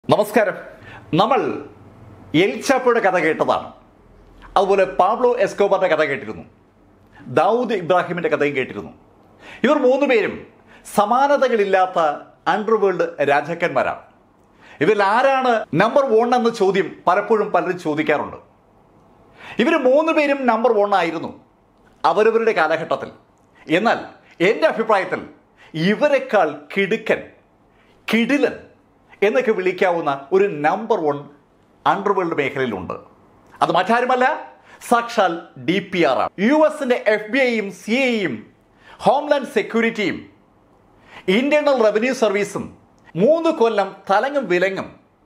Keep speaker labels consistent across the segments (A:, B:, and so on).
A: നമസ്കാരം നമ്മൾ എൽ ചാപ്പോയുടെ കഥ കേട്ടതാണ് അതുപോലെ പാബ്ലോ എസ്കോബറിന്റെ കഥ കേട്ടിരുന്നു ദാവൂദ് ഇബ്രാഹിമിന്റെ കഥയും കേട്ടിരുന്നു ഇവർ മൂന്ന് പേരും സമാനതകളില്ലാത്ത അണ്ടർവേൾഡ് രാജാക്കന്മാരാണ് ഇവരിൽ ആരാണ് നമ്പർ വൺ എന്ന ചോദ്യം പലപ്പോഴും പലരും ചോദിക്കാറുണ്ട് ഇവർ മൂന്ന് പേരും നമ്പർ വൺ ആയിരുന്നു അവരവരുടെ കാലഘട്ടത്തിൽ എന്നാൽ എൻ്റെ അഭിപ്രായത്തിൽ ഇവരെക്കാൾ കിടുക്കൻ കിടിലൻ എന്നൊക്കെ വിളിക്കാവുന്ന ഒരു നമ്പർ വൺ അണ്ടർവേൾഡ് മേഖലയിലുണ്ട് അത് മറ്റാരുമല്ല സാക്ഷാൽ ഡി പി ആർ ആണ് യു എസിന്റെ എഫ് ബി ഐയും സി ഐയും ഹോംലാൻഡ് സെക്യൂരിറ്റിയും ഇന്റേണൽ റവന്യൂ സർവീസും മൂന്ന് കൊല്ലം തലങ്ങും വിലങ്ങും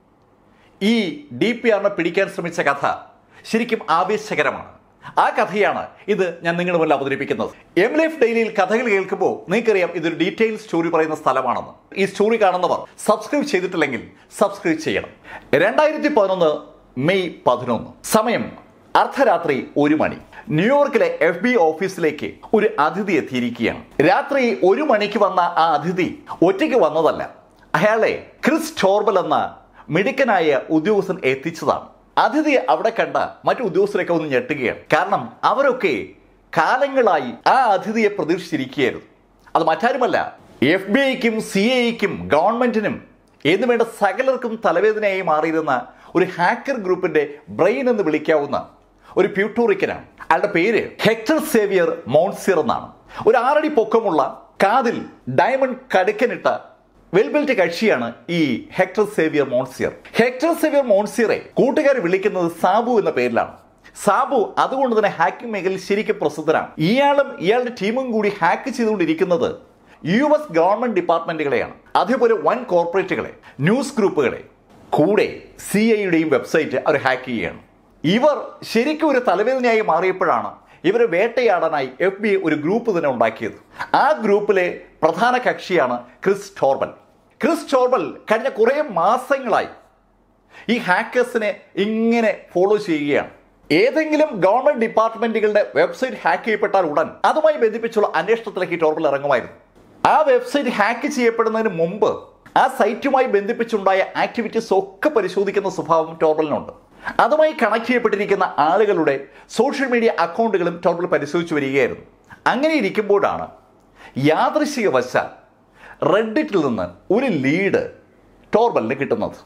A: ഈ ഡി പി ആറിനെ പിടിക്കാൻ ശ്രമിച്ച കഥ ശരിക്കും ആവേശകരമാണ് ആ കഥയാണ് ഇത് ഞാൻ നിങ്ങളുടെ മുന്നിൽ അവതരിപ്പിക്കുന്നത് എം ലൈഫ് ഡെയിലിയിൽ കഥകൾ കേൾക്കുമ്പോൾ നിങ്ങൾക്കറിയാം ഇതൊരു ഡീറ്റെയിൽ സ്റ്റോറി പറയുന്ന സ്ഥലമാണെന്ന് ഈ സ്റ്റോറി കാണുന്നവർ സബ്സ്ക്രൈബ് ചെയ്തിട്ടില്ലെങ്കിൽ സബ്സ്ക്രൈബ് ചെയ്യണം രണ്ടായിരത്തി പതിനൊന്ന് മെയ് പതിനൊന്ന് സമയം അർദ്ധരാത്രി ഒരു മണി ന്യൂയോർക്കിലെ എഫ് ബി ഓഫീസിലേക്ക് ഒരു അതിഥി എത്തിയിരിക്കുകയാണ് രാത്രി ഒരു മണിക്ക് വന്ന ആ അതിഥി ഒറ്റയ്ക്ക് വന്നതല്ല അയാളെ ക്രിസ് ടോർബൽ എന്ന മിടുക്കനായ ഉദ്യോഗസ്ഥൻ എത്തിച്ചതാണ് അതിഥി അവിടെ കണ്ട മറ്റു ഉദ്യോഗസ്ഥരൊക്കെ ഒന്ന് ഞെട്ടുകയാണ് കാരണം അവരൊക്കെ കാലങ്ങളായി ആ അതിഥിയെ പ്രതീക്ഷിച്ചിരിക്കുകയായിരുന്നു അത് മറ്റാരുമല്ല എഫ് ബി ഐക്കും സി ഐക്കും ഗവൺമെന്റിനും എന്ന് വേണ്ട സകലർക്കും തലവേദനയായി മാറിയിരുന്ന ഒരു ഹാക്കർ ഗ്രൂപ്പിന്റെ ബ്രെയിൻ എന്ന് വിളിക്കാവുന്ന ഒരു പ്യൂട്ടോറിക്കനാണ് അയാളുടെ പേര് ഹെക്ടർ സേവിയർ മോൺസിയർ എന്നാണ് ഒരു ആറടി പൊക്കമുള്ള കാതിൽ ഡയമണ്ട് കടുക്കനിട്ട വെൽബെൽറ്റ് കക്ഷിയാണ് ഈ Hector Xavier Monsieur Hector Xavier മോൺസിയറെ കൂട്ടുകാർ വിളിക്കുന്നത് സാബു എന്ന പേരിലാണ് സാബു അതുകൊണ്ട് തന്നെ ഹാക്കിംഗ് മേഖലയിൽ ശരിക്കും പ്രസിദ്ധനാണ് ഇയാളും ഇയാളുടെ ടീമും കൂടി ഹാക്ക് ചെയ്തുകൊണ്ടിരിക്കുന്നത് യു എസ് ഗവൺമെന്റ് ഡിപ്പാർട്ട്മെന്റുകളെയാണ് അതേപോലെ വൻ കോർപ്പറേറ്റുകളെ ന്യൂസ് ഗ്രൂപ്പുകളെ കൂടെ സി ഐയുടെയും വെബ്സൈറ്റ് അവർ ഹാക്ക് ചെയ്യുകയാണ് ഇവർ ശരിക്കും ഒരു തലവേദനയായി മാറിയപ്പോഴാണ് ഇവരെ വേട്ടയാടാനായി എഫ് ബി ഒരു ഗ്രൂപ്പ് തന്നെ ഉണ്ടാക്കിയത് ആ ഗ്രൂപ്പിലെ പ്രധാന കക്ഷിയാണ് ക്രിസ് ടോർബൽ ക്രിസ് ടോർബൽ കഴിഞ്ഞ കുറേ മാസങ്ങളായി ഈ ഹാക്കേഴ്സിനെ ഇങ്ങനെ ഫോളോ ചെയ്യുകയാണ് ഏതെങ്കിലും ഗവൺമെന്റ് ഡിപ്പാർട്ട്മെന്റുകളുടെ വെബ്സൈറ്റ് ഹാക്ക് ചെയ്യപ്പെട്ടാൽ ഉടൻ അതുമായി ബന്ധിപ്പിച്ചുള്ള അന്വേഷണത്തിലേക്ക് ഈ ടോർബൽ ഇറങ്ങുമായിരുന്നു ആ വെബ്സൈറ്റ് ഹാക്ക് ചെയ്യപ്പെടുന്നതിന് മുമ്പ് ആ സൈറ്റുമായി ബന്ധിപ്പിച്ചുണ്ടായ ആക്ടിവിറ്റീസ് ഒക്കെ പരിശോധിക്കുന്ന സ്വഭാവം ടോർബലിനുണ്ട് അതുമായി കണക്ട് ചെയ്യപ്പെട്ടിരിക്കുന്ന ആളുകളുടെ സോഷ്യൽ മീഡിയ അക്കൗണ്ടുകളും ടോർബൽ പരിശോധിച്ചു വരികയായിരുന്നു അങ്ങനെ ഇരിക്കുമ്പോഴാണ് യാദൃശികവശാൽ റെഡിറ്റിൽ നിന്ന് ഒരു ലീഡ് ടോർബലിന് കിട്ടുന്നത്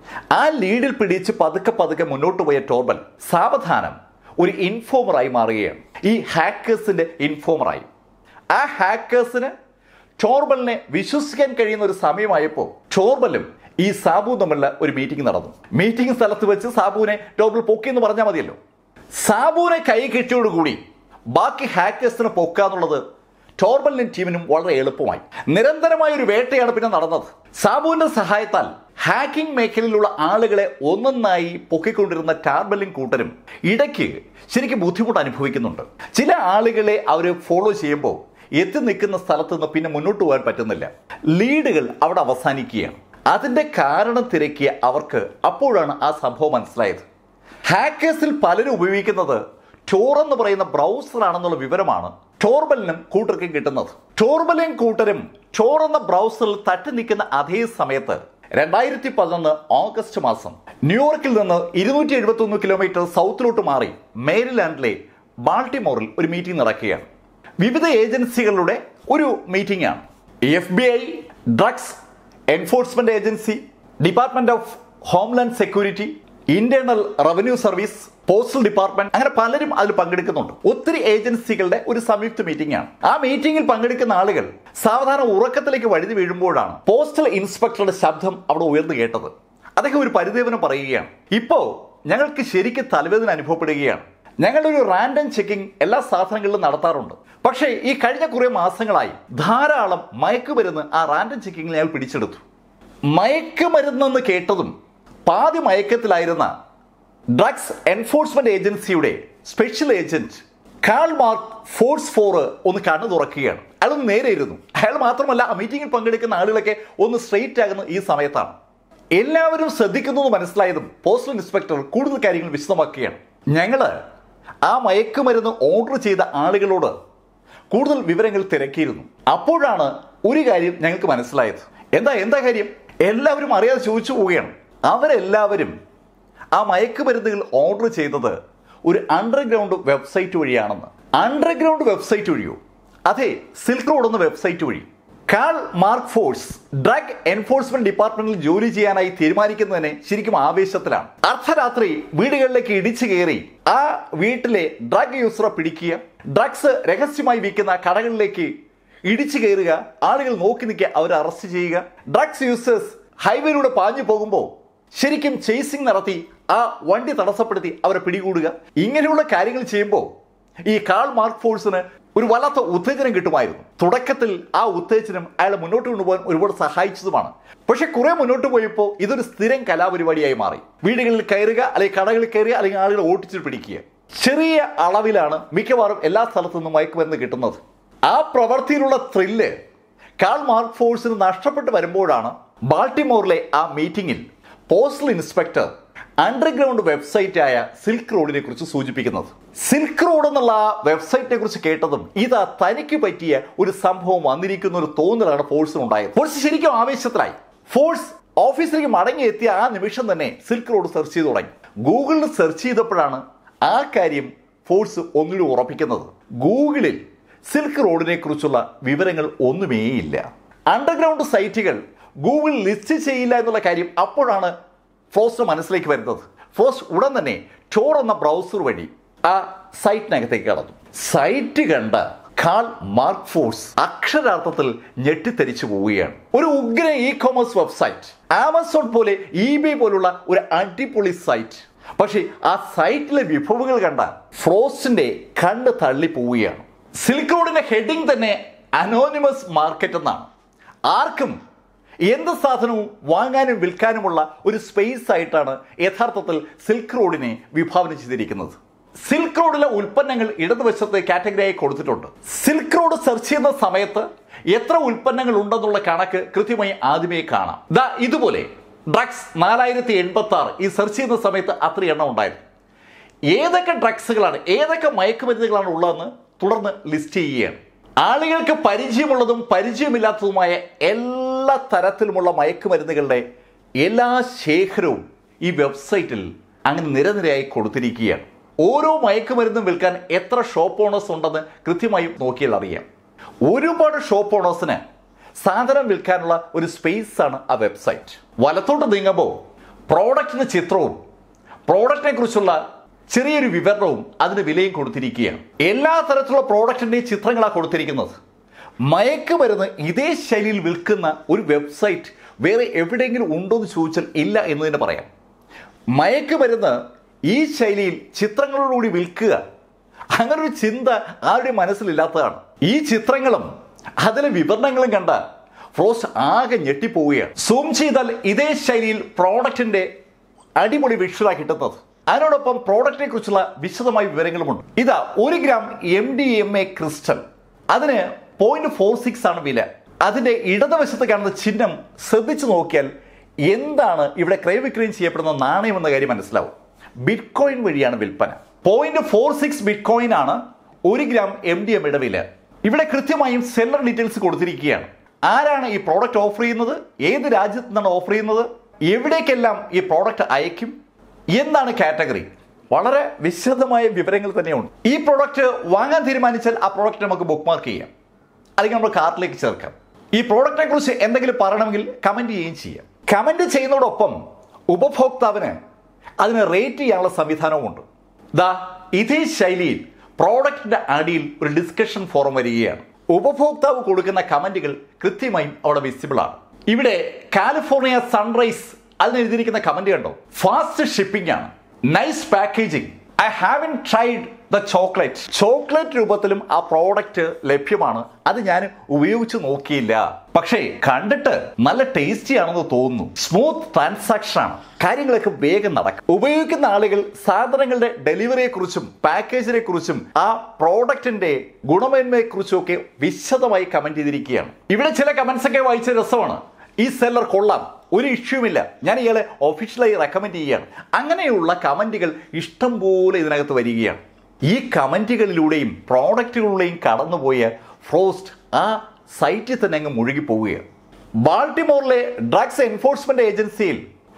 A: ആ ലീഡിൽ പിടിച്ച് പതുക്കെ പതുക്കെ മുന്നോട്ട് പോയ ടോർബൽ സാവധാനം ഒരു ഇൻഫോമറായി മാറുകയാണ് ഈ ഹാക്കേഴ്സിന്റെ ഇൻഫോമറായി ആ ഹാക്കേഴ്സിന് ടോർബലിനെ വിശ്വസിക്കാൻ കഴിയുന്ന ഒരു സമയമായപ്പോൾ ടോർബലും ഈ സാബു തമ്മിലുള്ള ഒരു മീറ്റിംഗ് നടന്നു മീറ്റിംഗ് സ്ഥലത്ത് വെച്ച് സാബുവിനെ ടോർബൽ പൊക്കി എന്ന് പറഞ്ഞാൽ മതിയല്ലോ സാബുവിനെ കൈ കെട്ടിയോടുകൂടി ബാക്കി ഹാക്കേഴ്സിനെ പൊക്കാന്നുള്ളത് ടോർബലിനും ടീമിനും വളരെ എളുപ്പമായി നിരന്തരമായ ഒരു വേട്ടയാണ് പിന്നെ നടന്നത് സാബുവിന്റെ സഹായത്താൽ ഹാക്കിംഗ് മേഖലയിലുള്ള ആളുകളെ ഒന്നൊന്നായി പൊക്കിക്കൊണ്ടിരുന്ന ടാർബലും കൂട്ടരും ഇടയ്ക്ക് ശരിക്കും ബുദ്ധിമുട്ട് അനുഭവിക്കുന്നുണ്ട് ചില ആളുകളെ അവർ ഫോളോ ചെയ്യുമ്പോൾ എത്തി നിൽക്കുന്ന സ്ഥലത്ത് നിന്ന് പിന്നെ മുന്നോട്ട് പോകാൻ പറ്റുന്നില്ല ലീഡുകൾ അവിടെ അവസാനിക്കുകയാണ് അതിന്റെ കാരണം തിരക്കിയ അവർക്ക് അപ്പോഴാണ് ആ സംഭവം മനസ്സിലായത് ഹാക്കേഴ്സിൽ പലരും ഉപയോഗിക്കുന്നത് ടോർ എന്ന് പറയുന്ന ബ്രൗസർ ആണെന്നുള്ള വിവരമാണ് ടോർബലിനും കൂട്ടർക്കും കിട്ടുന്നത് ടോർബലും കൂട്ടരും ടോർ എന്ന ബ്രൗസറിൽ തട്ടി നിൽക്കുന്ന അതേ സമയത്ത് രണ്ടായിരത്തി പതിനൊന്ന് ഓഗസ്റ്റ് മാസം ന്യൂയോർക്കിൽ നിന്ന് ഇരുന്നൂറ്റി എഴുപത്തി ഒന്ന് കിലോമീറ്റർ സൗത്തിലോട്ട് മാറി മേരിലാൻഡിലെ ബാൾട്ടിമോറിൽ ഒരു മീറ്റിംഗ് നടക്കുകയാണ് വിവിധ ഏജൻസികളുടെ ഒരു മീറ്റിംഗ് ആണ് F B I drugs enforcement agency department of homeland security internal revenue service postal department അങ്ങനെ പലരും അതിൽ പങ്കെടുക്കുന്നുണ്ട് ഒത്തിരി ഏജൻസികളുടെ ഒരു സംയുക്ത മീറ്റിംഗ് ആണ് ആ മീറ്റിംഗിൽ പങ്കെടുക്കുന്ന ആളുകൾ സാധാരണ ഉറക്കത്തിലേക്ക് വഴുതി വീഴുമ്പോഴാണ് പോസ്റ്റൽ ഇൻസ്പെക്ടറുടെ ശബ്ദം അവിടെ ഉയർന്നു കേട്ടത് അദ്ദേഹം ഒരു പരിദേവനം പറയുകയാണ് ഇപ്പോ ഞങ്ങൾക്ക് ശരിക്കും തലവേദന അനുഭവപ്പെടുകയാണ് ഞങ്ങളൊരു റാൻഡം ചെക്കിംഗ് എല്ലാ സാധനങ്ങളിലും നടത്താറുണ്ട് പക്ഷേ ഈ കഴിഞ്ഞ കുറെ മാസങ്ങളായി ധാരാളം മയക്കുമരുന്ന് ആ റാൻഡം ചെക്കിങ്ങിൽ ഞങ്ങൾ പിടിച്ചെടുത്തു മയക്കുമരുന്നെന്ന് കേട്ടതും പാതി മയക്കത്തിലായിരുന്ന ഡ്രഗ്സ് എൻഫോഴ്സ്മെന്റ് ഏജൻസിയുടെ special agent Carl Mark Force four ഒന്ന് കണ്ണു തുറക്കുകയാണ് അയാൾ ഒന്ന് നേരെ ഇരുന്നു അയാൾ മാത്രമല്ല ആ മീറ്റിംഗിൽ പങ്കെടുക്കുന്ന ആളുകളൊക്കെ ഒന്ന് സ്ട്രെയിറ്റ് ആകുന്ന ഈ സമയത്താണ് എല്ലാവരും ശ്രദ്ധിക്കുന്നു എന്ന് മനസ്സിലായതും പോസ്റ്റൽ ഇൻസ്പെക്ടർ കൂടുതൽ കാര്യങ്ങൾ വിശദമാക്കുകയാണ് ഞങ്ങള് ആ മയക്കുമരുന്ന് ഓർഡർ ചെയ്ത ആളുകളോട് കൂടുതൽ വിവരങ്ങൾ തിരക്കിയിരുന്നു അപ്പോഴാണ് ഒരു കാര്യം ഞങ്ങൾക്ക് മനസ്സിലായത് എന്താ എന്താ കാര്യം എല്ലാവരും അറിയാതെ ചോദിച്ചു പോവുകയാണ് അവരെല്ലാവരും ആ മയക്കുമരുന്നുകൾ ഓർഡർ ചെയ്തത് ഒരു അണ്ടർഗ്രൗണ്ട് വെബ്സൈറ്റ് വഴിയാണെന്ന് അണ്ടർഗ്രൗണ്ട് വെബ്സൈറ്റ് വഴിയോ അതെ സിൽക്ക് റോഡ് എന്ന വെബ്സൈറ്റ് വഴി Carl Mark Force drug enforcement ഡിപ്പാർട്ട്മെന്റിൽ ജോലി ചെയ്യാനായി തീരുമാനിക്കുന്നതിന് ശരിക്കും ആവേശത്തിലാണ് അർദ്ധരാത്രി വീടുകളിലേക്ക് ഇടിച്ചു കയറി ആ വീട്ടിലെ ഡ്രഗ് യൂസറെ പിടിക്കുക ഡ്രഗ്സ് രഹസ്യമായി വിൽക്കുന്ന കടകളിലേക്ക് ഇടിച്ചു കയറുക ആളുകൾ നോക്കി നിൽക്കുക അവരെ അറസ്റ്റ് ചെയ്യുക ഡ്രഗ്സ് യൂസേഴ്സ് ഹൈവേയിലൂടെ പാഞ്ഞു പോകുമ്പോൾ ശരിക്കും ചേസിംഗ് നടത്തി ആ വണ്ടി തടസ്സപ്പെടുത്തി അവരെ പിടികൂടുക ഇങ്ങനെയുള്ള കാര്യങ്ങൾ ചെയ്യുമ്പോൾ ഈ കാൾ മാർക്ക് ഫോഴ്സിന് ഒരു വല്ലാത്ത ഉത്തേജനം കിട്ടുമായിരുന്നു തുടക്കത്തിൽ ആ ഉത്തേജനം അയാളെ മുന്നോട്ട് കൊണ്ടുപോകാൻ ഒരുപാട് സഹായിച്ചതുമാണ് പക്ഷെ കുറെ മുന്നോട്ട് പോയപ്പോൾ ഇതൊരു സ്ഥിരം കലാപരിപാടിയായി മാറി വീടുകളിൽ കയറുക അല്ലെങ്കിൽ കടകളിൽ കയറുക അല്ലെങ്കിൽ ആളുകളെ ഓട്ടിച്ച് പിടിക്കുക ചെറിയ അളവിലാണ് മിക്കവാറും എല്ലാ സ്ഥലത്തു നിന്നും മയക്കുമരുന്ന് കിട്ടുന്നത് ആ പ്രവൃത്തിയിലുള്ള ത്രില്ല് കാൾ മാർക്ക് ഫോഴ്സിന് നഷ്ടപ്പെട്ട് വരുമ്പോഴാണ് ബാൾട്ടിമോറിലെ ആ മീറ്റിംഗിൽ പോസ്റ്റൽ ഇൻസ്പെക്ടർ അണ്ടർഗ്രൗണ്ട് വെബ്സൈറ്റ് ആയ സിൽക്ക് റോഡിനെ കുറിച്ച് സൂചിപ്പിക്കുന്നത് സിൽക്ക് റോഡ് എന്നുള്ള ആ വെബ്സൈറ്റിനെ കുറിച്ച് കേട്ടതും ഇതാ തനിക്ക് പറ്റിയ ഒരു സംഭവം വന്നിരിക്കുന്ന ഒരു തോന്നലാണ് ഫോഴ്സിന് ഉണ്ടായത് ഫോഴ്സ് ശരിക്കും ആവേശത്തിലായി ഫോഴ്സ് ഓഫീസിലേക്ക് മടങ്ങി എത്തിയ ആ നിമിഷം തന്നെ സിൽക്ക് റോഡ് സെർച്ച് ചെയ്ത് തുടങ്ങി ഗൂഗിളിൽ സെർച്ച് ചെയ്തപ്പോഴാണ് ആ കാര്യം ഫോഴ്സ് ഒന്നുകൂടി ഉറപ്പിക്കുന്നത് ഗൂഗിളിൽ സിൽക്ക് റോഡിനെ കുറിച്ചുള്ള വിവരങ്ങൾ ഒന്നുമേയില്ല അണ്ടർഗ്രൗണ്ട് സൈറ്റുകൾ ഗൂഗിൾ ലിസ്റ്റ് ചെയ്യില്ല എന്നുള്ള കാര്യം അപ്പോഴാണ് ഫോസ്റ്റ് മനസ്സിലേക്ക് വരുന്നത് ഫോസ്റ്റ് ഉടൻ തന്നെ ടോർ എന്ന ബ്രൗസർ വഴി ആ സൈറ്റിനകത്തേക്ക് കടന്നു സൈറ്റ് കണ്ട കാൾ മാർക്ക് ഫോഴ്സ് അക്ഷരാർത്ഥത്തിൽ ഞെട്ടിത്തെരിച്ചു പോവുകയാണ് ഒരു ഉഗ്ര ഇ കോമേഴ്സ് വെബ്സൈറ്റ് ആമസോൺ പോലെ ഇബേ പോലുള്ള ഒരു അടിപൊളി സൈറ്റ് പക്ഷേ ആ സൈറ്റിലെ വിഭവങ്ങൾ കണ്ട ഫ്രോസ്റ്റിന്റെ കണ്ണ് തള്ളി പോവുകയാണ് സിൽക്ക് റോഡിന്റെ ഹെഡിങ് തന്നെ അനോണിമസ് മാർക്കറ്റ് എന്നാണ് ആർക്കും എന്ത് സാധനവും വാങ്ങാനും വിൽക്കാനുമുള്ള ഒരു സ്പേസ് ആയിട്ടാണ് യഥാർത്ഥത്തിൽ സിൽക്ക് റോഡിനെ വിഭാവന ചെയ്തിരിക്കുന്നത് സിൽക്ക് റോഡിലെ ഉൽപ്പന്നങ്ങൾ ഇടതുവശത്ത് കാറ്റഗറിയായി കൊടുത്തിട്ടുണ്ട് സിൽക്ക് റോഡ് സെർച്ച് ചെയ്യുന്ന സമയത്ത് എത്ര ഉൽപ്പന്നങ്ങൾ ഉണ്ടെന്നുള്ള കണക്ക് കൃത്യമായി ആദ്യമേ കാണാം ദാ ഇതുപോലെ ഡ്രഗ്സ് നാലായിരത്തി എൺപത്തി ആറ് ഈ സെർച്ച് ചെയ്യുന്ന സമയത്ത് അത്ര എണ്ണം ഉണ്ടായിരുന്നു ഏതൊക്കെ ഡ്രഗ്സുകളാണ് ഏതൊക്കെ മയക്കുമരുന്നുകളാണ് ഉള്ളതെന്ന് തുടർന്ന് ലിസ്റ്റ് ചെയ്യുകയാണ് ആളുകൾക്ക് പരിചയമുള്ളതും പരിചയമില്ലാത്തതുമായ എല്ലാ തരത്തിലുമുള്ള മയക്കുമരുന്നുകളുടെ എല്ലാ ശേഖരവും ഈ വെബ്സൈറ്റിൽ അങ്ങനെ നിരനിരയായി കൊടുത്തിരിക്കുകയാണ് ഓരോ മയക്കുമരുന്നും വിൽക്കാൻ എത്ര ഷോപ്പ് ഓണേഴ്സ് ഉണ്ടെന്ന് കൃത്യമായും നോക്കിയാൽ അറിയാം ഒരുപാട് ഷോപ്പ് ഓണേഴ്സിന് സാധനം വിൽക്കാനുള്ള ഒരു സ്പേസ് ആണ് ആ വെബ്സൈറ്റ് വലത്തോട്ട് നീങ്ങുമ്പോൾ പ്രോഡക്റ്റിന് ചിത്രവും പ്രോഡക്റ്റിനെ കുറിച്ചുള്ള ചെറിയൊരു വിവരണവും അതിന് വിലയും കൊടുത്തിരിക്കുകയാണ് എല്ലാ തരത്തിലുള്ള പ്രോഡക്റ്റിൻ്റെയും ചിത്രങ്ങളാണ് കൊടുത്തിരിക്കുന്നത് മയക്കുമരുന്ന് ഇതേ ശൈലിയിൽ വിൽക്കുന്ന ഒരു വെബ്സൈറ്റ് വേറെ എവിടെയെങ്കിലും ഉണ്ടോ എന്ന് ചോദിച്ചാൽ ഇല്ല എന്ന് തന്നെ പറയാം മയക്കുമരുന്ന് ഈ ശൈലിയിൽ ചിത്രങ്ങളോടുകൂടി വിൽക്കുക അങ്ങനെ ഒരു ചിന്ത ആരുടെ മനസ്സിലില്ലാത്തതാണ് ഈ ചിത്രങ്ങളും അതിലെ വിവരണങ്ങളും കണ്ട ഫ്രോസ്റ്റ് ആകെ ഞെട്ടിപ്പോവുകയാണ് സൂം ചെയ്താൽ ഇതേ ശൈലിയിൽ പ്രോഡക്റ്റിന്റെ അടിപൊളി വിഷ്വലാണ് കിട്ടുന്നത് അതിനോടൊപ്പം പ്രോഡക്റ്റിനെ കുറിച്ചുള്ള വിശദമായ വിവരങ്ങളുമുണ്ട് ഇതാ ഒരു gram M D M A crystal അതിന് പോയിന്റ് ഫോർ സിക്സ് ആണ് വില അതിന്റെ ഇടതുവശത്ത് കാണുന്ന ചിഹ്നം ശ്രദ്ധിച്ചു നോക്കിയാൽ എന്താണ് ഇവിടെ ക്രയവിക്രയം ചെയ്യപ്പെടുന്ന നാണയം എന്ന കാര്യം മനസ്സിലാവും ബിറ്റ്കോയിൻ വഴിയാണ് വിൽപ്പന പോയിന്റ് ഫോർ സിക്സ് ബിറ്റ്കോയിൻ ആണ് ഒരു ഗ്രാം എം ഡി എം വില ഇവിടെ കൃത്യമായും സെല്ലർ ഡീറ്റെയിൽസ് കൊടുത്തിരിക്കുകയാണ് ആരാണ് ഈ പ്രോഡക്റ്റ് ഓഫർ ചെയ്യുന്നത് ഏത് രാജ്യത്ത് നിന്നാണ് ഓഫർ ചെയ്യുന്നത് എവിടേക്കെല്ലാം ഈ പ്രോഡക്റ്റ് അയക്കും എന്താണ് കാറ്റഗറി വളരെ വിശദമായ വിവരങ്ങൾ തന്നെയുണ്ട് ഈ പ്രോഡക്റ്റ് വാങ്ങാൻ തീരുമാനിച്ചാൽ ആ പ്രോഡക്റ്റ് നമുക്ക് ബുക്ക് മാർക്ക് ചെയ്യാം അല്ലെങ്കിൽ നമ്മൾ കാർട്ടിലേക്ക് ചേർക്കാം ഈ പ്രോഡക്റ്റിനെ കുറിച്ച് എന്തെങ്കിലും പറയണമെങ്കിൽ കമന്റ് ചെയ്യുകയും ചെയ്യാം കമന്റ് ചെയ്യുന്നതോടൊപ്പം ഉപഭോക്താവിന് അതിന് റേറ്റ് ചെയ്യാനുള്ള സംവിധാനവുമുണ്ട് ദാ ഇതേ ശൈലിയിൽ പ്രോഡക്റ്റിന്റെ അടിയിൽ ഒരു ഡിസ്കഷൻ ഫോറം വരികയാണ് ഉപഭോക്താവ് കൊടുക്കുന്ന കമന്റുകൾ കൃത്യമായും അവിടെ വിസിബിൾ ആണ് ഇവിടെ കാലിഫോർണിയ സൺറൈസ് അതിന് എഴുതിയിരിക്കുന്ന കമന്റ് കണ്ടോ ഫാസ്റ്റ് ഷിപ്പിംഗ് ആണ് nice packaging I haven't tried the chocolate chocolate രൂപത്തിലും ആ പ്രോഡക്റ്റ് ലഭ്യമാണ് അത് ഞാൻ ഉപയോഗിച്ച് നോക്കിയില്ല പക്ഷേ കണ്ടിട്ട് നല്ല ടേസ്റ്റി ആണെന്ന് തോന്നുന്നു സ്മൂത്ത് ട്രാൻസാക്ഷൻ ആണ് കാര്യങ്ങളൊക്കെ വേഗം നടക്കും ഉപയോഗിക്കുന്ന ആളുകൾ സാധനങ്ങളുടെ ഡെലിവറിയെ കുറിച്ചും പാക്കേജിനെ കുറിച്ചും ആ പ്രോഡക്റ്റിന്റെ ഗുണമേന്മയെ കുറിച്ചും ഒക്കെ വിശദമായി കമന്റ് ചെയ്തിരിക്കുകയാണ് ഇവിടെ ചില കമന്റ്സ് ഒക്കെ വായിച്ച രസമാണ് ഈ സെല്ലർ കൊള്ളാം ഒരു ഇഷ്യൂമില്ല ഞാൻ ഇയാളെ ഒഫീഷ്യലായി റെക്കമെൻഡ് ചെയ്യുകയാണ് അങ്ങനെയുള്ള കമന്റുകൾ ഇഷ്ടം പോലെ ഇതിനകത്ത് വരികയാണ് ഈ കമന്റുകളിലൂടെയും പ്രോഡക്റ്റുകളിലൂടെയും കടന്നുപോയ ഫ്രോസ്റ്റ് ആ സൈറ്റിൽ തന്നെ അങ്ങ് മുഴുകി പോവുകയാണ് ബാൾട്ടിമോറിലെ ഡ്രഗ്സ് എൻഫോഴ്സ്മെന്റ് ഏജൻസിയിൽ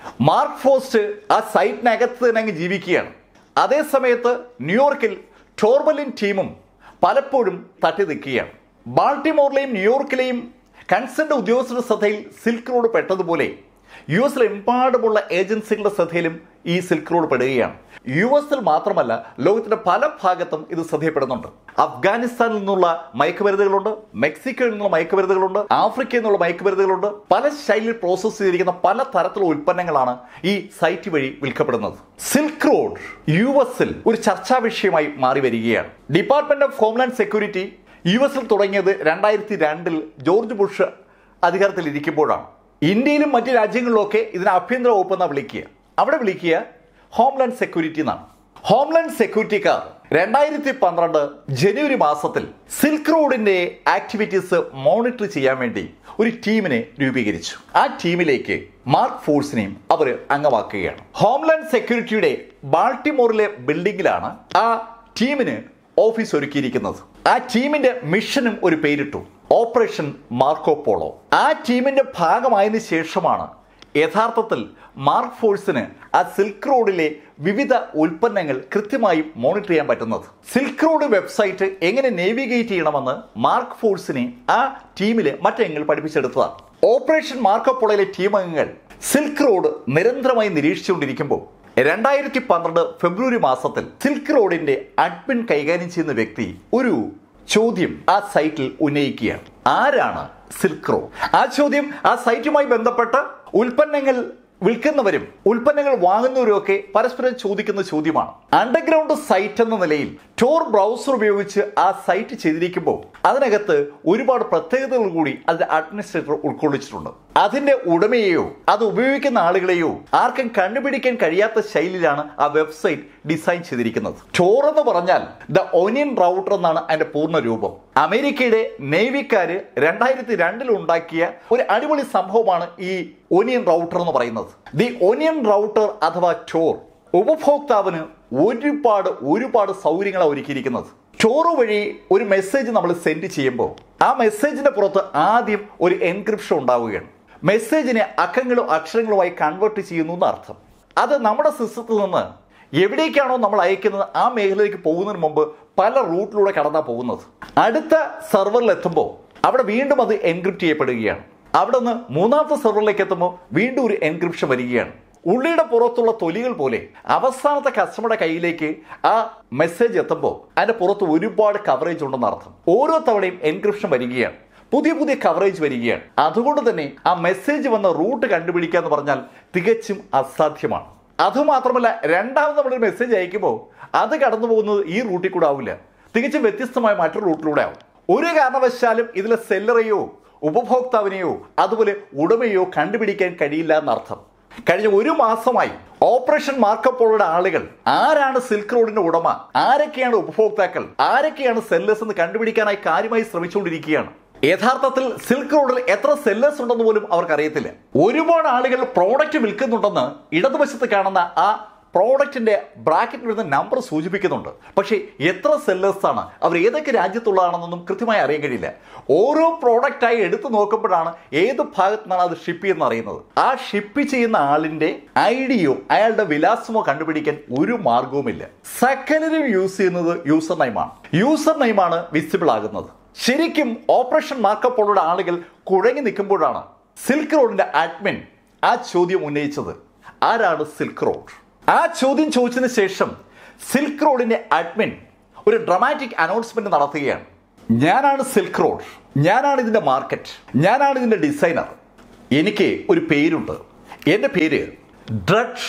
A: മാർക്ക് ഫോസ്റ്റ് ആ സൈറ്റിനകത്ത് തന്നെ അങ്ങ് ജീവിക്കുകയാണ് അതേ സമയത്ത് ന്യൂയോർക്കിൽ ടോർബലിൻ ടീമും പലപ്പോഴും തട്ടി നിൽക്കുകയാണ് ബാൾട്ടിമോറിലെയും ന്യൂയോർക്കിലെയും കൺസേൺഡ് ഉദ്യോഗസ്ഥരുടെ ശ്രദ്ധയിൽ സിൽക്ക് റോഡ് പെട്ടതുപോലെ യു എസിലെമ്പാടുമുള്ള ഏജൻസികളുടെ ശ്രദ്ധയിലും ഈ സിൽക്ക് റോഡ് പെടുകയാണ് യു എസിൽ മാത്രമല്ല ലോകത്തിന്റെ പല ഭാഗത്തും ഇത് ശ്രദ്ധയപ്പെടുന്നുണ്ട് അഫ്ഗാനിസ്ഥാനിൽ നിന്നുള്ള മയക്കുമരുന്നുകളുണ്ട് മെക്സിക്കോയിൽ നിന്നുള്ള മയക്കുമരുന്നുകളുണ്ട് ആഫ്രിക്കയിൽ നിന്നുള്ള മയക്കുമരുന്നുകളുണ്ട് പല ശൈലിയിൽ പ്രോസസ്സ് ചെയ്തിരിക്കുന്ന പല തരത്തിലുള്ള ഉൽപ്പന്നങ്ങളാണ് ഈ സൈറ്റ് വഴി വിൽക്കപ്പെടുന്നത് സിൽക്ക് റോഡ് യു എസിൽ ഒരു ചർച്ചാ വിഷയമായി മാറി വരികയാണ് department of homeland security U എസിൽ തുടങ്ങിയത് രണ്ടായിരത്തി രണ്ടിൽ ജോർജ് ബുഷ് അധികാരത്തിൽ ഇരിക്കുമ്പോഴാണ് ഇന്ത്യയിലും മറ്റ് രാജ്യങ്ങളിലൊക്കെ ഇതിനെ ആഭ്യന്തര വകുപ്പ് എന്നാണ് വിളിക്കുക അവിടെ വിളിക്കുക ഹോംലാൻഡ് സെക്യൂരിറ്റി എന്നാണ് ഹോംലാൻഡ് സെക്യൂരിറ്റിക്കാർ രണ്ടായിരത്തി പന്ത്രണ്ട് ജനുവരി മാസത്തിൽ സിൽക്ക് റോഡിന്റെ ആക്ടിവിറ്റീസ് മോണിറ്റർ ചെയ്യാൻ വേണ്ടി ഒരു ടീമിനെ രൂപീകരിച്ചു ആ ടീമിലേക്ക് മാർക്ക് ഫോഴ്സിനെയും അവർ അംഗമാക്കുകയാണ് ഹോംലാൻഡ് സെക്യൂരിറ്റിയുടെ ബാൾട്ടിമോറിലെ ബിൽഡിംഗിലാണ് ആ ടീമിന് ഓഫീസ് ഒരുക്കിയിരിക്കുന്നത് ആ ടീമിന്റെ മിഷനും ഒരു പേരിട്ടു ഓപ്പറേഷൻ മാർക്കോ പോളോ ആ ടീമിന്റെ ഭാഗമായതിനു ശേഷമാണ് യഥാർത്ഥത്തിൽ മാർക്ക് ഫോഴ്സിന് ആ സിൽക്ക് റോഡിലെ വിവിധ ഉൽപ്പന്നങ്ങൾ കൃത്യമായി മോണിറ്റർ ചെയ്യാൻ പറ്റുന്നത് സിൽക്ക് റോഡ് വെബ്സൈറ്റ് എങ്ങനെ നേവിഗേറ്റ് ചെയ്യണമെന്ന് മാർക്ക് ഫോഴ്സിനെ ആ ടീമിലെ മറ്റെങ്ങൾ പഠിപ്പിച്ചെടുത്തതാണ് ഓപ്പറേഷൻ മാർക്കോ പോളോയിലെ ടീം അംഗങ്ങൾ സിൽക്ക് റോഡ് നിരന്തരമായി നിരീക്ഷിച്ചുകൊണ്ടിരിക്കുമ്പോൾ രണ്ടായിരത്തി പന്ത്രണ്ട് ഫെബ്രുവരി മാസത്തിൽ സിൽക്ക് റോഡിന്റെ അഡ്മിൻ കൈകാര്യം ചെയ്യുന്ന വ്യക്തി ഒരു ചോദ്യം ആ സൈറ്റിൽ ഉന്നയിക്കുകയാണ് ആരാണ് സിൽക്ക് റോഡ് ആ ചോദ്യം ആ സൈറ്റുമായി ബന്ധപ്പെട്ട് ഉൽപ്പന്നങ്ങൾ വിൽക്കുന്നവരും ഉൽപ്പന്നങ്ങൾ വാങ്ങുന്നവരും ഒക്കെ പരസ്പരം ചോദിക്കുന്ന ചോദ്യമാണ് അണ്ടർഗ്രൗണ്ട് സൈറ്റ് എന്ന നിലയിൽ ടോർ ബ്രൗസർ ഉപയോഗിച്ച് ആ സൈറ്റ് ചെയ്തിരിക്കുമ്പോൾ അതിനകത്ത് ഒരുപാട് പ്രത്യേകതകൾ കൂടി അതിന്റെ അഡ്മിനിസ്ട്രേറ്റർ ഉൾക്കൊള്ളിച്ചിട്ടുണ്ട് അതിന്റെ ഉടമയെയോ അത് ഉപയോഗിക്കുന്ന ആളുകളെയോ ആർക്കും കണ്ടുപിടിക്കാൻ കഴിയാത്ത ശൈലിയിലാണ് ആ വെബ്സൈറ്റ് ഡിസൈൻ ചെയ്തിരിക്കുന്നത് ടോർ എന്ന് പറഞ്ഞാൽ ദ ഒനിയൻ റൗട്ടർ എന്നാണ് അതിന്റെ പൂർണ്ണ രൂപം അമേരിക്കയുടെ നേവിക്കാര് രണ്ടായിരത്തി രണ്ടിൽ ഉണ്ടാക്കിയ ഒരു അടിപൊളി സംഭവമാണ് ഈ ഒനിയൻ റൗട്ടർ എന്ന് പറയുന്നത് ദി ഒനിയൻ റൗട്ടർ അഥവാ ടോർ ഉപഭോക്താവിന് ഒരുപാട് ഒരുപാട് സൗകര്യങ്ങളാണ് ഒരുക്കിയിരിക്കുന്നത് ടോറ് വഴി ഒരു മെസ്സേജ് നമ്മൾ സെൻഡ് ചെയ്യുമ്പോൾ ആ മെസ്സേജിന്റെ പുറത്ത് ആദ്യം ഒരു എൻക്രിപ്ഷൻ ഉണ്ടാവുകയാണ് മെസ്സേജിനെ അക്കങ്ങളും അക്ഷരങ്ങളുമായി കൺവേർട്ട് ചെയ്യുന്നു എന്ന് അർത്ഥം അത് നമ്മുടെ സിസ്റ്റത്തിൽ നിന്ന് എവിടേക്കാണോ നമ്മൾ അയക്കുന്നത് ആ മേഖലയിലേക്ക് പോകുന്നതിന് മുമ്പ് പല റൂട്ടിലൂടെ കടന്നാണ് പോകുന്നത് അടുത്ത സെർവറിൽ എത്തുമ്പോൾ അവിടെ വീണ്ടും അത് എൻക്രിപ്റ്റ് ചെയ്യപ്പെടുകയാണ് അവിടെ നിന്ന് മൂന്നാമത്തെ സെർവറിലേക്ക് എത്തുമ്പോൾ വീണ്ടും ഒരു എൻക്രിപ്ഷൻ വരികയാണ് ഉള്ളിയുടെ പുറത്തുള്ള തൊലികൾ പോലെ അവസാനത്തെ കസ്റ്റമറുടെ കയ്യിലേക്ക് ആ മെസ്സേജ് എത്തുമ്പോൾ അതിന്റെ പുറത്ത് ഒരുപാട് കവറേജ് ഉണ്ടെന്ന് അർത്ഥം ഓരോ തവണയും എൻക്രിപ്ഷൻ വരികയാണ് പുതിയ പുതിയ കവറേജ് വരികയാണ് അതുകൊണ്ട് തന്നെ ആ മെസ്സേജ് വന്ന റൂട്ട് കണ്ടുപിടിക്കുക എന്ന് പറഞ്ഞാൽ തികച്ചും അസാധ്യമാണ് അതുമാത്രമല്ല രണ്ടാമത് നമ്മളൊരു മെസ്സേജ് അയക്കുമ്പോൾ അത് കടന്നു പോകുന്നത് ഈ റൂട്ടിൽ കൂടെ ആവില്ല തികച്ചും വ്യത്യസ്തമായ മറ്റൊരു റൂട്ടിലൂടെ ആവും ഒരു കാരണവശാലും ഇതിലെ സെല്ലറെയോ ഉപഭോക്താവിനെയോ അതുപോലെ ഉടമയോ കണ്ടുപിടിക്കാൻ കഴിയില്ല എന്നർത്ഥം കഴിഞ്ഞ ഒരു മാസമായി ഓപ്പറേഷൻ മാർക്കപ്പോളുടെ ആളുകൾ ആരാണ് സിൽക്ക് റോഡിന്റെ ഉടമ ആരൊക്കെയാണ് ഉപഭോക്താക്കൾ ആരൊക്കെയാണ് സെല്ലേഴ്സ് എന്ന് കണ്ടുപിടിക്കാനായി കാര്യമായി ശ്രമിച്ചുകൊണ്ടിരിക്കുകയാണ് യഥാർത്ഥത്തിൽ സിൽക്ക് റോഡിൽ എത്ര സെല്ലേഴ്സ് ഉണ്ടെന്ന് പോലും അവർക്ക് അറിയത്തില്ല ഒരുപാട് ആളുകൾ പ്രോഡക്റ്റ് വിൽക്കുന്നുണ്ടെന്ന് ഇടതുവശത്ത് കാണുന്ന ആ പ്രോഡക്റ്റിന്റെ ബ്രാക്കറ്റിൽ വരുന്ന നമ്പർ സൂചിപ്പിക്കുന്നുണ്ട് പക്ഷേ എത്ര സെല്ലേഴ്സ് ആണ് അവർ ഏതൊക്കെ രാജ്യത്തുള്ളതാണെന്നൊന്നും കൃത്യമായി അറിയാൻ കഴിയില്ല ഓരോ പ്രോഡക്റ്റായി എടുത്തു നോക്കുമ്പോഴാണ് ഏത് ഭാഗത്തു നിന്നാണ് അത് ഷിപ്പ് ചെയ്യുന്ന അറിയുന്നത് ആ ഷിപ്പ് ചെയ്യുന്ന ആളിന്റെ ഐഡിയോ അയാളുടെ വിലാസമോ കണ്ടുപിടിക്കാൻ ഒരു മാർഗവുമില്ല സകലരും യൂസ് ചെയ്യുന്നത് യൂസർ നൈമാണ് യൂസർ നൈമാണ് വിസിബിൾ ആകുന്നത് ശരിക്കും ഓപ്പറേഷൻ മാർക്കപ്പോളുടെ ആളുകൾ കുഴങ്ങി നിൽക്കുമ്പോഴാണ് സിൽക്ക് റോഡിന്റെ അഡ്മിൻ ആ ചോദ്യം ഉന്നയിച്ചത് ആരാണ് സിൽക്ക് റോഡ് ആ ചോദ്യം ചോദിച്ചതിന് ശേഷം സിൽക്ക് റോഡിന്റെ അഡ്മിൻ ഒരു ഡ്രമാറ്റിക് അനൗൺസ്മെന്റ് നടത്തുകയാണ് ഞാനാണ് സിൽക്ക് റോഡ് ഞാനാണ് ഇതിന്റെ മാർക്കറ്റ് ഞാനാണ് ഇതിന്റെ ഡിസൈനർ എനിക്ക് ഒരു പേരുണ്ട് എൻ്റെ പേര് ഡ്രഡ്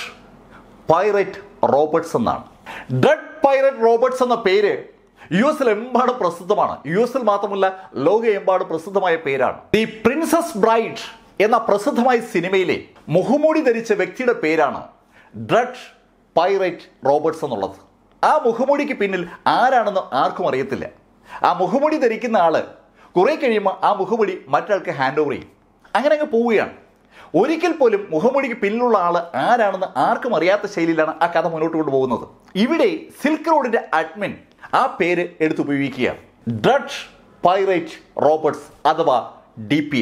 A: പൈററ്റ് റോബർട്ട്സ് എന്നാണ് ഡ്രഡ് പൈററ്റ് റോബർട്ട്സ് എന്ന പേര് യു എസിൽ എമ്പാട് പ്രസിദ്ധമാണ് യു എസിൽ മാത്രമല്ല ലോകമെമ്പാട് പ്രസിദ്ധമായ പേരാണ് ദി പ്രിൻസസ് ബ്രൈഡ് എന്ന പ്രസിദ്ധമായ സിനിമയിലെ മുഖമൂടി ധരിച്ച വ്യക്തിയുടെ പേരാണ് ഡ്രഡ് പൈററ്റ് റോബർട്ട്സ് എന്നുള്ളത് ആ മുഖമൂടിക്ക് പിന്നിൽ ആരാണെന്ന് ആർക്കും അറിയത്തില്ല ആ മുഖമൂടി ധരിക്കുന്ന ആള് കുറെ കഴിയുമ്പോൾ ആ മുഖമൂടി മറ്റൊരാൾക്ക് ഹാൻഡ് ഓവർ ചെയ്യും അങ്ങനെ അങ്ങ് പോവുകയാണ് ഒരിക്കൽ പോലും മുഖമൂടിക്ക് പിന്നിലുള്ള ആള് ആരാണെന്ന് ആർക്കും അറിയാത്ത ശൈലിയിലാണ് ആ കഥ മുന്നോട്ട് കൊണ്ടുപോകുന്നത് ഇവിടെ സിൽക്ക് റോഡിന്റെ അഡ്മിൻ ആ പേര് എടുത്തുപയോഗിക്കുകയാണ് ഡ്രഡ് പൈറേറ്റ് റോബർട്ട്സ് അഥവാ ഡി പി ആർ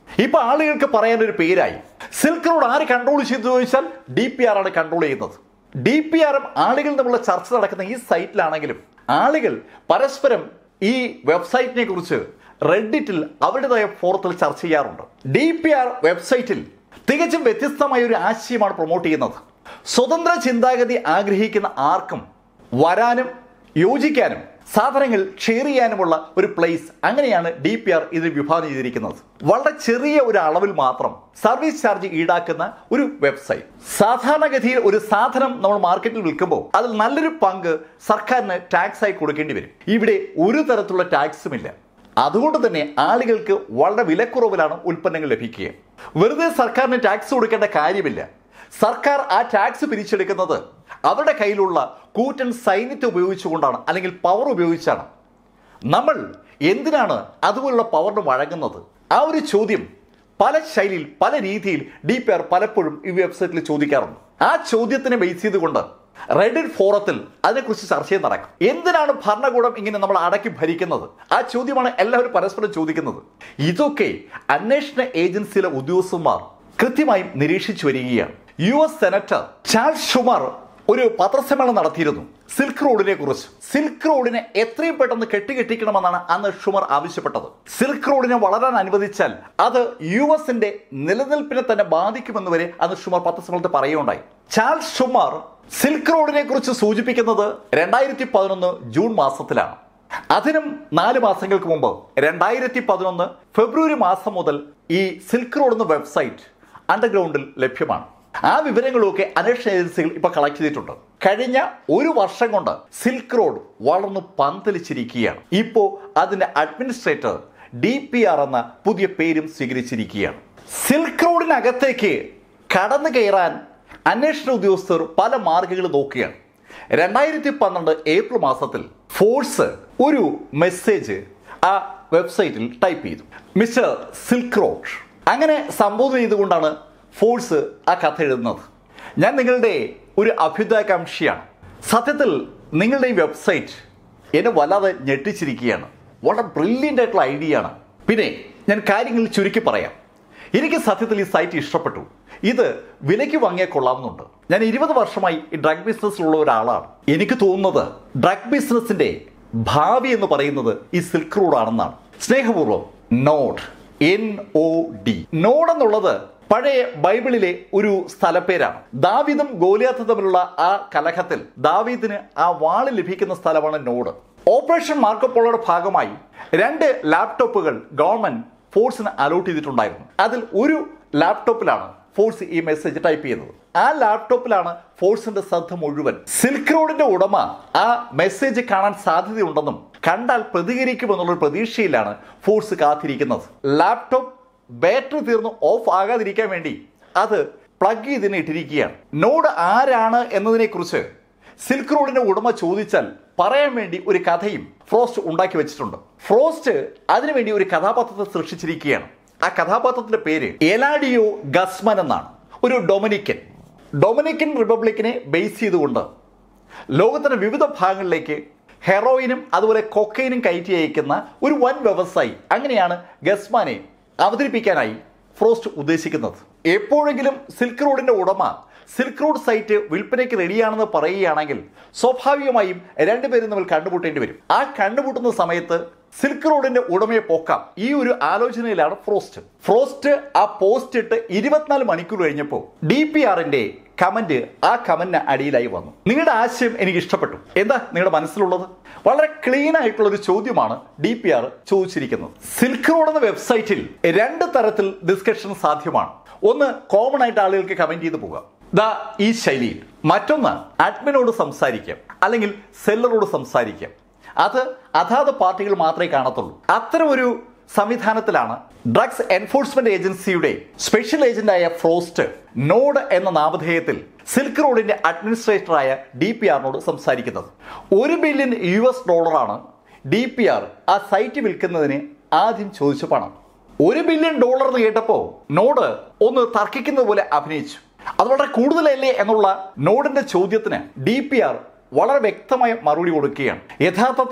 A: ഇപ്പൊ ആളുകൾക്ക് പറയാൻ ഒരു പേരായി സിൽക്ക് റോഡ് ആര് കൺട്രോൾ ചെയ്തു ചോദിച്ചാൽ ഡി പി ആർ ആണ് കൺട്രോൾ ചെയ്യുന്നത് ഡി പി ആറും ആളുകൾ തമ്മിലുള്ള ചർച്ച നടക്കുന്ന ഈ സൈറ്റിലാണെങ്കിലും ആളുകൾ പരസ്പരം ഈ വെബ്സൈറ്റിനെ കുറിച്ച് റെഡിറ്റിൽ അവരുടേതായ ഫോറത്തിൽ ചർച്ച ചെയ്യാറുണ്ട് ഡി പി ആർ വെബ്സൈറ്റിൽ തികച്ചും വ്യത്യസ്തമായ ഒരു ആശയമാണ് പ്രൊമോട്ട് ചെയ്യുന്നത് സ്വതന്ത്ര ചിന്താഗതി ആഗ്രഹിക്കുന്ന ആർക്കും വരാനും യോജിക്കാനും സാധനങ്ങൾ ഷെയർ ചെയ്യാനുമുള്ള ഒരു പ്ലേസ് അങ്ങനെയാണ് ഡി പി ആർ ഇതിൽ വിഭാവനം ചെയ്തിരിക്കുന്നത് വളരെ ചെറിയ ഒരു അളവിൽ മാത്രം സർവീസ് ചാർജ് ഈടാക്കുന്ന ഒരു വെബ്സൈറ്റ് സാധാരണഗതിയിൽ ഒരു സാധനം നമ്മൾ മാർക്കറ്റിൽ വിൽക്കുമ്പോൾ അതിൽ നല്ലൊരു പങ്ക് സർക്കാരിന് ടാക്സ് ആയി കൊടുക്കേണ്ടി വരും ഇവിടെ ഒരു തരത്തിലുള്ള ടാക്സും ഇല്ല അതുകൊണ്ട് തന്നെ ആളുകൾക്ക് വളരെ വിലക്കുറവിലാണ് ഉൽപ്പന്നങ്ങൾ ലഭിക്കുക വെറുതെ സർക്കാരിന് ടാക്സ് കൊടുക്കേണ്ട കാര്യമില്ല സർക്കാർ ആ ടാക്സ് പിരിച്ചെടുക്കുന്നത് അവരുടെ കയ്യിലുള്ള കൂറ്റൻ സൈന്യത്തെ ഉപയോഗിച്ചുകൊണ്ടാണ് അല്ലെങ്കിൽ പവർ ഉപയോഗിച്ചാണ് നമ്മൾ എന്തിനാണ് അതുപോലുള്ള പവറിന് വഴങ്ങുന്നത് ആ ഒരു ചോദ്യം പല ശൈലിയിൽ പല രീതിയിൽ ഡി പി ആർ പലപ്പോഴും ഈ വെബ്സൈറ്റിൽ ചോദിക്കാറുണ്ട് ആ ചോദ്യത്തിനെ ബേസ് ചെയ്തുകൊണ്ട് റെഡിറ്റ് ഫോറത്തിൽ അതിനെക്കുറിച്ച് ചർച്ചയും നടക്കും എന്തിനാണ് ഭരണകൂടം ഇങ്ങനെ നമ്മൾ അടക്കി ഭരിക്കുന്നത് ആ ചോദ്യമാണ് എല്ലാവരും പരസ്പരം ചോദിക്കുന്നത് ഇതൊക്കെ അന്വേഷണ ഏജൻസിയിലെ ഉദ്യോഗസ്ഥന്മാർ കൃത്യമായും നിരീക്ഷിച്ചു വരികയാണ് U S senator Charles Schumer ഒരു പത്രസമ്മേളനം നടത്തിയിരുന്നു സിൽക്ക് റോഡിനെ കുറിച്ച് സിൽക്ക് റോഡിനെ എത്രയും പെട്ടെന്ന് കെട്ടിക്കെട്ടിക്കണമെന്നാണ് അന്ന് ഷുമർ ആവശ്യപ്പെട്ടത് സിൽക്ക് റോഡിനെ വളരാൻ അനുവദിച്ചാൽ അത് യു എസിന്റെ നിലനിൽപ്പിനെ തന്നെ ബാധിക്കുമെന്ന് വരെ അന്ന് ഷുമർ പത്രസമ്മേളനത്തിൽ പറയുകയുണ്ടായി ചാൾസ് ഷുമാർ സിൽക്ക് റോഡിനെ കുറിച്ച് സൂചിപ്പിക്കുന്നത് രണ്ടായിരത്തി പതിനൊന്ന് ജൂൺ മാസത്തിലാണ് അതിനും നാല് മാസങ്ങൾക്ക് മുമ്പ് രണ്ടായിരത്തി പതിനൊന്ന് ഫെബ്രുവരി മാസം മുതൽ ഈ സിൽക്ക് റോഡ് എന്ന വെബ്സൈറ്റ് അണ്ടർഗ്രൗണ്ടിൽ ലഭ്യമാണ് ആ വിവരങ്ങളൊക്കെ അന്വേഷണ ഏജൻസികൾ ഇപ്പൊ കളക്ട് ചെയ്തിട്ടുണ്ട് കഴിഞ്ഞ ഒരു വർഷം കൊണ്ട് സിൽക്ക് റോഡ് വളർന്നു പന്തലിച്ചിരിക്കുകയാണ് ഇപ്പോ അതിന്റെ അഡ്മിനിസ്ട്രേറ്റർ ഡി പി ആർ എന്ന പുതിയ പേരും സ്വീകരിച്ചിരിക്കുകയാണ് സിൽക്ക് റോഡിനകത്തേക്ക് കടന്നു കയറാൻ അന്വേഷണ ഉദ്യോഗസ്ഥർ പല മാർഗങ്ങൾ നോക്കുകയാണ് രണ്ടായിരത്തി പന്ത്രണ്ട് ഏപ്രിൽ മാസത്തിൽ ഫോഴ്സ് ഒരു മെസ്സേജ് ആ വെബ്സൈറ്റിൽ ടൈപ്പ് ചെയ്തു മിസ്റ്റർ സിൽക്ക് റോഡ് അങ്ങനെ സംബോധന ചെയ്തുകൊണ്ടാണ് ഫോഴ്സ് ആ കഥ എഴുതുന്നത് ഞാൻ നിങ്ങളുടെ ഒരു അഭ്യുദാകാംക്ഷിയാണ് സത്യത്തിൽ നിങ്ങളുടെ ഈ വെബ്സൈറ്റ് എന്നെ വല്ലാതെ ഞെട്ടിച്ചിരിക്കുകയാണ് വളരെ ബ്രില്യൻ്റ് ആയിട്ടുള്ള ഐഡിയ ആണ് പിന്നെ ഞാൻ കാര്യങ്ങൾ ചുരുക്കി പറയാം എനിക്ക് സത്യത്തിൽ ഈ സൈറ്റ് ഇഷ്ടപ്പെട്ടു ഇത് വിലയ്ക്ക് വാങ്ങിയാൽ കൊള്ളാവുന്നുണ്ട് ഞാൻ ഇരുപത് വർഷമായി ഈ ഡ്രഗ് ബിസിനസ്സിലുള്ള ഒരാളാണ് എനിക്ക് തോന്നുന്നത് ഡ്രഗ് ബിസിനസിന്റെ ഭാവി എന്ന് പറയുന്നത് ഈ സിൽക്ക് റോഡ് ആണെന്നാണ് സ്നേഹപൂർവ്വം node N O D node എന്നുള്ളത് പഴയ ബൈബിളിലെ ഒരു സ്ഥലപ്പേരാണ് ദാവീദും ഗോലിയാത്തും തമ്മിലുള്ള ആ കലഹത്തിൽ ദാവീദിന് ആ വാള് ലഭിക്കുന്ന സ്ഥലമാണ് നോഡ് ഓപ്പറേഷൻ മാർക്കോപ്പോളയുടെ ഭാഗമായി രണ്ട് ലാപ്ടോപ്പുകൾ ഗവൺമെന്റ് ഫോഴ്സിന് അലോട്ട് ചെയ്തിട്ടുണ്ടായിരുന്നു അതിൽ ഒരു ലാപ്ടോപ്പിലാണ് ഫോഴ്സ് ഈ മെസ്സേജ് ടൈപ്പ് ചെയ്യുന്നത് ആ ലാപ്ടോപ്പിലാണ് ഫോഴ്സിന്റെ ശ്രദ്ധ മുഴുവൻ സിൽക്ക് റോഡിന്റെ ഉടമ ആ മെസ്സേജ് കാണാൻ സാധ്യതയുണ്ടെന്നും കണ്ടാൽ പ്രതികരിക്കുമെന്നുള്ള പ്രതീക്ഷയിലാണ് ഫോഴ്സ് കാത്തിരിക്കുന്നത് ലാപ്ടോപ്പ് ബാറ്ററി തീർന്ന് ഓഫ് ആകാതിരിക്കാൻ വേണ്ടി അത് പ്ലഗ് ചെയ്തിന് ഇട്ടിരിക്കുകയാണ് നോഡ് ആരാണ് എന്നതിനെ കുറിച്ച് സിൽക്ക് റോഡിന്റെ ഉടമ ചോദിച്ചാൽ പറയാൻ വേണ്ടി ഒരു കഥയും ഫ്രോസ്റ്റ് ഉണ്ടാക്കി വെച്ചിട്ടുണ്ട് ഫ്രോസ്റ്റ് അതിനുവേണ്ടി ഒരു കഥാപാത്രത്തെ സൃഷ്ടിച്ചിരിക്കുകയാണ് ആ കഥാപാത്രത്തിന്റെ പേര് എലാഡിയോ ഗസ്മൻ എന്നാണ് ഒരു ഡൊമിനിക്കൻ ഡൊമിനിക്കൻ റിപ്പബ്ലിക്കിനെ ബേസ് ചെയ്തുകൊണ്ട് ലോകത്തിന്റെ വിവിധ ഭാഗങ്ങളിലേക്ക് ഹെറോയിനും അതുപോലെ കൊക്കൈനും കയറ്റി അയക്കുന്ന ഒരു വൻ വ്യവസായി അങ്ങനെയാണ് ഗസ്മാനെ അവതരിപ്പിക്കാനായി ഫ്രോസ്റ്റ് ഉദ്ദേശിക്കുന്നത് എപ്പോഴെങ്കിലും സിൽക്ക് റോഡിന്റെ ഉടമ സിൽക്ക് റോഡ് സൈറ്റ് വിൽപ്പനയ്ക്ക് റെഡിയാണെന്ന് പറയുകയാണെങ്കിൽ സ്വാഭാവികമായും രണ്ടുപേരും തമ്മിൽ കണ്ടുമുട്ടേണ്ടി വരും ആ കണ്ടുമുട്ടുന്ന സമയത്ത് സിൽക്ക് റോഡിന്റെ ഉടമയെ പോക്കാം ഈ ഒരു ആലോചനയിലാണ് ഫ്രോസ്റ്റ് ഫ്രോസ്റ്റ് ആ പോസ്റ്റ് ഇട്ട് ഇരുപത്തിനാല് മണിക്കൂർ കഴിഞ്ഞപ്പോൾ ഡി പി ആറിന്റെ കമന്റ് ആ കമന്റിന് അടിയിലായി വന്നു നിങ്ങളുടെ ആശയം എനിക്ക് ഇഷ്ടപ്പെട്ടു എന്താ നിങ്ങളുടെ മനസ്സിലുള്ളത് വളരെ ക്ലീൻ ആയിട്ടുള്ള ഒരു ചോദ്യമാണ് ഡി പി ആർ ചോദിച്ചിരിക്കുന്നത് സിൽക്ക് റോഡ് എന്ന വെബ്സൈറ്റിൽ രണ്ട് തരത്തിൽ ഡിസ്കഷൻ സാധ്യമാണ് ഒന്ന് കോമൺ ആയിട്ട് ആളുകൾക്ക് കമന്റ് ചെയ്ത് പോകാം ദാ ഈ ശൈലിയിൽ മറ്റൊന്ന് അഡ്മിനോട് സംസാരിക്കാം അല്ലെങ്കിൽ സെല്ലറോട് സംസാരിക്കാം അത് അതാത് പാർട്ടികൾ മാത്രമേ കാണത്തുള്ളൂ അത്തരം ഒരു സംവിധാനത്തിലാണ് ഡ്രഗ്സ് എൻഫോഴ്സ്മെന്റ് ഏജൻസിയുടെ സ്പെഷ്യൽ ഏജന്റായ ഫ്രോസ്റ്റ് നോഡ് എന്ന നാമധേയത്തിൽ സിൽക്ക് റോഡിന്റെ അഡ്മിനിസ്ട്രേറ്ററായ ഡി പി ആറിനോട് സംസാരിക്കുന്നത് ഒരു ബില്യൺ യു എസ് ഡോളറാണ് ഡി പി ആർ ആ സൈറ്റ് വിൽക്കുന്നതിന് ആദ്യം ചോദിച്ച പണം ഒരു ബില്യൺ ഡോളർ എന്ന് കേട്ടപ്പോൾ നോഡ് ഒന്ന് തർക്കിക്കുന്നത് പോലെ അഭിനയിച്ചു അത് വളരെ കൂടുതലല്ലേ എന്നുള്ള നോഡിന്റെ ചോദ്യത്തിന് ഡി പി ആർ വളരെ വ്യക്തമായ മറുപടി കൊടുക്കുകയാണ് യഥാർത്ഥത്തിൽ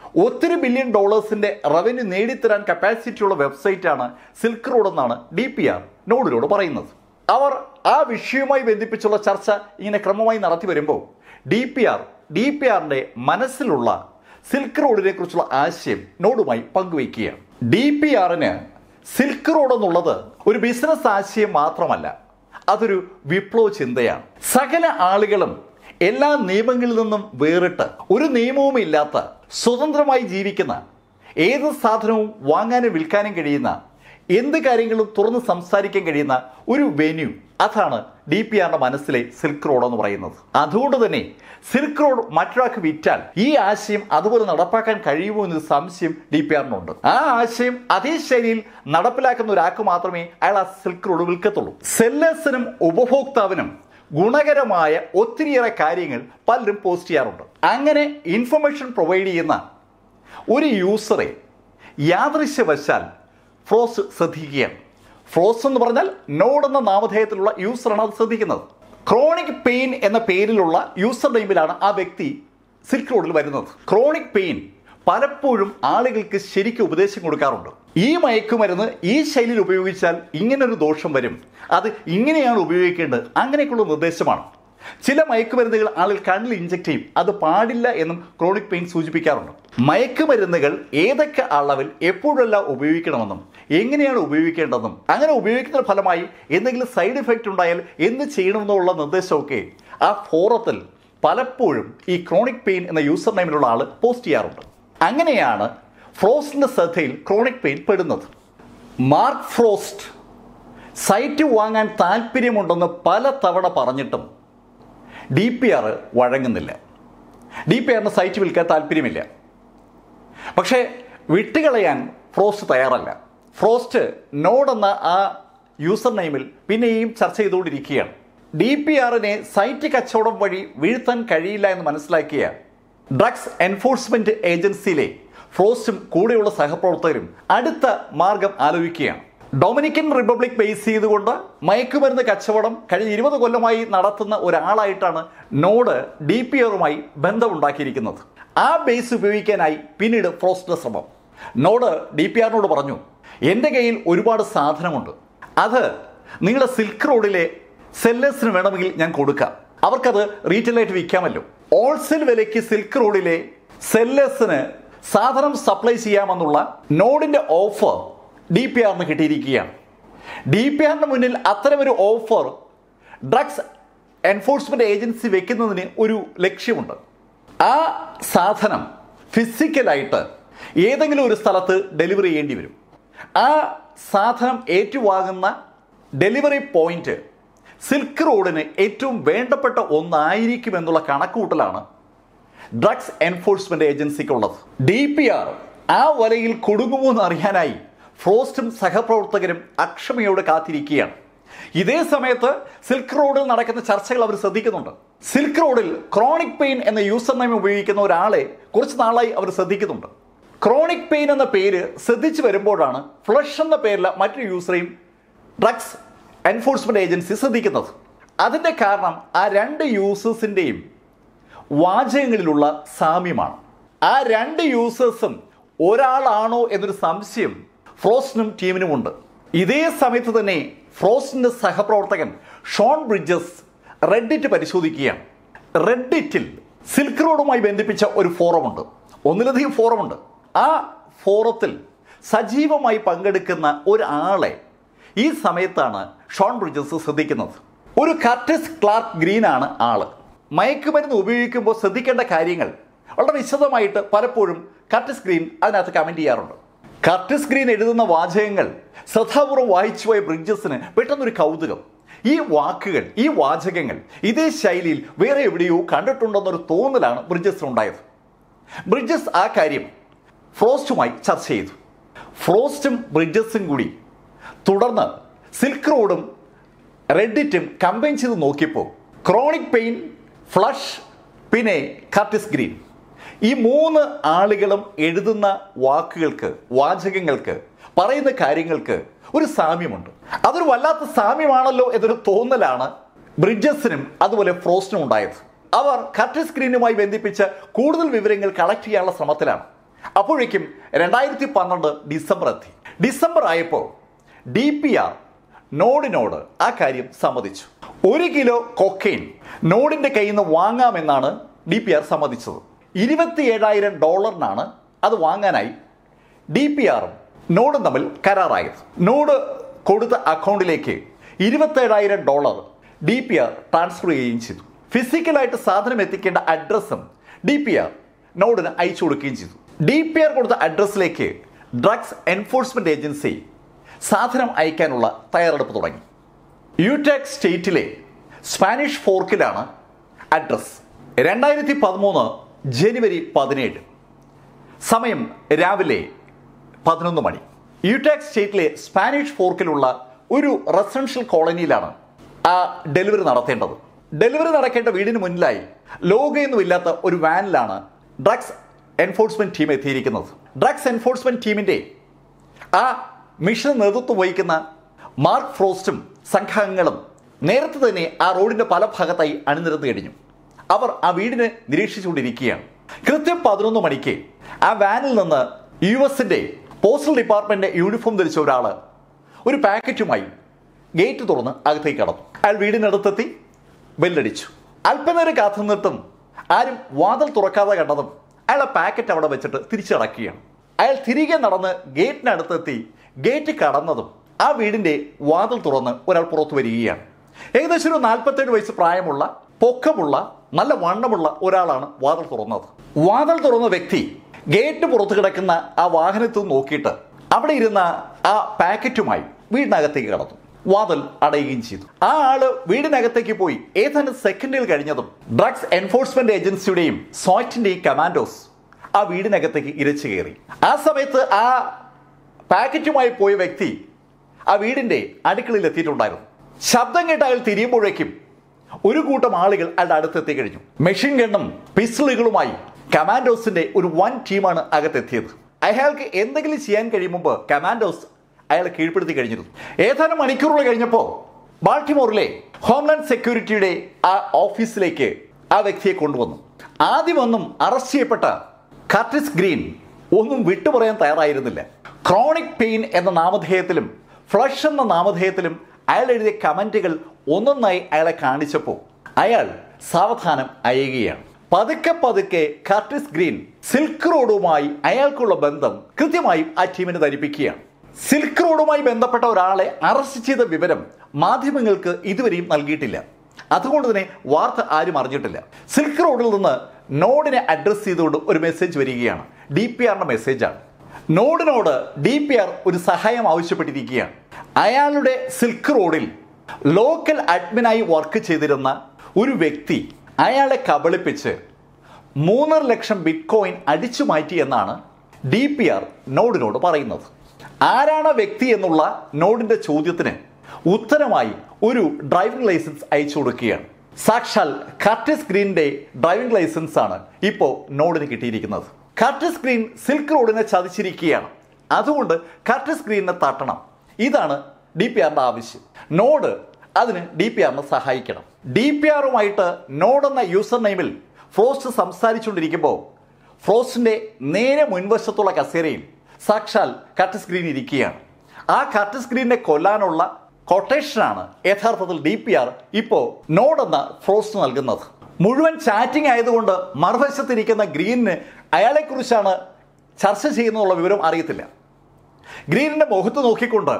A: ഒത്തിരി ബില്യൺ ഡോളേഴ്സിന്റെ റവന്യൂ നേടിത്തരാൻ കപ്പാസിറ്റിയുള്ള വെബ്സൈറ്റാണ് സിൽക്ക് റോഡ് എന്നാണ് ഡി പി ആർ നോഡിനോട് പറയുന്നത് അവർ ആ വിഷയവുമായി ബന്ധിപ്പിച്ചുള്ള ചർച്ച ഇങ്ങനെ ക്രമമായി നടത്തി വരുമ്പോൾ D P R D P ആറിന്റെ മനസ്സിലുള്ള സിൽക്ക് റോഡിനെ കുറിച്ചുള്ള ആശയം നോഡുമായി പങ്കുവയ്ക്കുകയാണ് ഡി പി ആറിന് സിൽക്ക് റോഡ് എന്നുള്ളത് ഒരു ബിസിനസ് ആശയം മാത്രമല്ല അതൊരു വിപ്ലവ ചിന്തയാണ് സകല ആളുകളും എല്ലാ നിയമങ്ങളിൽ നിന്നും വേറിട്ട് ഒരു നിയമവും ഇല്ലാത്ത സ്വതന്ത്രമായി ജീവിക്കുന്ന ഏത് സാധനവും വാങ്ങാനും വിൽക്കാനും കഴിയുന്ന എന്ത് കാര്യങ്ങളും തുറന്ന് സംസാരിക്കാൻ കഴിയുന്ന ഒരു വെന്യൂ അതാണ് ഡി പി ആറിന്റെ മനസ്സിലെ സിൽക്ക് റോഡ് എന്ന് പറയുന്നത് അതുകൊണ്ട് തന്നെ സിൽക്ക് റോഡ് മറ്റൊരാൾക്ക് വിറ്റാൽ ഈ ആശയം അതുപോലെ നടപ്പാക്കാൻ കഴിയുമോ എന്നൊരു സംശയം ഡി പി ആറിനുണ്ട് ആ ആശയം അതേ ശൈലിയിൽ നടപ്പിലാക്കുന്ന ഒരാൾക്ക് മാത്രമേ അയാൾ ആ സിൽക്ക് റോഡ് വിൽക്കത്തുള്ളൂ സെല്ലേഴ്സിനും ഉപഭോക്താവിനും ഗുണകരമായ ഒത്തിരിയേറെ കാര്യങ്ങൾ പലരും പോസ്റ്റ് ചെയ്യാറുണ്ട് അങ്ങനെ ഇൻഫർമേഷൻ പ്രൊവൈഡ് ചെയ്യുന്ന ഒരു യൂസറെ യാദൃശ്യവശാൽ ഫ്രോസ് ശ്രദ്ധിക്കുകയാണ് ഫ്രോസ് എന്ന് പറഞ്ഞാൽ നോഡ് എന്ന നാമധേയത്തിലുള്ള യൂസറാണ് അത് ശ്രദ്ധിക്കുന്നത് ക്രോണിക് പെയിൻ എന്ന പേരിലുള്ള യൂസർ നെയിമിലാണ് ആ വ്യക്തി സിൽക്ക് റോഡിൽ വരുന്നത് ക്രോണിക് പെയിൻ പലപ്പോഴും ആളുകൾക്ക് ശരിക്കും ഉപദേശം കൊടുക്കാറുണ്ട് ഈ മയക്കുമരുന്ന് ഈ ശൈലിയിൽ ഉപയോഗിച്ചാൽ ഇങ്ങനൊരു ദോഷം വരും അത് ഇങ്ങനെയാണ് ഉപയോഗിക്കേണ്ടത് അങ്ങനെയൊക്കെയുള്ള നിർദ്ദേശമാണ് ചില മയക്കുമരുന്നുകൾ ആളുകൾ കണ്ണിൽ ഇഞ്ചക്ട് ചെയ്യും അത് പാടില്ല എന്നും ക്രോണിക് പെയിൻ സൂചിപ്പിക്കാറുണ്ട് മയക്കുമരുന്നുകൾ ഏതൊക്കെ അളവിൽ എപ്പോഴെല്ലാം ഉപയോഗിക്കണമെന്നും എങ്ങനെയാണ് ഉപയോഗിക്കേണ്ടതെന്നും അങ്ങനെ ഉപയോഗിക്കുന്ന ഫലമായി എന്തെങ്കിലും സൈഡ് ഇഫക്റ്റ് ഉണ്ടായാൽ എന്ത് ചെയ്യണമെന്നുള്ള നിർദ്ദേശമൊക്കെ ആ ഫോറത്തിൽ പലപ്പോഴും ഈ ക്രോണിക് പെയിൻ എന്ന യൂസർ നെയിമിലുള്ള ആൾ പോസ്റ്റ് ചെയ്യാറുണ്ട് അങ്ങനെയാണ് ഫ്രോസ്റ്റിന്റെ ശ്രദ്ധയിൽ ക്രോണിക് പെയിൻ പെടുന്നത് മാർക്ക് ഫ്രോസ്റ്റ് സൈറ്റ് വാങ്ങാൻ താല്പര്യമുണ്ടെന്ന് പല തവണ പറഞ്ഞിട്ടും ഡി പി ആർ വഴങ്ങുന്നില്ല ഡി പി ആറിന് സൈറ്റ് വിൽക്കാൻ താല്പര്യമില്ല പക്ഷേ വിട്ടുകളയാൻ ഫ്രോസ്റ്റ് തയ്യാറല്ല ഫ്രോസ്റ്റ് നോഡ് എന്ന ആ യൂസർ നെയിമിൽ പിന്നെയും ചർച്ച ചെയ്തുകൊണ്ടിരിക്കുകയാണ് ഡി പി ആറിനെ സൈറ്റ് കച്ചവടം വഴി വീഴ്ത്താൻ കഴിയില്ല എന്ന് മനസ്സിലാക്കിയ ഡ്രഗ്സ് എൻഫോഴ്സ്മെന്റ് ഏജൻസിയിലെ ഫ്രോസ്റ്റും കൂടെയുള്ള സഹപ്രവർത്തകരും അടുത്ത മാർഗം ആലോചിക്കുകയാണ് ഡൊമിനിക്കൻ റിപ്പബ്ലിക് ബേസ് ചെയ്തുകൊണ്ട് മയക്കുമരുന്ന് കച്ചവടം കഴിഞ്ഞ ഇരുപത് കൊല്ലമായി നടത്തുന്ന ഒരാളായിട്ടാണ് നോഡ് ഡി പി ആറുമായി ബന്ധമുണ്ടാക്കിയിരിക്കുന്നത് ആ ബേസ് ഉപയോഗിക്കാനായി പിന്നീട് ഫ്രോസ്റ്റിന്റെ ശ്രമം നോഡ് ഡി പി ആറിനോട് പറഞ്ഞു എൻ്റെ കയ്യിൽ ഒരുപാട് സാധനമുണ്ട് അത് നിങ്ങളുടെ സിൽക്ക് റോഡിലെ സെല്ലേഴ്സിന് വേണമെങ്കിൽ ഞാൻ കൊടുക്കാം അവർക്കത് റീറ്റെയിലായിട്ട് വിൽക്കാമല്ലോ ഹോൾസെയിൽ വിലയ്ക്ക് സിൽക്ക് റോഡിലെ സെല്ലേഴ്സിന് സാധനം സപ്ലൈ ചെയ്യാമെന്നുള്ള നോഡിന്റെ ഓഫർ ഡി പി ആറിന് കിട്ടിയിരിക്കുകയാണ് ഡി പി ആറിന് മുന്നിൽ അത്തരമൊരു ഓഫർ ഡ്രഗ്സ് എൻഫോഴ്സ്മെന്റ് ഏജൻസി വെക്കുന്നതിന് ഒരു ലക്ഷ്യമുണ്ട് ആ സാധനം ഫിസിക്കലായിട്ട് ഏതെങ്കിലും ഒരു സ്ഥലത്ത് ഡെലിവറി ചെയ്യേണ്ടി വരും ആ സാധനം ഏറ്റുവാങ്ങുന്ന ഡെലിവറി പോയിന്റ് സിൽക്ക് റോഡിന് ഏറ്റവും വേണ്ടപ്പെട്ട ഒന്നായിരിക്കും എന്നുള്ള കണക്കുകൂട്ടലാണ് ഡ്രഗ്സ് എൻഫോഴ്സ്മെന്റ് ഏജൻസിക്കുള്ളത് ഡി പി ആർ ആ വലയിൽ കുടുങ്ങുമോ എന്ന് അറിയാനായി ഫ്രോസ്റ്റും സഹപ്രവർത്തകരും അക്ഷമയോടെ കാത്തിരിക്കുകയാണ് ഇതേ സമയത്ത് സിൽക്ക് റോഡിൽ നടക്കുന്ന ചർച്ചകൾ അവർ ശ്രദ്ധിക്കുന്നുണ്ട് സിൽക്ക് റോഡിൽ ക്രോണിക് പെയിൻ എന്ന യൂസർ നെയിം ഉപയോഗിക്കുന്ന ഒരാളെ കുറച്ച് നാളായി അവർ ശ്രദ്ധിക്കുന്നുണ്ട് ക്രോണിക് പെയിൻ എന്ന പേര് ശ്രദ്ധിച്ചു വരുമ്പോഴാണ് ഫ്ലഷ് എന്ന പേരില മറ്റൊരു യൂസറെയും ഡ്രഗ്സ് എൻഫോഴ്സ്മെന്റ് ഏജൻസി ശ്രദ്ധിക്കുന്നത് അതിന്റെ കാരണം ആ രണ്ട് യൂസേഴ്സിന്റെയും വാചകങ്ങളിലുള്ള സാമ്യമാണ് ആ രണ്ട് യൂസേഴ്സും ഒരാളാണോ എന്നൊരു സംശയം ഫ്രോസ്റ്റിനും ടീമിനുമുണ്ട് ഇതേ സമയത്ത് തന്നെ ഫ്രോസ്റ്റിന്റെ സഹപ്രവർത്തകൻ ഷോൺ ബ്രിഡ്ജസ് റെഡിറ്റ് പരിശോധിക്കുകയാണ് റെഡിറ്റിൽ സിൽക്ക് റോഡുമായി ബന്ധിപ്പിച്ച ഒരു ഫോറമുണ്ട് ഒന്നിലധികം ഫോറമുണ്ട് ആ ഫോറത്തിൽ സജീവമായി പങ്കെടുക്കുന്ന ഒരാളെ ഈ സമയത്താണ് ഷോൺ ബ്രിഡ്ജസ് ശ്രദ്ധിക്കുന്നത് ഒരു കർട്ടിസ് ക്ലാർക്ക് ഗ്രീൻ ആണ് ആള് മയക്കുമരുന്ന് ഉപയോഗിക്കുമ്പോൾ ശ്രദ്ധിക്കേണ്ട കാര്യങ്ങൾ വളരെ വിശദമായിട്ട് പലപ്പോഴും കർട്ടിസ് ഗ്രീൻ അതിനകത്ത് കമന്റ് ചെയ്യാറുണ്ട് കർട്ടിസ് ഗ്രീൻ എഴുതുന്ന വാചകങ്ങൾ ശ്രദ്ധാപൂർവ്വം വായിച്ചു പോയ ബ്രിഡ്ജസിന് പെട്ടെന്നൊരു കൗതുകം ഈ വാക്കുകൾ ഈ വാചകങ്ങൾ ഇതേ ശൈലിയിൽ വേറെ എവിടെയോ കണ്ടിട്ടുണ്ടെന്നൊരു തോന്നലാണ് ബ്രിഡ്ജസിനുണ്ടായത് ബ്രിഡ്ജസ് ആ കാര്യം ഫ്രോസ്റ്റുമായി ചർച്ച ചെയ്തു ഫ്രോസ്റ്റും ബ്രിഡ്ജസും കൂടി തുടർന്ന് സിൽക്ക് റോഡും റെഡിറ്റും കമ്പൈൻ ചെയ്ത് നോക്കിയപ്പോൾ ക്രോണിക് പെയിൻ ഫ്ലഷ് പിന്നെ കർട്ടിസ് ഗ്രീൻ ഈ മൂന്ന് ആളുകളും എഴുതുന്ന വാക്കുകൾക്ക് വാചകങ്ങൾക്ക് പറയുന്ന കാര്യങ്ങൾക്ക് ഒരു സാമ്യമുണ്ട് അതൊരു വല്ലാത്ത സാമ്യമാണല്ലോ എന്നൊരു തോന്നലാണ് ബ്രിഡ്ജസിനും അതുപോലെ ഫ്രോസ്റ്റിനും ഉണ്ടായത് അവർ കർട്ടിസ് സ്ക്രീനുമായി ബന്ധിപ്പിച്ച് കൂടുതൽ വിവരങ്ങൾ കളക്ട് ചെയ്യാനുള്ള ശ്രമത്തിലാണ് അപ്പോഴേക്കും രണ്ടായിരത്തി പന്ത്രണ്ട് ഡിസംബർ എത്തി ഡിസംബർ ആയപ്പോൾ ഡി പി ആർ നോഡിനോട് ആ കാര്യം സമ്മതിച്ചു ഒരു കിലോ കൊക്കെയിൻ നോഡിന്റെ കയ്യിൽ നിന്ന് വാങ്ങാമെന്നാണ് ഡി പി ആർ സമ്മതിച്ചത് ഇരുപത്തി ഏഴായിരം ഡോളറിനാണ് അത് വാങ്ങാനായി ഡി പി ആറും നോഡും തമ്മിൽ കരാറായത് നോഡ് കൊടുത്ത അക്കൗണ്ടിലേക്ക് ഇരുപത്തേഴായിരം dollar D P R transfer ചെയ്യുകയും ചെയ്തു ഫിസിക്കലായിട്ട് സാധനം എത്തിക്കേണ്ട അഡ്രസ്സും ഡി പി ആർ നോഡിന് അയച്ചു കൊടുക്കുകയും ചെയ്തു ഡി പി ആർ കൊടുത്ത അഡ്രസ്സിലേക്ക് ഡ്രഗ്സ് എൻഫോഴ്സ്മെന്റ് ഏജൻസി സാധനം അയക്കാനുള്ള തയ്യാറെടുപ്പ് തുടങ്ങി യൂടെക് സ്റ്റേറ്റിലെ സ്പാനിഷ് ഫോർക്കിലാണ് അഡ്രസ് രണ്ടായിരത്തി പതിമൂന്ന് ജനുവരി പതിനേഴ് സമയം രാവിലെ പതിനൊന്ന് മണി യൂടെക് സ്റ്റേറ്റിലെ സ്പാനിഷ് ഫോർക്കിലുള്ള ഒരു റെസിഡൻഷ്യൽ കോളനിയിലാണ് ആ ഡെലിവറി നടത്തേണ്ടത് ഡെലിവറി നടക്കേണ്ട വീടിന് മുന്നിലായി ലോഗയൊന്നുമില്ലാത്ത ഒരു വാനിലാണ് ഡ്രഗ്സ് എൻഫോഴ്സ്മെന്റ് ടീം എത്തിയിരിക്കുന്നത് ഡ്രഗ്സ് എൻഫോഴ്സ്മെന്റ് ടീമിന്റെ ആ മിഷൻ നേതൃത്വം വഹിക്കുന്ന മാർക്ക് ഫ്രോസ്റ്റും സംഘാംഗങ്ങളും നേരത്തെ തന്നെ ആ റോഡിന്റെ പല ഭാഗത്തായി അണിനിരന്നു കഴിഞ്ഞു അവർ ആ വീടിനെ നിരീക്ഷിച്ചുകൊണ്ടിരിക്കുകയാണ് കൃത്യം പതിനൊന്ന് മണിക്ക് ആ വാനിൽ നിന്ന് യു എസിന്റെ പോസ്റ്റൽ ഡിപ്പാർട്ട്മെന്റ് യൂണിഫോം ധരിച്ച ഒരാള് ഒരു പാക്കറ്റുമായി ഗേറ്റ് തുറന്ന് അകത്തേക്ക് കടന്നു അയാൾ വീടിനടുത്തെത്തി ബെല്ലടിച്ചു അല്പനേരം കാത്തു നിന്നിട്ടും ആരും വാതിൽ തുറക്കാതെ കണ്ടതും അയാൾ ആ പാക്കറ്റ് അവിടെ വെച്ചിട്ട് തിരിച്ചു കടക്കുകയാണ് അയാൾ തിരികെ നടന്ന് ഗേറ്റിനടുത്തെത്തി ഗേറ്റ് കടന്നതും ആ വീടിന്റെ വാതിൽ തുറന്ന് ഒരാൾ പുറത്തു വരികയാണ് ഏകദേശം ഒരു നാൽപ്പത്തേഴ് വയസ്സ് പ്രായമുള്ള പൊക്കമുള്ള നല്ല വണ്ണമുള്ള ഒരാളാണ് വാതിൽ തുറന്നത് വാതിൽ തുറന്ന വ്യക്തി ഗേറ്റ് പുറത്ത് കിടക്കുന്ന ആ വാഹനത്തിൽ നോക്കിയിട്ട് അവിടെ ഇരുന്ന ആ പാക്കറ്റുമായി വീടിനകത്തേക്ക് കടന്നു വാതിൽ അടയുകയും ചെയ്തു ആ ആള് വീടിനകത്തേക്ക് പോയി ഏതാനും സെക്കൻഡുകൾ കഴിഞ്ഞതും ഡ്രഗ്സ് എൻഫോഴ്സ്മെന്റ് ഏജൻസിയുടെയും സോറ്റിന്റെയും കമാൻഡോസ് ആ വീടിനകത്തേക്ക് ഇരച്ചു കയറി ആ സമയത്ത് ആ പാക്കറ്റുമായി പോയ വ്യക്തി ആ വീടിന്റെ അടുക്കളയിൽ എത്തിയിട്ടുണ്ടായിരുന്നു ശബ്ദം കേട്ട് അയാൾ തിരിയുമ്പോഴേക്കും ഒരു കൂട്ടം ആളുകൾ അയാളുടെ അടുത്തെത്തി കഴിഞ്ഞു മെഷീൻ ഗണ്ണും പിസ്റ്റളുകളുമായി കമാൻഡോസിന്റെ ഒരു വൻ ടീമാണ് അകത്തെത്തിയത് അയാൾക്ക് എന്തെങ്കിലും ചെയ്യാൻ കഴിയും മുമ്പ് കമാൻഡോസ് അയാളെ കീഴ്പ്പെടുത്തി കഴിഞ്ഞിരുന്നു ഏതാനും മണിക്കൂറുകൾ കഴിഞ്ഞപ്പോൾ ബാൾട്ടിമോറിലെ ഹോംലാൻഡ് സെക്യൂരിറ്റിയുടെ ആ ഓഫീസിലേക്ക് ആ വ്യക്തിയെ കൊണ്ടുവന്നു ആദ്യമൊന്നും അറസ്റ്റ് ചെയ്യപ്പെട്ട കർട്ടിസ് ഗ്രീൻ ഒന്നും വിട്ടുപറയാൻ തയ്യാറായിരുന്നില്ല ക്രോണിക് പെയിൻ എന്ന നാമധേയത്തിലും ഫ്ലഷ് എന്ന നാമധേയത്തിലും അയാൾ എഴുതിയ കമന്റുകൾ ഒന്നൊന്നായി അയാളെ കാണിച്ചപ്പോൾ അയാൾ സാവധാനം അയയുകയാണ് പതുക്കെ പതുക്കെ കർട്ടിസ് ഗ്രീൻ സിൽക്ക് റോഡുമായി അയാൾക്കുള്ള ബന്ധം കൃത്യമായും ആ ടീമിനെ ധരിപ്പിക്കുകയാണ് സിൽക്ക് റോഡുമായി ബന്ധപ്പെട്ട ഒരാളെ അറസ്റ്റ് ചെയ്ത വിവരം മാധ്യമങ്ങൾക്ക് ഇതുവരെയും നൽകിയിട്ടില്ല അതുകൊണ്ട് തന്നെ വാർത്ത ആരും അറിഞ്ഞിട്ടില്ല സിൽക്ക് റോഡിൽ നിന്ന് നോഡിനെ അഡ്രസ് ചെയ്തുകൊണ്ട് ഒരു മെസ്സേജ് വരികയാണ് ഡി പി ആറിന്റെ മെസ്സേജാണ് നോഡിനോട് ഡി പി ആർ ഒരു സഹായം ആവശ്യപ്പെട്ടിരിക്കുകയാണ് അയാളുടെ സിൽക്ക് റോഡിൽ ലോക്കൽ അഡ്മിനായി വർക്ക് ചെയ്തിരുന്ന ഒരു വ്യക്തി അയാളെ കബളിപ്പിച്ച് മൂന്നര ലക്ഷം ബിറ്റ് കോയിൻ അടിച്ചു മാറ്റി എന്നാണ് ഡി പി ആർ നോഡിനോട് പറയുന്നത് ആരാണ് വ്യക്തി എന്നുള്ള നോഡിന്റെ ചോദ്യത്തിന് ഉത്തരമായി ഒരു ഡ്രൈവിംഗ് ലൈസൻസ് അയച്ചു കൊടുക്കുകയാണ് സാക്ഷാൽ കർട്ടിസ് ഗ്രീനിന്റെ ഡ്രൈവിംഗ് ലൈസൻസ് ആണ് ഇപ്പോൾ നോഡിന് കിട്ടിയിരിക്കുന്നത് കർട്ടിസ് ഗ്രീൻ സിൽക്ക് റോഡിനെ ചതിച്ചിരിക്കുകയാണ് അതുകൊണ്ട് കർട്ടിസ് ഗ്രീനിനെ തട്ടണം ഇതാണ് ഡി പി ആറിന്റെ ആവശ്യം നോഡ് അതിന് ഡി പി ആറിനെ സഹായിക്കണം ഡി പി ആറുമായിട്ട് നോഡ് എന്ന യൂസർ നെയിമിൽ ഫ്രോസ്റ്റ് സംസാരിച്ചുകൊണ്ടിരിക്കുമ്പോൾ ഫ്രോസ്റ്റിന്റെ നേരെ മുൻവശത്തുള്ള കസേരയിൽ സാക്ഷാൽ കർട്ടിസ് ഗ്രീൻ ഇരിക്കുകയാണ് ആ കർട്ടിസ് ഗ്രീനെ കൊല്ലാനുള്ള കൊട്ടേഷനാണ് യഥാർത്ഥത്തിൽ ഡി പി ആർ ഇപ്പോൾ നോഡ് എന്ന ഫ്രോസ്റ്റ് നൽകുന്നത് മുഴുവൻ ചാറ്റിംഗ് ആയതുകൊണ്ട് മറുവശത്തിരിക്കുന്ന ഗ്രീനിന് അയാളെക്കുറിച്ചാണ് ചർച്ച ചെയ്യുന്നുള്ള വിവരം അറിയത്തില്ല ഗ്രീനിന്റെ മുഖത്ത് നോക്കിക്കൊണ്ട്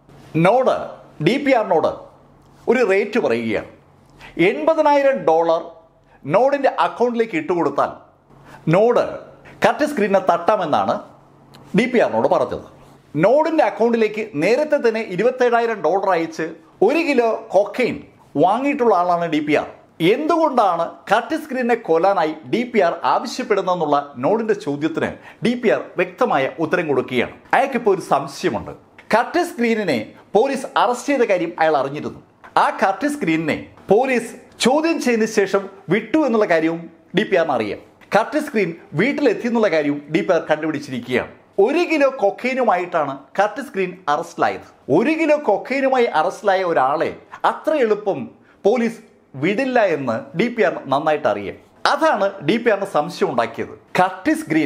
A: നോഡ് ഡി പി ആറിനോട് ഒരു റേറ്റ് പറയുകയാണ് എൺപതിനായിരം ഡോളർ നോഡിന്റെ അക്കൗണ്ടിലേക്ക് ഇട്ടുകൊടുത്താൽ നോഡ് കറക്റ്റ് സ്ക്രീനെ തട്ടാമെന്നാണ് ഡി പി ആറിനോട് പറഞ്ഞത് നോഡിന്റെ അക്കൗണ്ടിലേക്ക് നേരത്തെ തന്നെ ഇരുപത്തേഴായിരം ഡോളർ അയച്ച് ഒരു കിലോ കൊക്കൈൻ വാങ്ങിയിട്ടുള്ള ആളാണ് ഡി പി ആർ എന്തുകൊണ്ടാണ് കറക്റ്റ് സ്ക്രീനെ കൊല്ലാനായി ഡി പി ആർ ആവശ്യപ്പെടുന്നെന്നുള്ള നോഡിന്റെ ചോദ്യത്തിന് ഡി പി ആർ വ്യക്തമായ ഉത്തരം കൊടുക്കുകയാണ് അയാൾക്കിപ്പോൾ ഒരു സംശയമുണ്ട് കറക്റ്റ് സ്ക്രീനിനെ പോലീസ് അറസ്റ്റ് ചെയ്ത കാര്യം അയാൾ അറിഞ്ഞിരുന്നു ആ കറക്റ്റ് സ്ക്രീനിനെ പോലീസ് ചോദ്യം ചെയ്തതിനു ശേഷം വിട്ടു എന്നുള്ള കാര്യവും ഡി പി ആറിന് അറിയാം കറക്റ്റ് സ്ക്രീൻ വീട്ടിലെത്തി എന്നുള്ള കാര്യവും ഡി പി ആർ കണ്ടുപിടിച്ചിരിക്കുകയാണ് ഒരു കിലോ കൊക്കൈനുമായിട്ടാണ് കറക്റ്റ് സ്ക്രീൻ അറസ്റ്റിലായത് ഒരു കിലോ കൊക്കൈനുമായി അറസ്റ്റിലായ ഒരാളെ അത്ര എളുപ്പം പോലീസ് വിടില്ല എന്ന് ഡി പി ആർ നന്നായിട്ട് അറിയാം അതാണ് ഡി പി ആറിന് സംശയം ഉണ്ടാക്കിയത് കർട്ടിസ് ഗ്രീൻ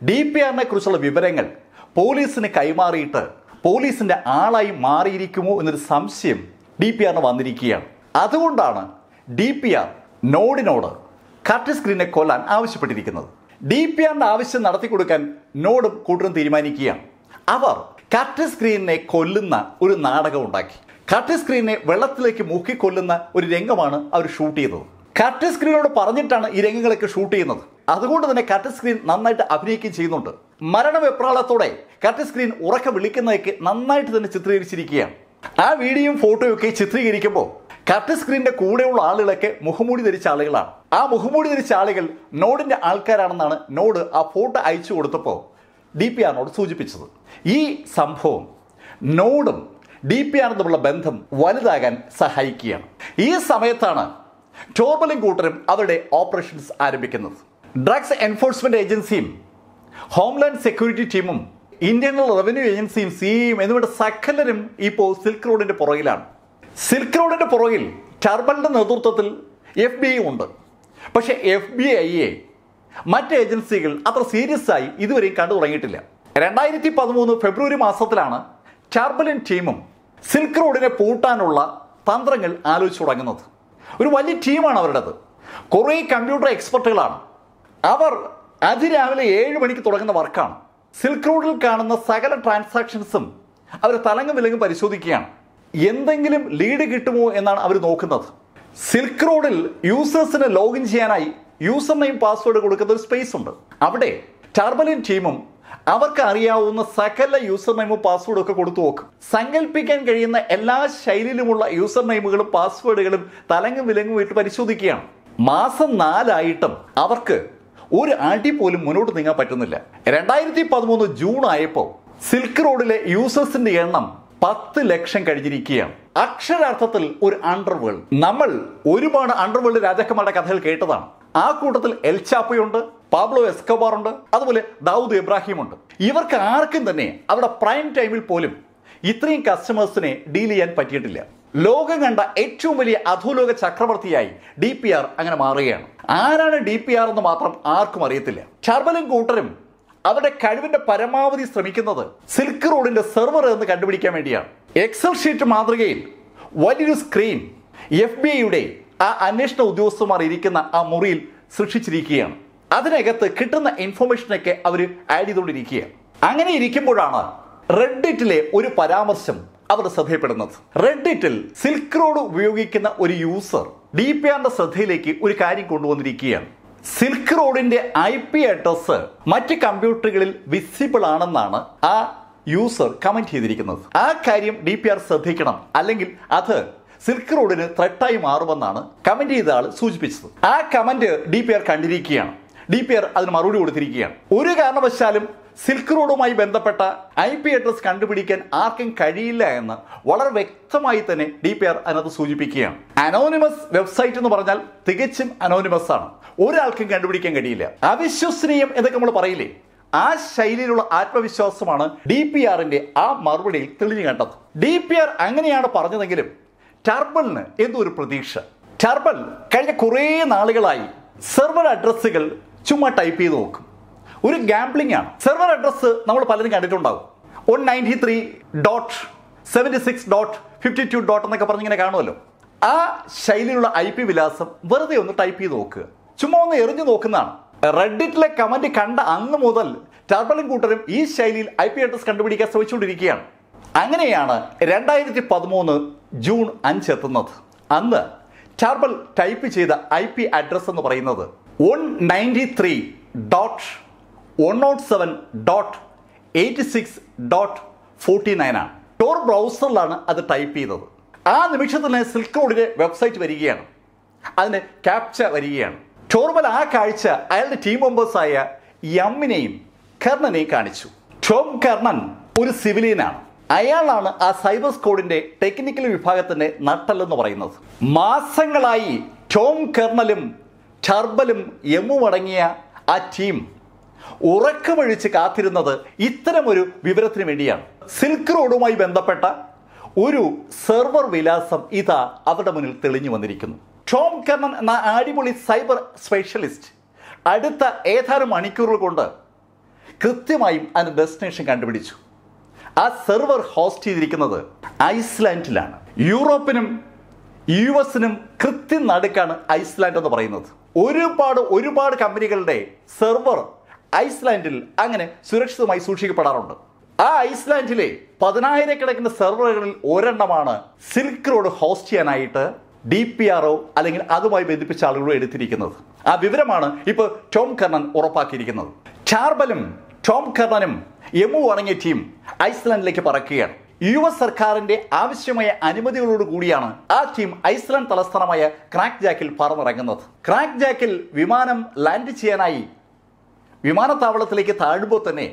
A: ഡി പി ആറിനെ കുറിച്ചുള്ള വിവരങ്ങൾ പോലീസിന് കൈമാറിയിട്ട് പോലീസിന്റെ ആളായി മാറിയിരിക്കുമോ എന്നൊരു സംശയം ഡി പി ആറിന് വന്നിരിക്കുകയാണ് അതുകൊണ്ടാണ് ഡി പി ആർ നോഡിനോട് കർട്ടിസ് ഗ്രീനെ കൊല്ലാൻ ആവശ്യപ്പെട്ടിരിക്കുന്നത് ഡി പി ആറിന്റെ ആവശ്യം നടത്തി കൊടുക്കാൻ നോഡും കൂട്ടരും തീരുമാനിക്കുകയാണ് അവർ കർട്ടിസ് ഗ്രീനെ കൊല്ലുന്ന ഒരു നാടകം ഉണ്ടാക്കി കർട്ടിസ് ഗ്രീനെ വെള്ളത്തിലേക്ക് മുക്കി കൊല്ലുന്ന ഒരു രംഗമാണ് അവർ ഷൂട്ട് ചെയ്തത് കർട്ടിസ് ഗ്രീനോട് പറഞ്ഞിട്ടാണ് ഈ രംഗങ്ങളൊക്കെ ഷൂട്ട് ചെയ്യുന്നത് അതുകൊണ്ട് തന്നെ കർട്ടിസ് ഗ്രീൻ നന്നായിട്ട് അഭിനയിക്കുകയും ചെയ്യുന്നുണ്ട് മരണവെപ്രാളത്തോടെ കർട്ടിസ് ഗ്രീൻ ഉറക്കെ വിളിക്കുന്നതൊക്കെ നന്നായിട്ട് തന്നെ ചിത്രീകരിച്ചിരിക്കുകയാണ് ആ വീഡിയോയും ഫോട്ടോയും ഒക്കെ ചിത്രീകരിക്കുമ്പോൾ കർട്ടിസ് സ്ക്രീനിന്റെ കൂടെയുള്ള ആളുകളൊക്കെ മുഖമൂടി ധരിച്ച ആളുകളാണ് ആ മുഖമൂടി ധരിച്ച ആളുകൾ നോഡിന്റെ ആൾക്കാരാണെന്നാണ് നോഡ് ആ ഫോട്ടോ അയച്ചു കൊടുത്തപ്പോൾ ഡി പി ആറിനോട് സൂചിപ്പിച്ചത് ഈ സംഭവം നോഡും ഡി പി ആറും തമ്മിലുള്ള ബന്ധം വലുതാകാൻ സഹായിക്കുകയാണ് ഈ സമയത്താണ് ടോർബലും കൂട്ടരും അവരുടെ ഓപ്പറേഷൻസ് ആരംഭിക്കുന്നത് ഡ്രഗ്സ് എൻഫോഴ്സ്മെന്റ് ഏജൻസിയും ഹോംലാൻഡ് സെക്യൂരിറ്റി ടീമും ഇന്റേണൽ റവന്യൂ ഏജൻസിയും സിയും എന്നിവരുടെ സകലരും ഇപ്പോൾ സിൽക്ക് റോഡിന്റെ പുറകിലാണ് സിൽക്ക് റോഡിന്റെ പുറകിൽ ടർബലിന്റെ നേതൃത്വത്തിൽ എഫ് ബി ഐ ഉണ്ട് പക്ഷേ എഫ് ബി ഐയെ മറ്റ് ഏജൻസികൾ അത്ര സീരിയസ് ആയി ഇതുവരെയും കണ്ടു തുടങ്ങിയിട്ടില്ല രണ്ടായിരത്തി പതിമൂന്ന് ഫെബ്രുവരി മാസത്തിലാണ് ടർബലിൻ ടീമും സിൽക്ക് റോഡിനെ പൂട്ടാനുള്ള തന്ത്രങ്ങൾ ആലോചിച്ചു തുടങ്ങുന്നത് ഒരു വലിയ ടീമാണ് അവരുടേത് കുറേ കമ്പ്യൂട്ടർ എക്സ്പെർട്ടുകളാണ് അവർ അതിരാവിലെ ഏഴ് മണിക്ക് തുടങ്ങുന്ന വർക്കാണ് സിൽക്ക് റോഡിൽ കാണുന്ന സകല ട്രാൻസാക്ഷൻസും അവർ തലങ്ങും വിലങ്ങും പരിശോധിക്കുകയാണ് എന്തെങ്കിലും ലീഡ് കിട്ടുമോ എന്നാണ് അവർ നോക്കുന്നത് സിൽക്ക് റോഡിൽ യൂസേഴ്സിന് ലോഗിൻ ചെയ്യാനായി യൂസർ നെയിം പാസ്വേഡ് കൊടുക്കുന്ന ഒരു സ്പേസ് ഉണ്ട് അവിടെ ടർബലിൻ ടീമും അവർക്ക് അറിയാവുന്ന സകല യൂസർ നെയിമും പാസ്വേഡും ഒക്കെ കൊടുത്തു നോക്കും സങ്കല്പിക്കാൻ കഴിയുന്ന എല്ലാ ശൈലിയിലുമുള്ള യൂസർ നെയിമുകളും പാസ്വേഡുകളും തലങ്ങും വിലങ്ങും ഇട്ട് പരിശോധിക്കുകയാണ് മാസം നാലായിട്ടും അവർക്ക് ഒരു അടി പോലും മുന്നോട്ട് നീങ്ങാൻ പറ്റുന്നില്ല രണ്ടായിരത്തി പതിമൂന്ന് ജൂൺ ആയപ്പോൾ സിൽക്ക് റോഡിലെ യൂസേഴ്സിന്റെ എണ്ണം പത്ത് ലക്ഷം കഴിഞ്ഞിരിക്കുകയാണ് അക്ഷരാർത്ഥത്തിൽ ഒരു അണ്ടർവേൾഡ് നമ്മൾ ഒരുപാട് അണ്ടർവേൾഡ് രാജാക്കന്മാരുടെ കഥകൾ കേട്ടതാണ് ആ കൂട്ടത്തിൽ എൽ ചാപ്പയുണ്ട് പാബ്ലോ എസ്കബാർ ഉണ്ട് അതുപോലെ ദാവൂദ് ഇബ്രാഹിം ഉണ്ട് ഇവർക്ക് ആർക്കും തന്നെ അവിടെ പ്രൈം ടൈമിൽ പോലും ഇത്രയും കസ്റ്റമേഴ്സിനെ ഡീൽ ചെയ്യാൻ പറ്റിയിട്ടില്ല ലോകം കണ്ട ഏറ്റവും വലിയ അധോലോക ചക്രവർത്തിയായി ഡി പി ആർ അങ്ങനെ മാറുകയാണ് ആരാണ് ഡി പി ആർ എന്ന് മാത്രം ആർക്കും അറിയത്തില്ല ഷർബലും കൂട്ടരും അവരുടെ കഴിവിന്റെ പരമാവധി ശ്രമിക്കുന്നത് സിൽക്ക് റോഡിന്റെ സെർവർ എന്ന് കണ്ടുപിടിക്കാൻ വേണ്ടിയാണ് എക്സൽ ഷീറ്റ് മാതൃകയിൽ വലിയൊരു സ്ക്രീൻ എഫ് ബി ഐയുടെ ആ അന്വേഷണ ഉദ്യോഗസ്ഥന്മാർ ഇരിക്കുന്ന ആ മുറിയിൽ സൃഷ്ടിച്ചിരിക്കുകയാണ് അതിനകത്ത് കിട്ടുന്ന ഇൻഫർമേഷനൊക്കെ അവർ ആഡ് ചെയ്തുകൊണ്ടിരിക്കുകയാണ് അങ്ങനെ ഇരിക്കുമ്പോഴാണ് റെഡിറ്റിലെ ഒരു പരാമർശം അവർ ശ്രദ്ധയപ്പെടുന്നത് റെഡിറ്റിൽ സിൽക്ക് റോഡ് ഉപയോഗിക്കുന്ന ഒരു യൂസർ ഡി പി ആറിന്റെ ശ്രദ്ധയിലേക്ക് ഒരു കാര്യം കൊണ്ടുവന്നിരിക്കുകയാണ് സിൽക്ക് റോഡിന്റെ ഐ പി അഡ്രസ് മറ്റ് കമ്പ്യൂട്ടറുകളിൽ വിസിബിൾ ആണെന്നാണ് ആ യൂസർ കമന്റ് ചെയ്തിരിക്കുന്നത് ആ കാര്യം ഡി പി ആർ ശ്രദ്ധിക്കണം അല്ലെങ്കിൽ അത് സിൽക്ക് റോഡിന് ത്രെട്ടായി മാറുമെന്നാണ് കമന്റ് ചെയ്ത ആൾ സൂചിപ്പിച്ചത് ആ കമന്റ് ഡി പി ആർ കണ്ടിരിക്കുകയാണ് ഡി പി ആർ അതിന് മറുപടി കൊടുത്തിരിക്കുകയാണ് ഒരു കാരണവശാലും സിൽക്ക് റോഡുമായി ബന്ധപ്പെട്ട ഐ പി അഡ്രസ് കണ്ടുപിടിക്കാൻ ആർക്കും കഴിയില്ല എന്ന് വളരെ വ്യക്തമായി തന്നെ ഡി പി ആർ അതിനകത്ത് സൂചിപ്പിക്കുകയാണ് അനോണിമസ് വെബ്സൈറ്റ് എന്ന് പറഞ്ഞാൽ തികച്ചും അനോണിമസ് ആണ് ഒരാൾക്കും കണ്ടുപിടിക്കാൻ കഴിയില്ല അവിശ്വസനീയം എന്നൊക്കെ നമ്മൾ പറയില്ലേ ആ ശൈലിയിലുള്ള ആത്മവിശ്വാസമാണ് ഡി പി ആറിന്റെ ആ മറുപടിയിൽ തെളിഞ്ഞു കണ്ടത് ഡി പി ആർ അങ്ങനെയാണ് പറഞ്ഞതെങ്കിലും ടർബലിന് എന്തോ ഒരു പ്രതീക്ഷ ടർബൽ കഴിഞ്ഞ കുറേ നാളുകളായി സെർവർ അഡ്രസ്സുകൾ ചുമ്മാ ടൈപ്പ് ചെയ്ത് നോക്കും ഒരു ഗാംബ്ലിംഗ് ആണ് സെർവർ അഡ്രസ്സ് നമ്മൾ പലരും കണ്ടിട്ടുണ്ടാവും one ninety three dot seventy six dot fifty two dot എന്നൊക്കെ പറഞ്ഞിങ്ങനെ കാണുമല്ലോ ആ ശൈലിയിലുള്ള ഐ പി വിലാസം വെറുതെ ഒന്ന് ടൈപ്പ് ചെയ്ത് നോക്കുക ചുമ്മാ ഒന്ന് എറിഞ്ഞു നോക്കുന്നതാണ് റെഡിറ്റിലെ കമന്റ് കണ്ട അന്ന് മുതൽ ടർബലും കൂട്ടരും ഈ ശൈലിയിൽ ഐ പി അഡ്രസ് കണ്ടുപിടിക്കാൻ ശ്രമിച്ചുകൊണ്ടിരിക്കുകയാണ് അങ്ങനെയാണ് രണ്ടായിരത്തി പതിമൂന്ന് ജൂൺ അഞ്ച് എത്തുന്നത് അന്ന് ടർബൽ ടൈപ്പ് ചെയ്ത ഐ പി അഡ്രസ് എന്ന് പറയുന്നത് one ninety three dot one nought seven dot eighty six dot forty nine ആണ് ടോർ ബ്രൗസറിലാണ് അത് ടൈപ്പ് ചെയ്തത് ആ നിമിഷത്തിൽ തന്നെ സിൽക്ക് റോഡിന്റെ വെബ്സൈറ്റ് വരികയാണ് അതിന് ക്യാപ്ച വരികയാണ് ടോർബൽ ആ കാഴ്ച അയാളുടെ ടീം മെമ്പേഴ്സായ യമ്മിനെയും കർണനെയും കാണിച്ചു ടോം കർണൻ ഒരു സിവിലിയനാണ് അയാളാണ് ആ സൈബർ സ്കോഡിന്റെ ടെക്നിക്കൽ വിഭാഗത്തിന്റെ നട്ടല്ലെന്ന് പറയുന്നത് മാസങ്ങളായി ടോം കെർണലും ടർബലും എമ്മും അടങ്ങിയ ആ ടീം ഉറക്കമൊഴിച്ച് കാത്തിരുന്നത് ഇത്തരമൊരു വിവരത്തിന് വേണ്ടിയാണ് സിൽക്ക് റോഡുമായി ബന്ധപ്പെട്ട ഒരു സെർവർ വിലാസം ഇതാ അവരുടെ മുന്നിൽ തെളിഞ്ഞു വന്നിരിക്കുന്നു ടോം കെർണൻ എന്ന അടിപൊളി സൈബർ സ്പെഷ്യലിസ്റ്റ് അടുത്ത ഏതാനും മണിക്കൂറുകൾ കൊണ്ട് കൃത്യമായും അതിൻ്റെ ഡെസ്റ്റിനേഷൻ കണ്ടുപിടിച്ചു ആ സെർവർ ഹോസ്റ്റ് ചെയ്തിരിക്കുന്നത് ഐസ്ലാൻഡിലാണ് യൂറോപ്പിനും യു എസിനും കൃത്യം നടുക്കാണ് ഐസ്ലാൻഡ് എന്ന് പറയുന്നത് ഒരുപാട് ഒരുപാട് കമ്പനികളുടെ സെർവർ ഐസ്ലാൻഡിൽ അങ്ങനെ സുരക്ഷിതമായി സൂക്ഷിക്കപ്പെടാറുണ്ട് ആ ഐസ്ലാൻഡിലെ പതിനായിരക്കണക്കിന് സെർവറുകളിൽ ഒരെണ്ണമാണ് സിൽക്ക് റോഡ് ഹോസ്റ്റ് ചെയ്യാനായിട്ട് ഡി പി ആർ ഒ അല്ലെങ്കിൽ അതുമായി ബന്ധിപ്പിച്ച ആളുകൾ എടുത്തിരിക്കുന്നത് ആ വിവരമാണ് ഇപ്പോൾ ടോം കർണൻ ഉറപ്പാക്കിയിരിക്കുന്നത് ചാർബലും ടോം കർണനും എമു അടങ്ങിയ ടീം ഐസ്ലാൻഡിലേക്ക് പറക്കുകയാണ് യു എസ് സർക്കാരിന്റെ ആവശ്യമായ അനുമതികളോട് കൂടിയാണ് ആ ടീം ഐസ്ലാൻഡ് തലസ്ഥാനമായ ക്രാക്ക് ജാക്കിൽ പറന്നിറങ്ങുന്നത് ക്രാക്ക് ജാക്കിൽ വിമാനം ലാൻഡ് ചെയ്യാനായി വിമാനത്താവളത്തിലേക്ക് താഴുമ്പോൾ തന്നെ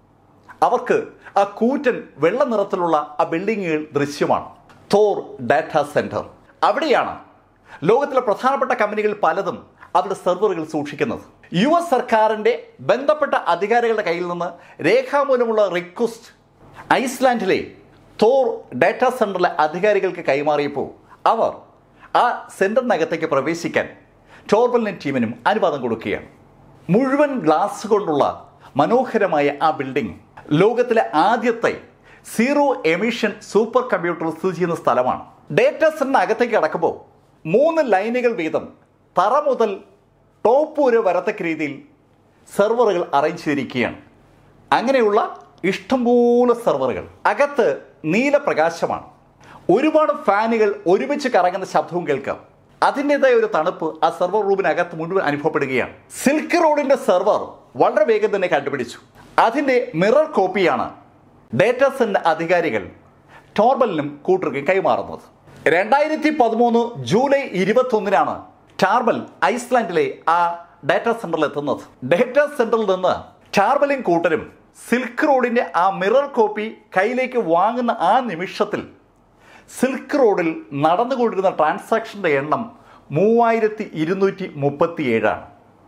A: അവർക്ക് ആ കൂറ്റൻ വെള്ള നിറത്തിലുള്ള ആ ബിൽഡിങ്ങുകൾ ദൃശ്യമാണ് തോർ ഡാറ്റാ സെന്റർ അവിടെയാണ് ലോകത്തിലെ പ്രധാനപ്പെട്ട കമ്പനികൾ പലതും അവരുടെ സെർവറുകൾ സൂക്ഷിക്കുന്നത് യു എസ് സർക്കാരിന്റെ ബന്ധപ്പെട്ട അധികാരികളുടെ കയ്യിൽ നിന്ന് രേഖാമൂലമുള്ള റിക്വസ്റ്റ് ഐസ്ലാൻഡിലെ തോർ ഡാറ്റാ സെന്ററിലെ അധികാരികൾക്ക് കൈമാറിയപ്പോൾ അവർ ആ സെന്ററിനകത്തേക്ക് പ്രവേശിക്കാൻ ടോർബലിനും ടീമിനും അനുവാദം കൊടുക്കുകയാണ് മുഴുവൻ ഗ്ലാസ് കൊണ്ടുള്ള മനോഹരമായ ആ ബിൽഡിംഗ് ലോകത്തിലെ ആദ്യത്തെ സീറോ എമിഷൻ സൂപ്പർ കമ്പ്യൂട്ടർ സ്ഥിതി ചെയ്യുന്ന സ്ഥലമാണ് ഡേറ്റാ സെന്ററിന് അകത്തേക്ക് കടക്കുമ്പോൾ മൂന്ന് ലൈനുകൾ വീതം തറ മുതൽ ടോപ്പ് വരെ വരത്തക്ക രീതിയിൽ സെർവറുകൾ അറേഞ്ച് ചെയ്തിരിക്കുകയാണ് അങ്ങനെയുള്ള ഇഷ്ടംപോലെ സെർവറുകൾ അകത്ത് നീലപ്രകാശമാണ് ഒരുപാട് ഫാനുകൾ ഒരുമിച്ച് കറങ്ങുന്ന ശബ്ദവും കേൾക്കാം അതിൻ്റെതായ ഒരു തണുപ്പ് ആ സെർവർ റൂമിനകത്ത് മുഴുവൻ അനുഭവപ്പെടുകയാണ് സിൽക്ക് റോഡിന്റെ സെർവർ വളരെ വേഗം തന്നെ കണ്ടുപിടിച്ചു അതിന്റെ മിറർ കോപ്പിയാണ് ഡേറ്റാ സെന്റർ അധികാരികൾ ടോർബലിനും കൂട്ടർക്കും കൈമാറുന്നത് രണ്ടായിരത്തി പതിമൂന്ന് ജൂലൈ ഇരുപത്തൊന്നിനാണ് ടാർബൽ ഐസ്ലാൻഡിലെ ആ ഡാറ്റാ സെന്ററിൽ എത്തുന്നത് ഡാറ്റാ സെന്ററിൽ നിന്ന് ടാർബലും കൂട്ടരും സിൽക്ക് റോഡിന്റെ ആ മിറർ കോപ്പി കയ്യിലേക്ക് വാങ്ങുന്ന ആ നിമിഷത്തിൽ സിൽക്ക് റോഡിൽ നടന്നുകൊണ്ടിരുന്ന ട്രാൻസാക്ഷൻ്റെ എണ്ണം മൂവായിരത്തി ഇരുന്നൂറ്റി മുപ്പത്തി ഏഴാണ്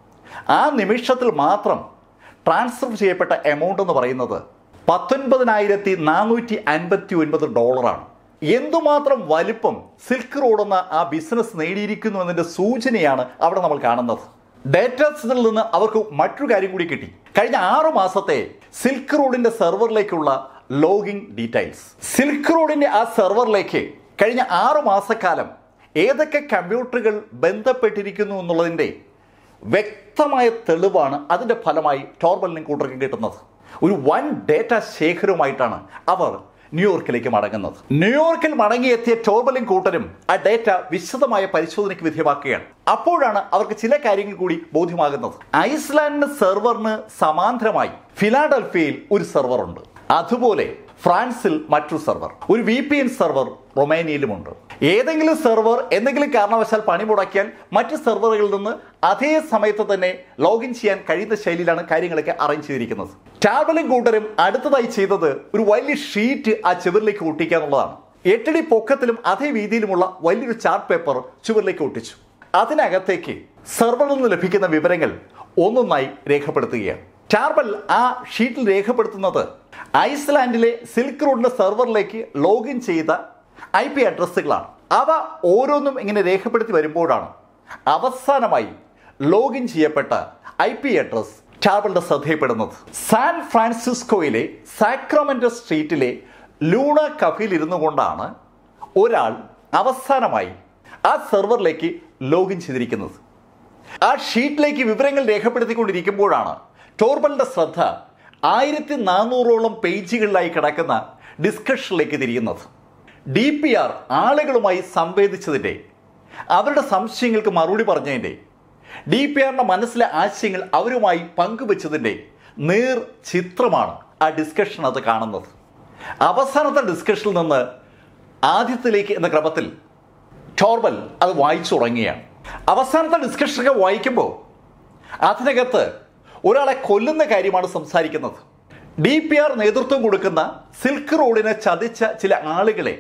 A: ആ നിമിഷത്തിൽ മാത്രം ട്രാൻസ്ഫർ ചെയ്യപ്പെട്ട എമൗണ്ട് എന്ന് പറയുന്നത് പത്തൊൻപതിനായിരത്തി നാനൂറ്റി അൻപത്തി ഒൻപത് ഡോളറാണ് എന്തുമാത്രം വലിപ്പം സിൽക്ക് റോഡ് എന്ന ആ ബിസിനസ് നേടിയിരിക്കുന്നു എന്നതിന്റെ സൂചനയാണ് അവിടെ നമ്മൾ കാണുന്നത് ഡേറ്റാസിൽ നിന്ന് അവർക്ക് മറ്റൊരു കാര്യം കൂടി കിട്ടി കഴിഞ്ഞ ആറു മാസത്തെ സിൽക്ക് റോഡിന്റെ സെർവറിലേക്കുള്ള ലോഗിംഗ് ഡീറ്റെയിൽസ് സിൽക്ക് റോഡിന്റെ ആ സെർവറിലേക്ക് കഴിഞ്ഞ ആറു മാസക്കാലം ഏതൊക്കെ കമ്പ്യൂട്ടറുകൾ ബന്ധപ്പെട്ടിരിക്കുന്നു എന്നുള്ളതിൻ്റെ വ്യക്തമായ തെളിവാണ് അതിൻ്റെ ഫലമായി ടോർബലിനും കൂട്ടർക്കും കിട്ടുന്നത് ഒരു വൻ ഡേറ്റ ശേഖരവുമായിട്ടാണ് അവർ ന്യൂയോർക്കിലേക്ക് മടങ്ങുന്നത് ന്യൂയോർക്കിൽ മടങ്ങിയെത്തിയ ടോർബലും കൂട്ടരും ആ ഡേറ്റ വിശദമായ പരിശോധനയ്ക്ക് വിധേയമാക്കുകയാണ് അപ്പോഴാണ് അവർക്ക് ചില കാര്യങ്ങൾ കൂടി ബോധ്യമാകുന്നത് ഐസ്ലാൻഡിന് സെർവറിന് സമാന്തരമായി ഫിലാഡൽഫിയയിൽ ഒരു സെർവർ ഉണ്ട് അതുപോലെ ഫ്രാൻസിൽ മറ്റൊരു സെർവർ ഒരു വി പി എൻ സെർവർ റൊമേനിയയിലുമുണ്ട് ഏതെങ്കിലും സെർവർ എന്തെങ്കിലും കാരണവശാൽ പണി മുടക്കിയാൽ മറ്റ് സെർവറുകളിൽ നിന്ന് അതേ സമയത്ത് തന്നെ ലോഗിൻ ചെയ്യാൻ കഴിയുന്ന ശൈലിയിലാണ് കാര്യങ്ങളൊക്കെ അറേഞ്ച് ചെയ്തിരിക്കുന്നത് ടാബലും കൂട്ടരും അടുത്തതായി ചെയ്തത് ഒരു വലിയ ഷീറ്റ് ആ ചുവരിലേക്ക് ഒട്ടിക്കുക എന്നുള്ളതാണ് എട്ടടി പൊക്കത്തിലും അതേ വീതിയിലുമുള്ള വലിയൊരു ചാർട്ട് പേപ്പർ ചുവരിലേക്ക് ഒട്ടിച്ചു അതിനകത്തേക്ക് സെർവറിൽ നിന്ന് ലഭിക്കുന്ന വിവരങ്ങൾ ഒന്നൊന്നായി രേഖപ്പെടുത്തുകയാണ് ടാർബൽ ആ ഷീറ്റിൽ രേഖപ്പെടുത്തുന്നത് ഐസ്ലാൻഡിലെ സിൽക്ക് റോഡിന്റെ സെർവറിലേക്ക് ലോഗിൻ ചെയ്ത ഐ പി അഡ്രസ്സുകളാണ് അവ ഓരോന്നും ഇങ്ങനെ രേഖപ്പെടുത്തി വരുമ്പോഴാണ് അവസാനമായി ലോഗിൻ ചെയ്യപ്പെട്ട ഐ പി അഡ്രസ് ടാർബലിന്റെ ശ്രദ്ധയപ്പെടുന്നത് സാൻ ഫ്രാൻസിസ്കോയിലെ സാക്രമെന്റ് സ്ട്രീറ്റിലെ ലൂണ കഫയിൽ ഇരുന്നു കൊണ്ടാണ് ഒരാൾ അവസാനമായി ആ സെർവറിലേക്ക് ലോഗിൻ ചെയ്തിരിക്കുന്നത് ആ ഷീറ്റിലേക്ക് വിവരങ്ങൾ രേഖപ്പെടുത്തിക്കൊണ്ടിരിക്കുമ്പോഴാണ് ടോർബലിന്റെ ശ്രദ്ധ ആയിരത്തി നാനൂറോളം പേജുകളിലായി കിടക്കുന്ന ഡിസ്കഷനിലേക്ക് തിരിയുന്നത് ഡി പി ആർ ആളുകളുമായി സംവേദിച്ചതിൻ്റെ അവരുടെ സംശയങ്ങൾക്ക് മറുപടി പറഞ്ഞതിൻ്റെ ഡി പി ആറിൻ്റെ മനസ്സിലെ ആശയങ്ങൾ അവരുമായി പങ്കുവച്ചതിൻ്റെ നേർ ചിത്രമാണ് ആ ഡിസ്കഷൻ അത് കാണുന്നത് അവസാനത്തെ ഡിസ്കഷനിൽ നിന്ന് ആദ്യത്തിലേക്ക് എന്ന ക്രമത്തിൽ ടോർബൽ അത് വായിച്ചു തുടങ്ങിയാണ് അവസാനത്തെ ഡിസ്കഷനൊക്കെ വായിക്കുമ്പോൾ അതിനകത്ത് ഒരാളെ കൊല്ലുന്ന കാര്യമാണ് സംസാരിക്കുന്നത് ഡി പി ആർ നേതൃത്വം കൊടുക്കുന്ന സിൽക്ക് റോഡിനെ ചതിച്ച ചില ആളുകളെ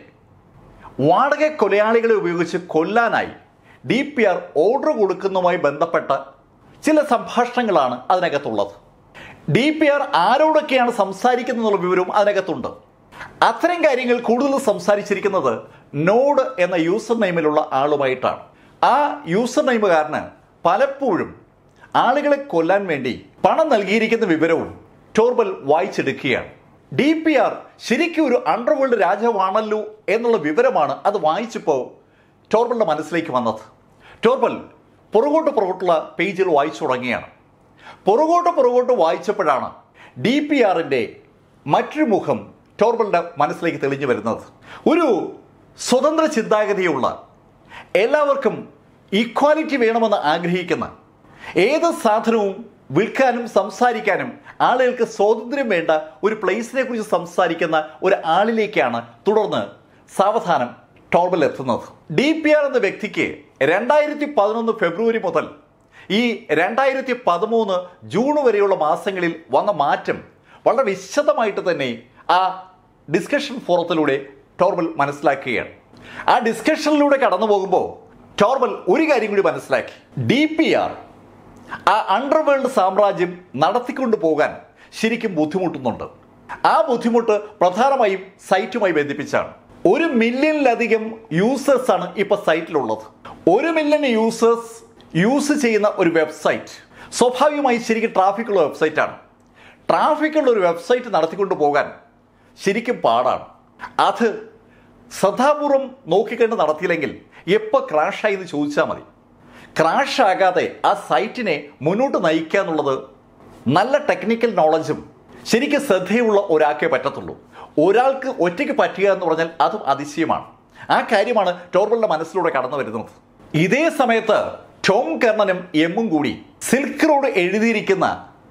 A: വാടക കൊലയാളികളെ ഉപയോഗിച്ച് കൊല്ലാനായി ഡി പി ആർ ഓർഡർ കൊടുക്കുന്നതുമായി ബന്ധപ്പെട്ട ചില സംഭാഷണങ്ങളാണ് അതിനകത്തുള്ളത് ഡി പി ആർ ആരോടൊക്കെയാണ് സംസാരിക്കുന്നതെന്നുള്ള വിവരവും അതിനകത്തുണ്ട് അത്തരം കാര്യങ്ങൾ കൂടുതൽ സംസാരിച്ചിരിക്കുന്നത് നോഡ് എന്ന യൂസർ നെയിമിലുള്ള ആളുമായിട്ടാണ് ആ യൂസർ നെയിമുകാരന് പലപ്പോഴും ആളുകളെ കൊല്ലാൻ വേണ്ടി പണം നൽകിയിരിക്കുന്ന വിവരവും ടോർബൽ വായിച്ചെടുക്കുകയാണ് ഡി പി ആർ ശരിക്കും ഒരു അണ്ടർവേൾഡ് രാജാവാണല്ലോ എന്നുള്ള വിവരമാണ് അത് വായിച്ചപ്പോൾ ടോർബലിന്റെ മനസ്സിലേക്ക് വന്നത് ടോർബൽ പുറകോട്ട് പുറകോട്ടുള്ള പേജുകൾ വായിച്ചു തുടങ്ങിയാണ് പുറകോട്ട് പുറകോട്ട് വായിച്ചപ്പോഴാണ് ഡി പി ആറിൻ്റെ മറ്റൊരു മുഖം ടോർബലിന്റെ മനസ്സിലേക്ക് തെളിഞ്ഞു വരുന്നത് ഒരു സ്വതന്ത്ര ചിന്താഗതിയുള്ള എല്ലാവർക്കും ഈക്വാലിറ്റി വേണമെന്ന് ആഗ്രഹിക്കുന്ന ഏത് സാധനവും വിൽക്കാനും സംസാരിക്കാനും ആളുകൾക്ക് സ്വാതന്ത്ര്യം വേണ്ട ഒരു പ്ലേസിനെ കുറിച്ച് സംസാരിക്കുന്ന ഒരു ആളിലേക്കാണ് തുടർന്ന് സാവധാനം ടോർബൽ എത്തുന്നത് ഡി പി ആർ എന്ന വ്യക്തിക്ക് രണ്ടായിരത്തി പതിനൊന്ന് ഫെബ്രുവരി മുതൽ ഈ രണ്ടായിരത്തി പതിമൂന്ന് ജൂൺ വരെയുള്ള മാസങ്ങളിൽ വന്ന മാറ്റം വളരെ വിശദമായിട്ട് തന്നെ ആ ഡിസ്കഷൻ ഫോറത്തിലൂടെ ടോർബൽ മനസ്സിലാക്കുകയാണ് ആ ഡിസ്കഷനിലൂടെ കടന്നു പോകുമ്പോൾ ടോർബൽ ഒരു കാര്യം കൂടി മനസ്സിലാക്കി ഡി പി ആർ ആ അണ്ടർവേൾഡ് സാമ്രാജ്യം നടത്തിക്കൊണ്ടു പോകാൻ ശരിക്കും ബുദ്ധിമുട്ടുന്നുണ്ട് ആ ബുദ്ധിമുട്ട് പ്രധാനമായും സൈറ്റുമായി ബന്ധിപ്പിച്ചാണ് ഒരു മില്യണിലധികം യൂസേഴ്സ് ആണ് ഇപ്പൊ സൈറ്റിലുള്ളത് ഒരു മില്യൺ യൂസേഴ്സ് യൂസ് ചെയ്യുന്ന ഒരു വെബ്സൈറ്റ് സ്വാഭാവികമായി ശരിക്കും ട്രാഫിക് ഉള്ള വെബ്സൈറ്റ് ആണ് ട്രാഫിക് ഉള്ള ഒരു വെബ്സൈറ്റ് നടത്തിക്കൊണ്ട് പോകാൻ ശരിക്കും പാടാണ് അത് ശ്രദ്ധാപൂർവം നോക്കിക്കണ്ട് നടത്തിയില്ലെങ്കിൽ എപ്പോൾ ക്രാഷായി എന്ന് ചോദിച്ചാൽ മതി ക്രാഷ് ആകാതെ ആ സൈറ്റിനെ മുന്നോട്ട് നയിക്കുക എന്നുള്ളത് നല്ല ടെക്നിക്കൽ നോളജും ശരിക്കും ശ്രദ്ധയുള്ള ഒരാൾക്കേ പറ്റത്തുള്ളൂ ഒരാൾക്ക് ഒറ്റയ്ക്ക് പറ്റുക എന്ന് പറഞ്ഞാൽ അതും അതിശയമാണ് ആ കാര്യമാണ് ടോർബലിന്റെ മനസ്സിലൂടെ കടന്നു വരുന്നത് ഇതേ സമയത്ത് ടോം കർണനും എമ്മും കൂടി സിൽക്ക് റോഡ് എഴുതിയിരിക്കുന്ന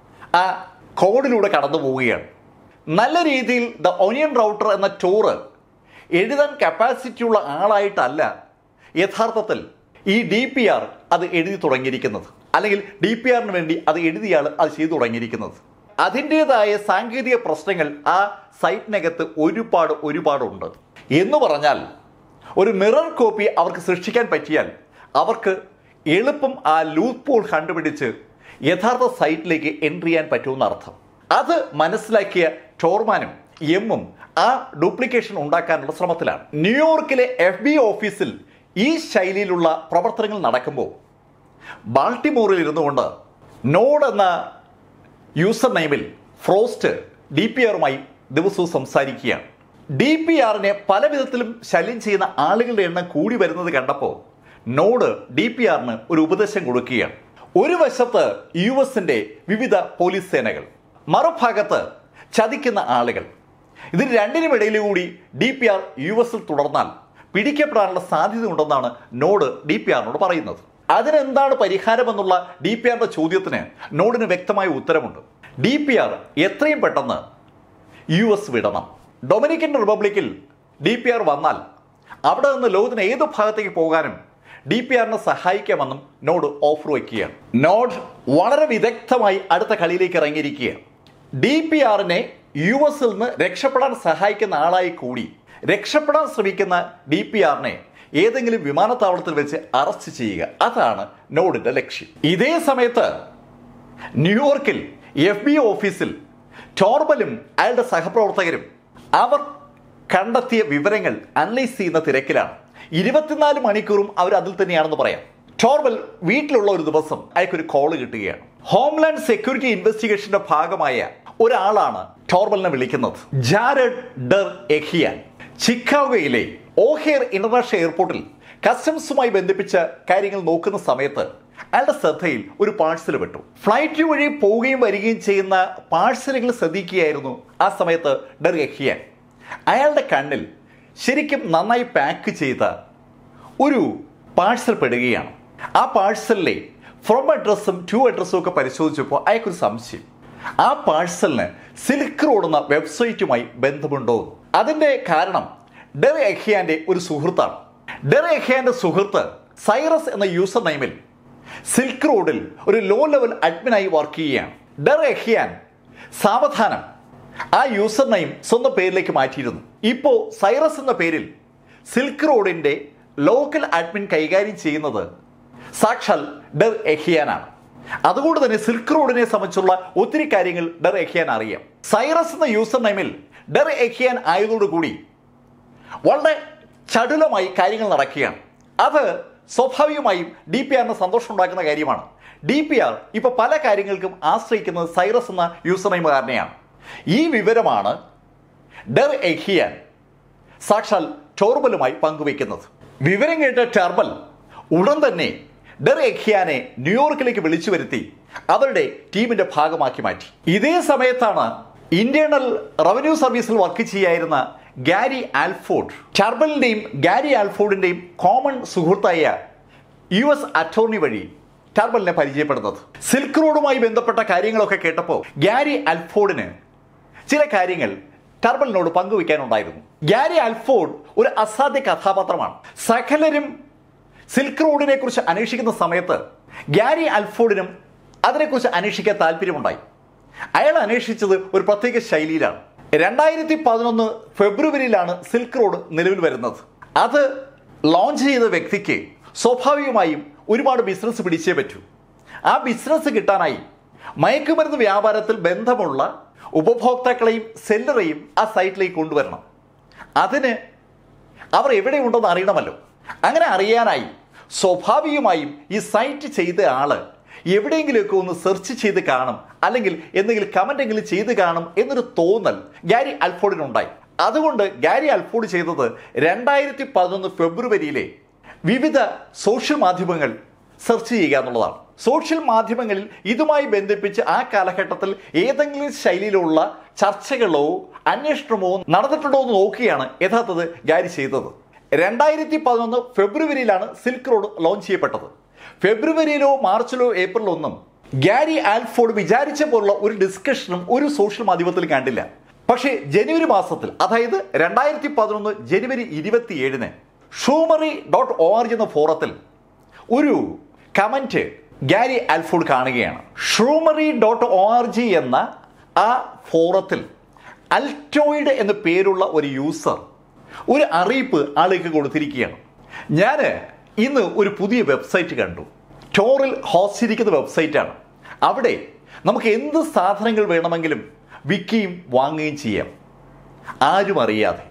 A: ആ കോഡിലൂടെ കടന്നു പോവുകയാണ് നല്ല രീതിയിൽ ദ ഒനിയൻ റൗട്ടർ എന്ന ടൂറ് എഴുതാൻ കപ്പാസിറ്റിയുള്ള ആളായിട്ടല്ല യഥാർത്ഥത്തിൽ ഈ ഡി പി ആർ അത് എഴുതി തുടങ്ങിയിരിക്കുന്നത് അല്ലെങ്കിൽ ഡി പി ആറിന് വേണ്ടി അത് എഴുതിയ ആൾ അത് ചെയ്തു തുടങ്ങിയിരിക്കുന്നത് അതിൻ്റെതായ സാങ്കേതിക പ്രശ്നങ്ങൾ ആ സൈറ്റിനകത്ത് ഒരുപാട് ഒരുപാടുണ്ട് എന്ന് പറഞ്ഞാൽ ഒരു മിറർ കോപ്പി അവർക്ക് സൃഷ്ടിക്കാൻ പറ്റിയാൽ അവർക്ക് എളുപ്പം ആ ലൂത്ത് പോൾ കണ്ടുപിടിച്ച് യഥാർത്ഥ സൈറ്റിലേക്ക് എൻട്രി ചെയ്യാൻ പറ്റുമെന്ന് അർത്ഥം അത് മനസ്സിലാക്കിയ ടോർമാനും എമ്മും ആ ഡ്യൂപ്ലിക്കേഷൻ ഉണ്ടാക്കാനുള്ള ശ്രമത്തിലാണ് ന്യൂയോർക്കിലെ എഫ് ബി ഓഫീസിൽ ഈ ശൈലിയിലുള്ള പ്രവർത്തനങ്ങൾ നടക്കുമ്പോൾ ബാൾട്ടിമോറിൽ ഇരുന്നുകൊണ്ട് നോഡ് എന്ന യൂസർ നെയിമിൽ ഫ്രോസ്റ്റ് ഡി പി ആറുമായി ദിവസവും സംസാരിക്കുകയാണ് ഡി പി ആറിനെ പല വിധത്തിലും ശല്യം ചെയ്യുന്ന ആളുകളുടെ എണ്ണം കൂടി വരുന്നത് കണ്ടപ്പോൾ നോഡ് ഡി പി ആറിന് ഒരു ഉപദേശം കൊടുക്കുകയാണ് ഒരു വശത്ത് യു എസിന്റെ വിവിധ പോലീസ് സേനകൾ മറുഭാഗത്ത് ചതിക്കുന്ന ആളുകൾ ഇതിന് രണ്ടിനും ഇടയിൽ കൂടി ഡി പി ആർ യു എസിൽ തുടർന്നാൽ പിടിക്കപ്പെടാനുള്ള സാധ്യത ഉണ്ടെന്നാണ് നോഡ് ഡി പി ആറിനോട് പറയുന്നത് അതിനെന്താണ് പരിഹാരമെന്നുള്ള ഡി പി ആറിന്റെ ചോദ്യത്തിന് നോഡിന് വ്യക്തമായ ഉത്തരമുണ്ട് ഡി പി ആർ എത്രയും പെട്ടെന്ന് യു എസ് വിടണം ഡൊമിനിക്കൻ റിപ്പബ്ലിക്കിൽ ഡി പി ആർ വന്നാൽ അവിടെ നിന്ന് ലോകത്തിന് ഏത് ഭാഗത്തേക്ക് പോകാനും ഡി പി ആറിനെ സഹായിക്കാമെന്നും നോഡ് ഓഫർ വയ്ക്കുകയാണ് നോഡ് വളരെ വിദഗ്ധമായി അടുത്ത കളിയിലേക്ക് ഇറങ്ങിയിരിക്കുകയാണ് ഡി പി ആറിനെ യു എസിൽ നിന്ന് രക്ഷപ്പെടാൻ സഹായിക്കുന്ന ആളായി കൂടി രക്ഷപ്പെടാൻ ശ്രമിക്കുന്ന ഡി പി ആറിനെ ഏതെങ്കിലും വിമാനത്താവളത്തിൽ വെച്ച് അറസ്റ്റ് ചെയ്യുക അതാണ് നോഡിന്റെ ലക്ഷ്യം ഇതേ സമയത്ത് ന്യൂയോർക്കിൽ എഫ് ബി ഓഫീസിൽ ടോർബലും അയാളുടെ സഹപ്രവർത്തകരും അവർ കണ്ടെത്തിയ വിവരങ്ങൾ അനലൈസ് ചെയ്യുന്ന തിരക്കിലാണ് ഇരുപത്തിനാല് മണിക്കൂറും അവർ അതിൽ തന്നെയാണെന്ന് പറയാം ടോർബൽ വീട്ടിലുള്ള ഒരു ദിവസം അയാൾക്കൊരു കോള് കിട്ടുകയാണ് ഹോംലാൻഡ് സെക്യൂരിറ്റി ഇൻവെസ്റ്റിഗേഷന്റെ ഭാഗമായ ഒരാളാണ് ടോർബലിനെ വിളിക്കുന്നത് ജാരഡ് ഡർ എഹിയാൻ ചിക്കാഗോയിലെ ഓഹെയർ ഇന്റർനാഷണൽ എയർപോർട്ടിൽ കസ്റ്റംസുമായി ബന്ധിപ്പിച്ച കാര്യങ്ങൾ നോക്കുന്ന സമയത്ത് അയാളുടെ ശ്രദ്ധയിൽ ഒരു പാഴ്സൽ വിട്ടു ഫ്ലൈറ്റ് വഴി പോവുകയും വരികയും ചെയ്യുന്ന പാഴ്സലുകൾ ശ്രദ്ധിക്കുകയായിരുന്നു ആ സമയത്ത് ഡർ എഹിയാൻ അയാളുടെ കണ്ണിൽ ശരിക്കും നന്നായി പാക്ക് ചെയ്ത ഒരു പാഴ്സൽ പെടുകയാണ് ആ പാഴ്സലിലെ ഫ്രം അഡ്രസ്സും ടു അഡ്രസ്സും ഒക്കെ പരിശോധിച്ചപ്പോൾ അയാൾക്കൊരു സംശയം ആ പാഴ്സലിന് സിൽക്ക് റോഡ് എന്ന വെബ്സൈറ്റുമായി ബന്ധമുണ്ടോ എന്ന്. അതിന്റെ കാരണം ഡെർ എഹിയാന്റെ ഒരു സുഹൃത്താണ് ഡെർ എഹിയാന്റെ സുഹൃത്ത് സൈറസ് എന്ന യൂസർ നെയിമിൽ സിൽക്ക് റോഡിൽ ഒരു ലോ ലെവൽ അഡ്മിനായി വർക്ക് ചെയ്യുകയാണ് ഡെർ എഹിയാൻ സാവധാനം ആ യൂസർ നെയിം സ്വന്തം പേരിലേക്ക് മാറ്റിയിരുന്നു ഇപ്പോൾ സൈറസ് എന്ന പേരിൽ സിൽക്ക് റോഡിന്റെ ലോക്കൽ അഡ്മിൻ കൈകാര്യം ചെയ്യുന്നത് സാക്ഷാൽ ഡെർ എഹിയാനാണ് അതുകൊണ്ട് തന്നെ സിൽക്ക് റോഡിനെ സംബന്ധിച്ചുള്ള ഒത്തിരി കാര്യങ്ങൾ ഡെർ എഹിയാൻ അറിയാം സൈറസ് എന്ന യൂസർ നെയിമിൽ ഡെർ എഹിയാൻ ആയതോടുകൂടി വളരെ ചടുലമായി കാര്യങ്ങൾ നടക്കുകയാണ് അത് സ്വാഭാവികമായും ഡി പി ആറിന് സന്തോഷം ഉണ്ടാക്കുന്ന കാര്യമാണ് ഡി പി ആർ ഇപ്പോൾ പല കാര്യങ്ങൾക്കും ആശ്രയിക്കുന്നത് സൈറസ് എന്ന യൂസർ നെയിമുകാരനെയാണ് ഈ വിവരമാണ് ഡെർ എഹിയാൻ സാക്ഷാൽ ടോർബലുമായി പങ്കുവയ്ക്കുന്നത് വിവരം കേട്ട ടർബൽ ഉടൻ തന്നെ ഡെർ എഖിയാനെ ന്യൂയോർക്കിലേക്ക് വിളിച്ചു വരുത്തി അവരുടെ ടീമിന്റെ ഭാഗമാക്കി മാറ്റി ഇതേ സമയത്താണ് ഇന്റേണൽ റവന്യൂ സർവീസിൽ വർക്ക് ചെയ്യായിരുന്ന ഗാരി ആൽഫോർഡ് ടർബലിന്റെയും ഗാരി ആൽഫോർഡിന്റെയും കോമൺ സുഹൃത്തായ യു എസ് അറ്റോർണി വഴി ടർബലിനെ പരിചയപ്പെടുന്നത് സിൽക്ക് റോഡുമായി ബന്ധപ്പെട്ട കാര്യങ്ങളൊക്കെ കേട്ടപ്പോൾ ഗാരി അൽഫോർഡിന് ചില കാര്യങ്ങൾ ടർബലിനോട് പങ്കുവയ്ക്കാനുണ്ടായിരുന്നു ഗ്യാരി അൽഫോർഡ് ഒരു അസാധ്യ കഥാപാത്രമാണ് സകലരും സിൽക്ക് റോഡിനെ കുറിച്ച് അന്വേഷിക്കുന്ന സമയത്ത് ഗ്യാരി അൽഫോർഡിനും അതിനെക്കുറിച്ച് അന്വേഷിക്കാൻ താല്പര്യമുണ്ടായി അയാൾ അന്വേഷിച്ചത് ഒരു പ്രത്യേക ശൈലിയിലാണ് രണ്ടായിരത്തി പതിനൊന്ന് ഫെബ്രുവരിയിലാണ് സിൽക്ക് റോഡ് നിലവിൽ വരുന്നത് അത് ലോഞ്ച് ചെയ്ത വ്യക്തിക്ക് സ്വാഭാവികമായും ഒരുപാട് ബിസിനസ് പിടിച്ചേ പറ്റൂ ആ ബിസിനസ് കിട്ടാനായി മയക്കുമരുന്ന് വ്യാപാരത്തിൽ ബന്ധമുള്ള ഉപഭോക്താക്കളെയും സെല്ലറെയും ആ സൈറ്റിലേക്ക് കൊണ്ടുവരണം അതിന് അവർ എവിടെയുണ്ടെന്ന് അറിയണമല്ലോ അങ്ങനെ അറിയാനായി സ്വാഭാവികമായും ഈ സൈറ്റ് ചെയ്ത ആള് എവിടെയെങ്കിലുമൊക്കെ ഒന്ന് സെർച്ച് ചെയ്ത് കാണും അല്ലെങ്കിൽ എന്തെങ്കിലും കമന്റ് എങ്കിലും ചെയ്ത് കാണും എന്നൊരു തോന്നൽ ഗാരി അൽഫോർഡിനുണ്ടായി അതുകൊണ്ട് ഗാരി അൽഫോർഡ് ചെയ്തത് രണ്ടായിരത്തി പതിനൊന്ന് ഫെബ്രുവരിയിലെ വിവിധ സോഷ്യൽ മാധ്യമങ്ങൾ സെർച്ച് ചെയ്യുക എന്നുള്ളതാണ് സോഷ്യൽ മാധ്യമങ്ങളിൽ ഇതുമായി ബന്ധിപ്പിച്ച് ആ കാലഘട്ടത്തിൽ ഏതെങ്കിലും ശൈലിയിലുള്ള ചർച്ചകളോ അന്വേഷണമോ നടന്നിട്ടുണ്ടോ എന്ന് നോക്കിയാണ് യഥാർത്ഥത്തിൽ ഗാരി ചെയ്തത് രണ്ടായിരത്തി പതിനൊന്ന് ഫെബ്രുവരിയിലാണ് സിൽക്ക് റോഡ് ലോഞ്ച് ചെയ്യപ്പെട്ടത് ഫെബ്രുവരിയിലോ മാർച്ചിലോ ഏപ്രിലോ ഒന്നും ഗാരി ആൽഫോർഡ് വിചാരിച്ച പോലുള്ള ഒരു ഡിസ്കഷനും ഒരു സോഷ്യൽ മാധ്യമത്തിൽ കണ്ടില്ല പക്ഷേ ജനുവരി മാസത്തിൽ അതായത് രണ്ടായിരത്തി പതിനൊന്ന് ജനുവരി ഇരുപത്തിയേഴിന് Shroomery dot O R G എന്ന ഫോറത്തിൽ ഒരു കമന്റ് ഗാരി ആൽഫോർഡ് കാണുകയാണ് Shroomery dot O R G എന്ന ആ ഫോറത്തിൽ അൽറ്റോയിഡ് എന്ന പേരുള്ള ഒരു യൂസർ ഒരു അറിയിപ്പ് ആൾക്ക് കൊടുത്തിരിക്കുകയാണ് ഞാൻ ഇന്ന് ഒരു പുതിയ വെബ്സൈറ്റ് കണ്ടു ടോറിൽ ഹോസ്റ്റ് ചെയ്തിരിക്കുന്ന വെബ്സൈറ്റാണ് അവിടെ നമുക്ക് എന്ത് സാധനങ്ങൾ വേണമെങ്കിലും വിൽക്കുകയും വാങ്ങുകയും ചെയ്യാം ആരും അറിയാതെ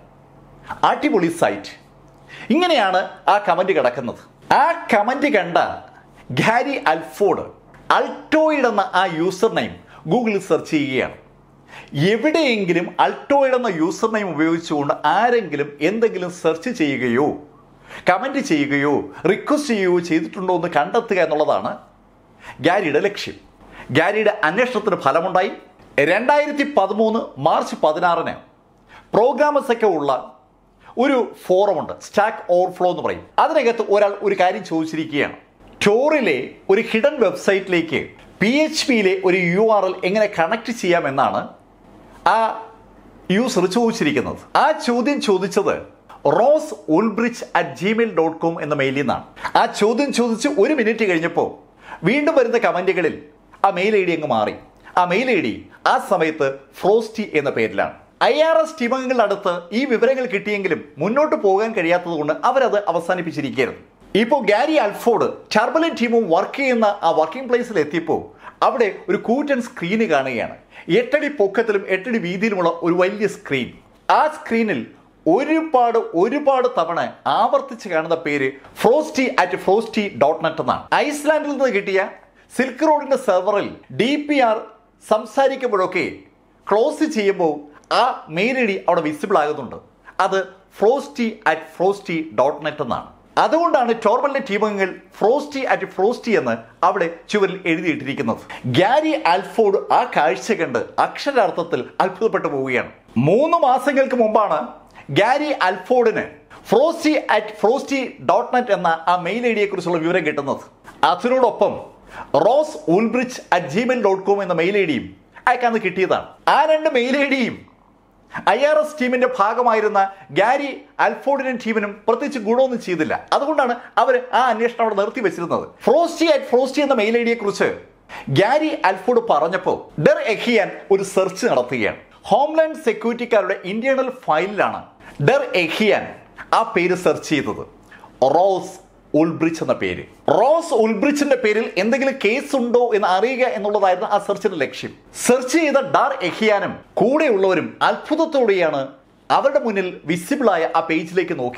A: അടിപൊളി സൈറ്റ് ഇങ്ങനെയാണ് ആ കമന്റ് കിടക്കുന്നത് ആ കമന്റ് കണ്ട ഗാരി അൽഫോർഡ് അൾട്ടോയിഡ് എന്ന ആ യൂസർ നെയിം ഗൂഗിളിൽ സെർച്ച് ചെയ്യുകയാണ് എവിടെയെങ്കിലും അൾട്ടോയിഡ് എന്ന യൂസർ നെയിം ഉപയോഗിച്ചുകൊണ്ട് ആരെങ്കിലും എന്തെങ്കിലും സെർച്ച് ചെയ്യുകയോ കമന്റ് ചെയ്യുകയോ റിക്വസ്റ്റ് ചെയ്യുകയോ ചെയ്തിട്ടുണ്ടോ എന്ന് കണ്ടെത്തുക എന്നുള്ളതാണ് ഗാരിയുടെ ലക്ഷ്യം ഗാരിയുടെ അന്വേഷണത്തിന് ഫലമുണ്ടായി രണ്ടായിരത്തി പതിമൂന്ന് മാർച്ച് പതിനാറിന് പ്രോഗ്രാമേഴ്സ് ഒക്കെ ഉള്ള ഒരു ഫോറമുണ്ട് സ്റ്റാക്ക് ഓവർഫ്ലോ എന്ന് പറയും അതിനകത്ത് ഒരാൾ ഒരു കാര്യം ചോദിച്ചിരിക്കുകയാണ് ടോറിലെ ഒരു ഹിഡൻ വെബ്സൈറ്റിലേക്ക് പി എച്ച് പിയിലെ ഒരു യു ആർ എൽ എങ്ങനെ കണക്ട് ചെയ്യാമെന്നാണ് ആ യൂസർ ചോദിച്ചിരിക്കുന്നത് ആ ചോദ്യം ചോദിച്ചത് Ross Ulbricht at Gmail dot com എന്ന മെയിലിൽ നിന്നാണ് ആ ചോദ്യം ചോദിച്ച് ഒരു മിനിറ്റ് കഴിഞ്ഞപ്പോൾ വീണ്ടും വരുന്ന കമന്റുകളിൽ ആ മെയിൽ ഐ ഡി അങ്ങ് മാറി ആ മെയിൽ ഐ ഡി ആ സമയത്ത് ഫ്രോസ്റ്റി എന്ന പേരിലാണ് ഐ ആർ എസ് ടീമംഗങ്ങളുടെ അടുത്ത് ഈ വിവരങ്ങൾ കിട്ടിയെങ്കിലും മുന്നോട്ട് പോകാൻ കഴിയാത്തത് കൊണ്ട് അവരത് അവസാനിപ്പിച്ചിരിക്കുകയായിരുന്നു ഇപ്പോൾ ഗാരി അൽഫോർഡ് ടർബലൻ ടീമും വർക്ക് ചെയ്യുന്ന ആ വർക്കിംഗ് പ്ലേസിൽ എത്തിയപ്പോൾ അവിടെ ഒരു കൂറ്റൻ സ്ക്രീന് കാണുകയാണ് എട്ടടി പൊക്കത്തിലും എട്ടടി വീതിയിലുമുള്ള ഒരു വലിയ സ്ക്രീൻ ആ സ്ക്രീനിൽ ഒരുപാട് ഒരുപാട് തവണ ആവർത്തിച്ച് കാണുന്ന പേര് frosty at frosty dot net എന്നാണ് ഐസ്ലാൻഡിൽ നിന്ന് കിട്ടിയ സിൽക്ക് റോഡിന്റെ സെർവറിൽ ഡി പി ആർ സംസാരിക്കുമ്പോഴൊക്കെ ക്ലോസ് ചെയ്യുമ്പോൾ ആ മെയിൽ ഐ ഡി അവിടെ വിസിബിൾ ആകുന്നുണ്ട് അത് frosty at frosty dot net എന്നാണ് അതുകൊണ്ടാണ് ടോർബലിന്റെ ടീമംഗങ്ങൾ ഫ്രോസ്റ്റി അറ്റ് ഫ്രോസ്റ്റി എന്ന് അവിടെ ചുവരിൽ എഴുതിയിട്ടിരിക്കുന്നത് ഗാരി ആൽഫോർഡ് ആ കാഴ്ച കണ്ട് അക്ഷരാർത്ഥത്തിൽ അത്ഭുതപ്പെട്ടു പോവുകയാണ് മൂന്ന് മാസങ്ങൾക്ക് മുമ്പാണ് ഗാരി അൽഫോർഡിന് frosty at frosty dot net എന്ന ആ മെയിൽ ഐ ഡിയെ കുറിച്ചുള്ള വിവരം കിട്ടുന്നത് അതിനോടൊപ്പം Ross Ulbricht at Gmail dot com എന്ന മെയിൽ ഐ ഡിയും അയക്കാന്ന് കിട്ടിയതാണ് ആ രണ്ട് മെയിൽ ഐ ഡിയും ഐ ആർ എസ് ടീമിന്റെ ഭാഗമായിരുന്ന ഗാരി അൽഫോർഡിനും ടീമിനും പ്രത്യേകിച്ച് ഗുണമൊന്നും ചെയ്തില്ല അതുകൊണ്ടാണ് അവർ ആ അന്വേഷണം അവിടെ നിർത്തി വെച്ചിരുന്നത് ഫ്രോസ്റ്റി അറ്റ് ഫ്രോസ്റ്റി എന്ന മെയിൽ ഐ ഡിയെ കുറിച്ച് ഗാരി അൽഫോർഡ് പറഞ്ഞപ്പോൾ ഡെർ എഹിയാൻ ഒരു സെർച്ച് നടത്തുകയാണ് ഹോംലാൻഡ് സെക്യൂരിറ്റിക്കാരുടെ ഇന്റേണൽ ഫയലിലാണ് ഡെർ എഹിയാൻ ആ പേര് സെർച്ച് ചെയ്തത് റോസ് ഉൾബ്രിച്ച് എന്ന പേര് റോസ് ഉൾബ്രിച്ചിന്റെ പേരിൽ എന്തെങ്കിലും കേസ് ഉണ്ടോ എന്ന് അറിയുക എന്നുള്ളതായിരുന്നു ആ സെർച്ചിന്റെ ലക്ഷ്യം സെർച്ച് ചെയ്ത ഡാർ എഹിയാനും കൂടെയുള്ളവരും അത്ഭുതത്തോടെയാണ് അവരുടെ മുന്നിൽ വിസിബിളായ ആ പേജിലേക്ക് നോക്കിയത്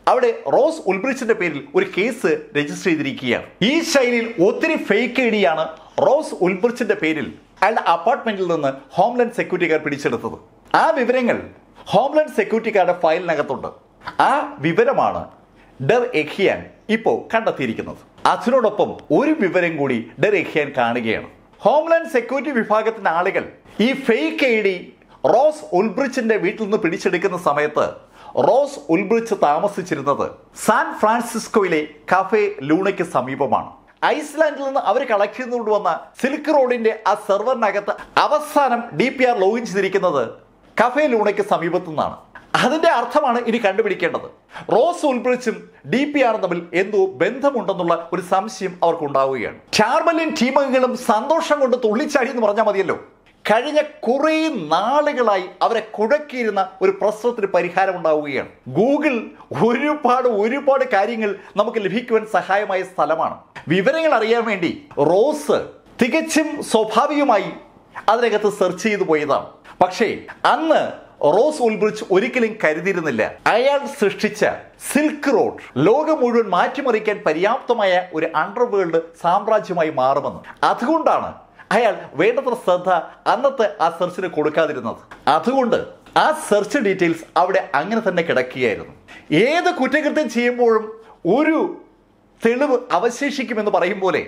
A: അവിടെ റോസ് ഉൾബ്രിച്ചിന്റെ പേരിൽ ഒരു കേസ് രജിസ്റ്റർ ചെയ്തിരിക്കുകയാണ് ഈ ശൈലിയിൽ ഒത്തിരി ഫേക്ക് ഐ ഡിയാണ് റോസ് ഉൾബ്രിച്ചിന്റെ പേരിൽ അയാളുടെ അപ്പാർട്ട്മെന്റിൽ നിന്ന് ഹോംലാൻഡ് സെക്യൂരിറ്റിക്കാർ പിടിച്ചെടുത്തത് ആ വിവരങ്ങൾ ഹോംലാൻഡ് സെക്യൂരിറ്റിക്കാരുടെ ഫയലിനകത്തുണ്ട് ആ വിവരമാണ് ഡെർ എഖിയാൻ ഇപ്പോൾ കണ്ടെത്തിയിരിക്കുന്നത് അതിനോടൊപ്പം ഒരു വിവരം കൂടി ഡെർ എഖിയാൻ കാണുകയാണ് ഹോംലാൻഡ് സെക്യൂരിറ്റി വിഭാഗത്തിന്റെ ആളുകൾ ഈ ഫേക്ക് ഐ ഡി റോസ് ഉൾബ്രിച്ചിന്റെ വീട്ടിൽ നിന്ന് പിടിച്ചെടുക്കുന്ന സമയത്ത് റോസ് ഉൾബ്രിച്ച് താമസിച്ചിരുന്നത് സാൻ ഫ്രാൻസിസ്കോയിലെ കഫേ ലൂണയ്ക്ക് സമീപമാണ് ഐസ്ലാൻഡിൽ നിന്ന് അവർ കളക്ട് ചെയ്തുകൊണ്ട് വന്ന സിൽക്ക് റോഡിന്റെ ആ സെർവറിനകത്ത് അവസാനം ഡി പി ആർ ലോഗിൻ ചെയ്തിരിക്കുന്നത് കഫേ ലൂണയ്ക്ക് സമീപത്തു നിന്നാണ് അതിന്റെ അർത്ഥമാണ് ഇനി കണ്ടുപിടിക്കേണ്ടത് റോസ് ഉൾബ്രിച്ചും ഡി പി ആറും തമ്മിൽ എന്തോ ബന്ധമുണ്ടെന്നുള്ള ഒരു സംശയം അവർക്ക് ഉണ്ടാവുകയാണ് ചാർമലിൻ ടീമംഗങ്ങളും സന്തോഷം കൊണ്ട് തുള്ളിച്ചാടി എന്ന് പറഞ്ഞാൽ മതിയല്ലോ കഴിഞ്ഞ കുറേ നാളുകളായി അവരെ കുഴക്കിയിരുന്ന ഒരു പ്രശ്നത്തിന് പരിഹാരം ഉണ്ടാവുകയാണ് ഗൂഗിൾ ഒരുപാട് ഒരുപാട് കാര്യങ്ങൾ നമുക്ക് ലഭിക്കുവാൻ സഹായമായ സ്ഥലമാണ് വിവരങ്ങൾ അറിയാൻ വേണ്ടി റോസ് തികച്ചും സ്വാഭാവികമായി അതിനകത്ത് സെർച്ച് ചെയ്തു പോയതാണ് പക്ഷേ അന്ന് റോസ് ഉൾബ്രിച്ച് ഒരിക്കലും കരുതിയിരുന്നില്ല അയാൾ സൃഷ്ടിച്ച സിൽക്ക് റോഡ് ലോകം മുഴുവൻ മാറ്റിമറിക്കാൻ പര്യാപ്തമായ ഒരു അണ്ടർവേൾഡ് സാമ്രാജ്യമായി മാറുമെന്ന് അതുകൊണ്ടാണ് അയാൾ വേണ്ടത്ര ശ്രദ്ധ അന്നത്തെ ആ സെർച്ചിന് കൊടുക്കാതിരുന്നത് അതുകൊണ്ട് ആ സെർച്ച് ഡീറ്റെയിൽസ് അവിടെ അങ്ങനെ തന്നെ കിടക്കുകയായിരുന്നു ഏത് കുറ്റകൃത്യം ചെയ്യുമ്പോഴും ഒരു തെളിവ് അവശേഷിക്കുമെന്ന് പറയും പോലെ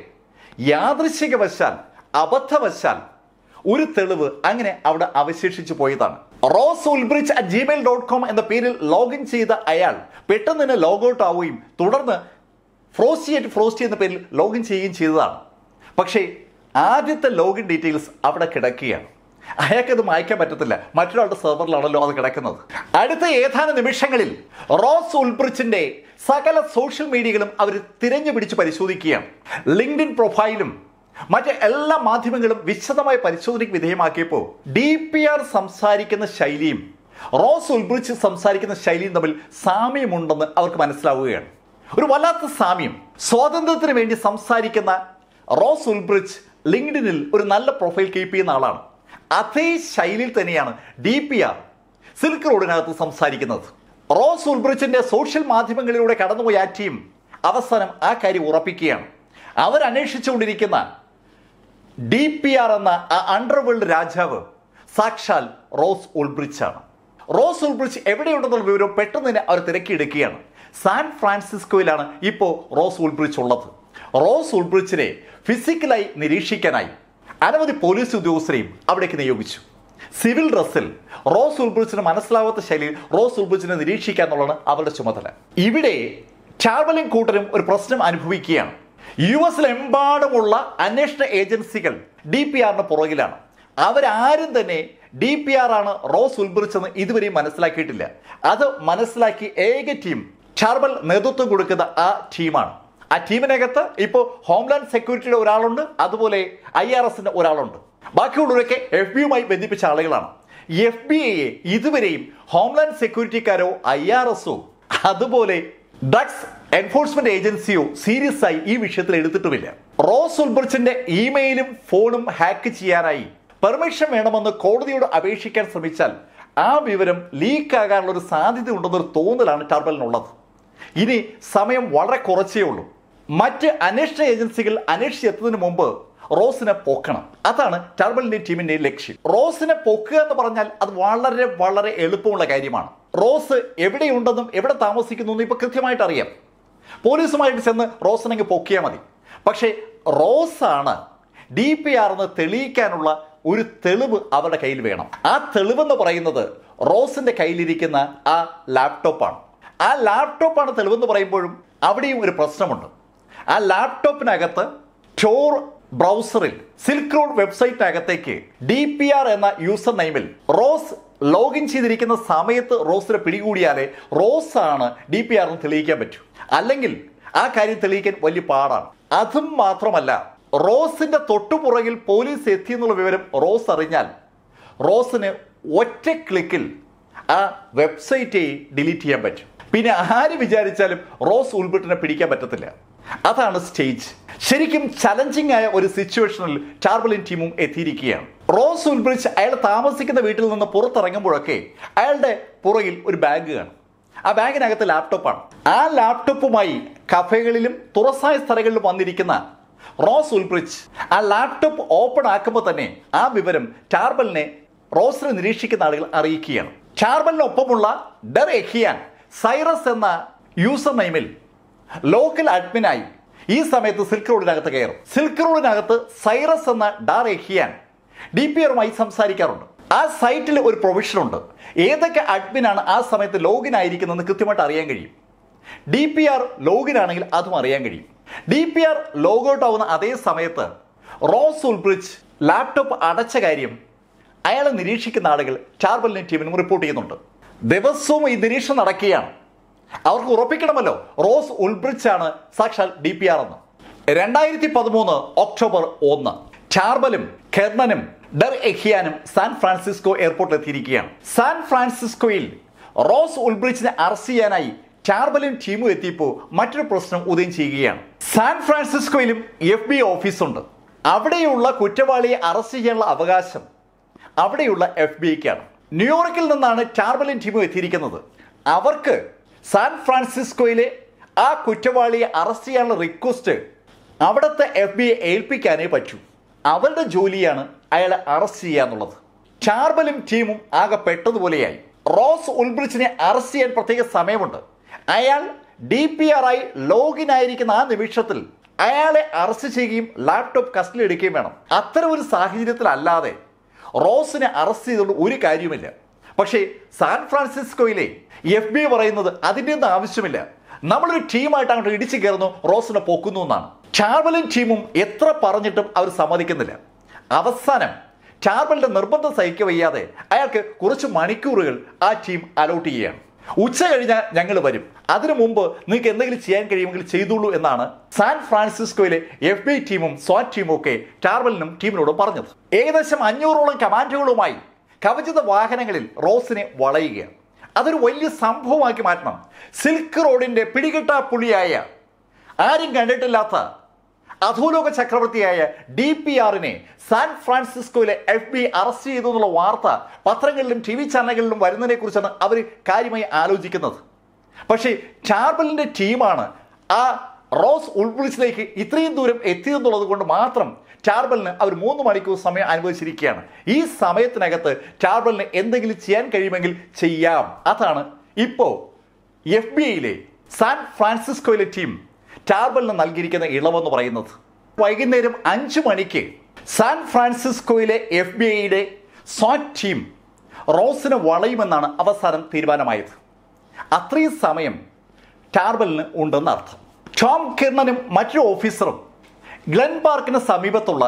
A: യാദൃശികവശാൽ അബദ്ധവശാൽ ഒരു തെളിവ് അങ്ങനെ അവിടെ അവശേഷിച്ചു പോയതാണ് Ross Ulbricht at Gmail dot com എന്ന പേരിൽ ലോഗിൻ ചെയ്ത അയാൾ പെട്ടെന്ന് തന്നെ ലോഗൗട്ട് ആവുകയും തുടർന്ന് ഫ്രോസ്റ്റി അറ്റ് ഫ്രോസ്റ്റി എന്ന പേരിൽ ലോഗിൻ ചെയ്യുകയും ചെയ്തതാണ് പക്ഷേ ആദ്യത്തെ ലോഗിൻ ഡീറ്റെയിൽസ് അവിടെ കിടക്കുകയാണ് അയാൾക്കത് മായ്ക്കാൻ പറ്റത്തില്ല മറ്റൊരാളുടെ സെർവറിലാണല്ലോ അത് കിടക്കുന്നത് അടുത്ത ഏതാനും നിമിഷങ്ങളിൽ റോസ് ഉൾബ്രിച്ചിന്റെ സകല സോഷ്യൽ മീഡിയകളും അവർ തിരഞ്ഞു പിടിച്ച് പരിശോധിക്കുകയാണ് ലിങ്ക്ഡിൻ പ്രൊഫൈലും മറ്റ് എല്ലാ മാധ്യമങ്ങളും വിശദമായ പരിശോധനയ്ക്ക് വിധേയമാക്കിയപ്പോൾ ഡി പി ആർ സംസാരിക്കുന്ന ശൈലിയും റോസ് ഉൾബ്രിച്ച് സംസാരിക്കുന്ന ശൈലിയും തമ്മിൽ സാമ്യമുണ്ടെന്ന് അവർക്ക് മനസ്സിലാവുകയാണ് ഒരു വല്ലാത്ത സാമ്യം സ്വാതന്ത്ര്യത്തിന് വേണ്ടി സംസാരിക്കുന്ന റോസ് ഉൾബ്രിച്ച് ലിങ്ക്ഡിനിൽ ഒരു നല്ല പ്രൊഫൈൽ കീപ്പ് ചെയ്യുന്ന ആളാണ് അതേ ശൈലിയിൽ തന്നെയാണ് ഡി പി ആർ സിൽക്ക് റോഡിനകത്ത് സംസാരിക്കുന്നത് റോസ് ഉൾബ്രിച്ചിന്റെ സോഷ്യൽ മാധ്യമങ്ങളിലൂടെ കടന്നുപോയ ആ ടീം അവസാനം ആ കാര്യം ഉറപ്പിക്കുകയാണ് അവർ അന്വേഷിച്ചുകൊണ്ടിരിക്കുന്ന ഡി പി ആർ എന്ന ആ അണ്ടർവേൾഡ് രാജാവ് സാക്ഷാൽ റോസ് ഉൾബ്രിച്ച് ആണ് റോസ് ഉൾബ്രിച്ച് എവിടെയുണ്ടെന്നുള്ള വിവരം പെട്ടെന്ന് തന്നെ അവർ തിരക്കിയെടുക്കുകയാണ് സാൻ ഫ്രാൻസിസ്കോയിലാണ് ഇപ്പോൾ റോസ് ഉൾബ്രിച്ച് ഉള്ളത് റോസ് ഉൾബ്രിച്ചിനെ ഫിസിക്കലായി നിരീക്ഷിക്കാനായി അനവധി പോലീസ് ഉദ്യോഗസ്ഥരെയും അവിടേക്ക് നിയോഗിച്ചു സിവിൽ ഡ്രസ്സിൽ റോസ് ഉൾബ്രിച്ചിന് മനസ്സിലാവാത്ത ശൈലിയിൽ റോസ് ഉൾബ്രിച്ചിനെ നിരീക്ഷിക്കുക എന്നുള്ളതാണ് അവരുടെ ചുമതല ഇവിടെ ചാർവലിംഗ് കൂട്ടരും ഒരു പ്രശ്നം അനുഭവിക്കുകയാണ് യു എസിലെമ്പാടുമുള്ള അന്വേഷണ ഏജൻസികൾ ഡി പി ആറിന് പുറകിലാണ് അവരാരും തന്നെ ഡി പി ആർ ആണ് റോസ് ഉത്ഭവിച്ചെന്ന് ഇതുവരെയും മനസ്സിലാക്കിയിട്ടില്ല അത് മനസ്സിലാക്കി ഏക ടീം ചാർബൽ നേതൃത്വം കൊടുക്കുന്ന ആ ടീമാണ് ആ ടീമിനകത്ത് ഇപ്പോൾ ഹോംലാൻഡ് സെക്യൂരിറ്റിയുടെ ഒരാളുണ്ട് അതുപോലെ ഐ ആർ എസിന്റെ ഒരാളുണ്ട് ബാക്കിയുള്ളവരൊക്കെ എഫ് ബിയുമായി ബന്ധിപ്പിച്ച ആളുകളാണ് എഫ് ബി ഐയെ ഇതുവരെയും ഹോംലാൻഡ് സെക്യൂരിറ്റിക്കാരോ ഐ ആർ എസോ അതുപോലെ ഡ്രഗ്സ് എൻഫോഴ്സ്മെന്റ് ഏജൻസിയോ സീരിയസ് ആയി ഈ വിഷയത്തിൽ എടുത്തിട്ടുമില്ല റോസ് ഉൾബർച്ചിന്റെ ഇമെയിലും ഫോണും ഹാക്ക് ചെയ്യാനായി പെർമിഷൻ വേണമെന്ന് കോടതിയോട് അപേക്ഷിക്കാൻ ശ്രമിച്ചാൽ ആ വിവരം ലീക്ക് ആകാനുള്ള ഒരു സാധ്യത ഉണ്ടെന്നൊരു തോന്നലാണ് ടർബലിനുള്ളത് ഇനി സമയം വളരെ കുറച്ചേ ഉള്ളൂ മറ്റ് അന്വേഷണ ഏജൻസികൾ അന്വേഷിച്ചെത്തുന്നതിന് മുമ്പ് റോസിനെ പൊക്കണം അതാണ് ടർബലിന്റെ ടീമിന്റെ ലക്ഷ്യം റോസിനെ പൊക്കുക എന്ന് പറഞ്ഞാൽ അത് വളരെ വളരെ എളുപ്പമുള്ള കാര്യമാണ് റോസ് എവിടെയുണ്ടെന്നും എവിടെ താമസിക്കുന്നു എന്നും ഇപ്പൊ കൃത്യമായിട്ട് അറിയാം പോലീസുമായിട്ട് ചെന്ന് റോസിനെങ്കിൽ പൊക്കിയാൽ മതി പക്ഷേ റോസാണ് ഡി പി ആർ എന്ന് തെളിയിക്കാനുള്ള ഒരു തെളിവ് അവരുടെ കയ്യിൽ വേണം ആ തെളിവെന്ന് പറയുന്നത് റോസിന്റെ കയ്യിലിരിക്കുന്ന ആ ലാപ്ടോപ്പാണ് ആ ലാപ്ടോപ്പാണ് തെളിവെന്ന് പറയുമ്പോഴും അവിടെയും ഒരു പ്രശ്നമുണ്ട് ആ ലാപ്ടോപ്പിനകത്ത് ടോർ ബ്രൗസറിൽ സിൽക്ക് റോഡ് വെബ്സൈറ്റിനകത്തേക്ക് ഡി പി ആർ എന്ന യൂസർ നെയിമിൽ റോസ് ലോഗിൻ ചെയ്തിരിക്കുന്ന സമയത്ത് റോസിനെ പിടികൂടിയാലേ റോസ് ആണ് ഡി പി ആർ എന്ന് തെളിയിക്കാൻ പറ്റൂ അല്ലെങ്കിൽ ആ കാര്യം തെളിയിക്കാൻ വലിയ പാടാണ് അതും മാത്രമല്ല റോസിന്റെ തൊട്ടുപുറകിൽ പോലീസ് എത്തിയെന്നുള്ള വിവരം റോസ് അറിഞ്ഞാൽ റോസിന് ഒറ്റ ക്ലിക്കിൽ ആ വെബ്സൈറ്റ് ഡിലീറ്റ് ചെയ്യാൻ പറ്റും പിന്നെ ആര് വിചാരിച്ചാലും റോസ് ഉൾബിട്ടിനെ പിടിക്കാൻ പറ്റത്തില്ല അതാണ് സ്റ്റേജ് ശരിക്കും ചലഞ്ചിങ് ആയ ഒരു സിറ്റുവേഷനിൽ ചാർബലിൻ ടീമും എത്തിയിരിക്കുകയാണ് റോസ് ഉൾബ്രിച്ച് അയാൾ താമസിക്കുന്ന വീട്ടിൽ നിന്ന് പുറത്തിറങ്ങുമ്പോഴൊക്കെ അയാളുടെ പുറകിൽ ഒരു ബാഗ് കാണും ആ ബാഗിനകത്ത് ലാപ്ടോപ്പാണ് ആ ലാപ്ടോപ്പുമായി കഫേകളിലും തുറസായ സ്ഥലങ്ങളിലും വന്നിരിക്കുന്ന റോസ് ഉൾബ്രിച്ച് ആ ലാപ്ടോപ്പ് ഓപ്പൺ ആക്കുമ്പോൾ തന്നെ ആ വിവരം ടാർബലിനെ റോസിനെ നിരീക്ഷിക്കുന്ന ആളുകൾ അറിയിക്കുകയാണ് ടാർബലിനൊപ്പമുള്ള ഡർ എഹിയാൻ സൈറസ് എന്ന യൂസർ നെയിമിൽ ലോക്കൽ അഡ്മിനായി ഈ സമയത്ത് സിൽക്ക് റോഡിനകത്ത് കയറും സിൽക്ക് റോഡിനകത്ത് സൈറസ് എന്ന ഡാർ എഹിയാൻ ഡി പി ആറുമായി സംസാരിക്കാറുണ്ട് ആ സൈറ്റിൽ ഒരു പ്രൊവിഷൻ ഉണ്ട് ഏതൊക്കെ അഡ്മിനാണ് ആ സമയത്ത് ലോഗിൻ ആയിരിക്കുന്നതെന്ന് കൃത്യമായിട്ട് അറിയാൻ കഴിയും ഡി പി ആർ ലോഗിൻ ആണെങ്കിൽ അതും അറിയാൻ കഴിയും ഡി പി ആർ ലോഗൗട്ട് ആവുന്ന അതേ സമയത്ത് റോസ് ഉൾബ്രിഡ്ജ് ലാപ്ടോപ്പ് അടച്ച കാര്യം അയാളെ നിരീക്ഷിക്കുന്ന ആളുകൾ ചാർബലിനെ ടീമിനും റിപ്പോർട്ട് ചെയ്യുന്നുണ്ട് ദിവസവും ഈ നിരീക്ഷണം നടക്കുകയാണ് അവർക്ക് ഉറപ്പിക്കണമല്ലോ റോസ് ഉൾബ്രിഡ്ജ് ആണ് സാക്ഷാൽ ഡി പി ആർ എന്ന് രണ്ടായിരത്തി പതിമൂന്ന് ഒക്ടോബർ ഒന്ന് ചാർബലും കെർണനും ഡർ എഹിയാനും സാൻ ഫ്രാൻസിസ്കോ എയർപോർട്ടിൽ എത്തിയിരിക്കുകയാണ് സാൻ ഫ്രാൻസിസ്കോയിൽ റോസ് ഉൾബ്രിഡ്ജിനെ അറസ്റ്റ് ചെയ്യാനായി ചാർബലും ടീമും എത്തിയപ്പോൾ മറ്റൊരു പ്രശ്നം ഉദയം ചെയ്യുകയാണ് സാൻ ഫ്രാൻസിസ്കോയിലും എഫ് ബി ഓഫീസുണ്ട് അവിടെയുള്ള കുറ്റവാളിയെ അറസ്റ്റ് ചെയ്യാനുള്ള അവകാശം അവിടെയുള്ള എഫ് ബി ഐക്കാണ് ന്യൂയോർക്കിൽ നിന്നാണ് ചാർബലിൻ ടീമും എത്തിയിരിക്കുന്നത് അവർക്ക് സാൻ ഫ്രാൻസിസ്കോയിലെ ആ കുറ്റവാളിയെ അറസ്റ്റ് ചെയ്യാനുള്ള റിക്വസ്റ്റ് അവിടുത്തെ എഫ് ബി ഐ ഏൽപ്പിക്കാനേ പറ്റൂ അവരുടെ ജോലിയാണ് അയാളെ അറസ്റ്റ് ചെയ്യുക എന്നുള്ളത് ചാർബലും ടീമും ആകെ പെട്ടതുപോലെയായി റോസ് ഉൾബ്രിച്ചിനെ അറസ്റ്റ് ചെയ്യാൻ പ്രത്യേക സമയമുണ്ട് അയാൾ ഡി പി ആർ ആയി ലോഗിൻ ആയിരിക്കുന്ന ആ നിമിഷത്തിൽ അയാളെ അറസ്റ്റ് ചെയ്യുകയും ലാപ്ടോപ്പ് കസ്റ്റഡി എടുക്കുകയും വേണം അത്തരം ഒരു സാഹചര്യത്തിലല്ലാതെ റോസിനെ അറസ്റ്റ് ചെയ്തുകൊണ്ട് ഒരു കാര്യവുമില്ല പക്ഷേ സാൻ ഫ്രാൻസിസ്കോയിലെ എഫ് ബി പറയുന്നത് അതിൻ്റെ ഒന്നും ആവശ്യമില്ല നമ്മളൊരു ടീമായിട്ട് അങ്ങോട്ട് ഇടിച്ചു കയറുന്നു റോസിനെ പൊക്കുന്നു എന്നാണ് ചാർബലും ടീമും എത്ര പറഞ്ഞിട്ടും അവർ സമ്മതിക്കുന്നില്ല അവസാനം ചാർബലിന്റെ നിർബന്ധം സഹിക്ക വയ്യാതെ അയാൾക്ക് കുറച്ച് മണിക്കൂറുകൾ ആ ടീം അലോട്ട് ചെയ്യുകയാണ് ഉച്ച കഴിഞ്ഞാൽ ഞങ്ങൾ വരും അതിനു മുമ്പ് നിങ്ങൾക്ക് എന്തെങ്കിലും ചെയ്യാൻ കഴിയുമെങ്കിൽ ചെയ്തോളൂ എന്നാണ് സാൻ ഫ്രാൻസിസ്കോയിലെ എഫ് ബി ടീമും സ്വാറ്റ് ടീമും ഒക്കെ ടാർബലിനും ടീമിനോടും പറഞ്ഞത് ഏകദേശം അഞ്ഞൂറോളം കമാൻഡോകളുമായി കവചിത വാഹനങ്ങളിൽ റോസിനെ വളയുകയാണ് അതൊരു വലിയ സംഭവമാക്കി മാറ്റണം സിൽക്ക് റോഡിന്റെ പിടികിട്ടാ പുള്ളിയായ ആരും കണ്ടിട്ടില്ലാത്ത അധോലോക ചക്രവർത്തിയായ ഡി പി ആറിനെ സാൻ ഫ്രാൻസിസ്കോയിലെ എഫ് ബി അറസ്റ്റ് ചെയ്തു എന്നുള്ള വാർത്ത പത്രങ്ങളിലും ടി വി ചാനലുകളിലും വരുന്നതിനെ കുറിച്ചാണ് അവർ കാര്യമായി ആലോചിക്കുന്നത് പക്ഷേ ചാർബലിന്റെ ടീമാണ് ആ റോസ് ഉൾബ്രിഡ്ജിലേക്ക് ഇത്രയും ദൂരം എത്തിയെന്നുള്ളത് കൊണ്ട് മാത്രം ചാർബലിന് അവർ മൂന്ന് മണിക്കൂർ സമയം അനുവദിച്ചിരിക്കുകയാണ് ഈ സമയത്തിനകത്ത് ചാർബലിന് എന്തെങ്കിലും ചെയ്യാൻ കഴിയുമെങ്കിൽ ചെയ്യാം അതാണ് ഇപ്പോൾ എഫ് ബി ഐയിലെ സാൻ ഫ്രാൻസിസ്കോയിലെ ടീം ടാർബലിന് നൽകിയിരിക്കുന്ന ഇളവെന്ന് പറയുന്നത് വൈകുന്നേരം അഞ്ചു മണിക്ക് സാൻ ഫ്രാൻസിസ്കോയിലെ എഫ് ബി ഐയുടെ സ്വാറ്റ് ടീം റോസിനെ വളയുമെന്നാണ് അവസാനം തീരുമാനമായത് അത്രയും സമയം ടാർബലിന് ഉണ്ടെന്ന് അർത്ഥം ടോം കിർണനും മറ്റൊരു ഓഫീസറും ഗ്ലെൻ പാർക്കിന് സമീപത്തുള്ള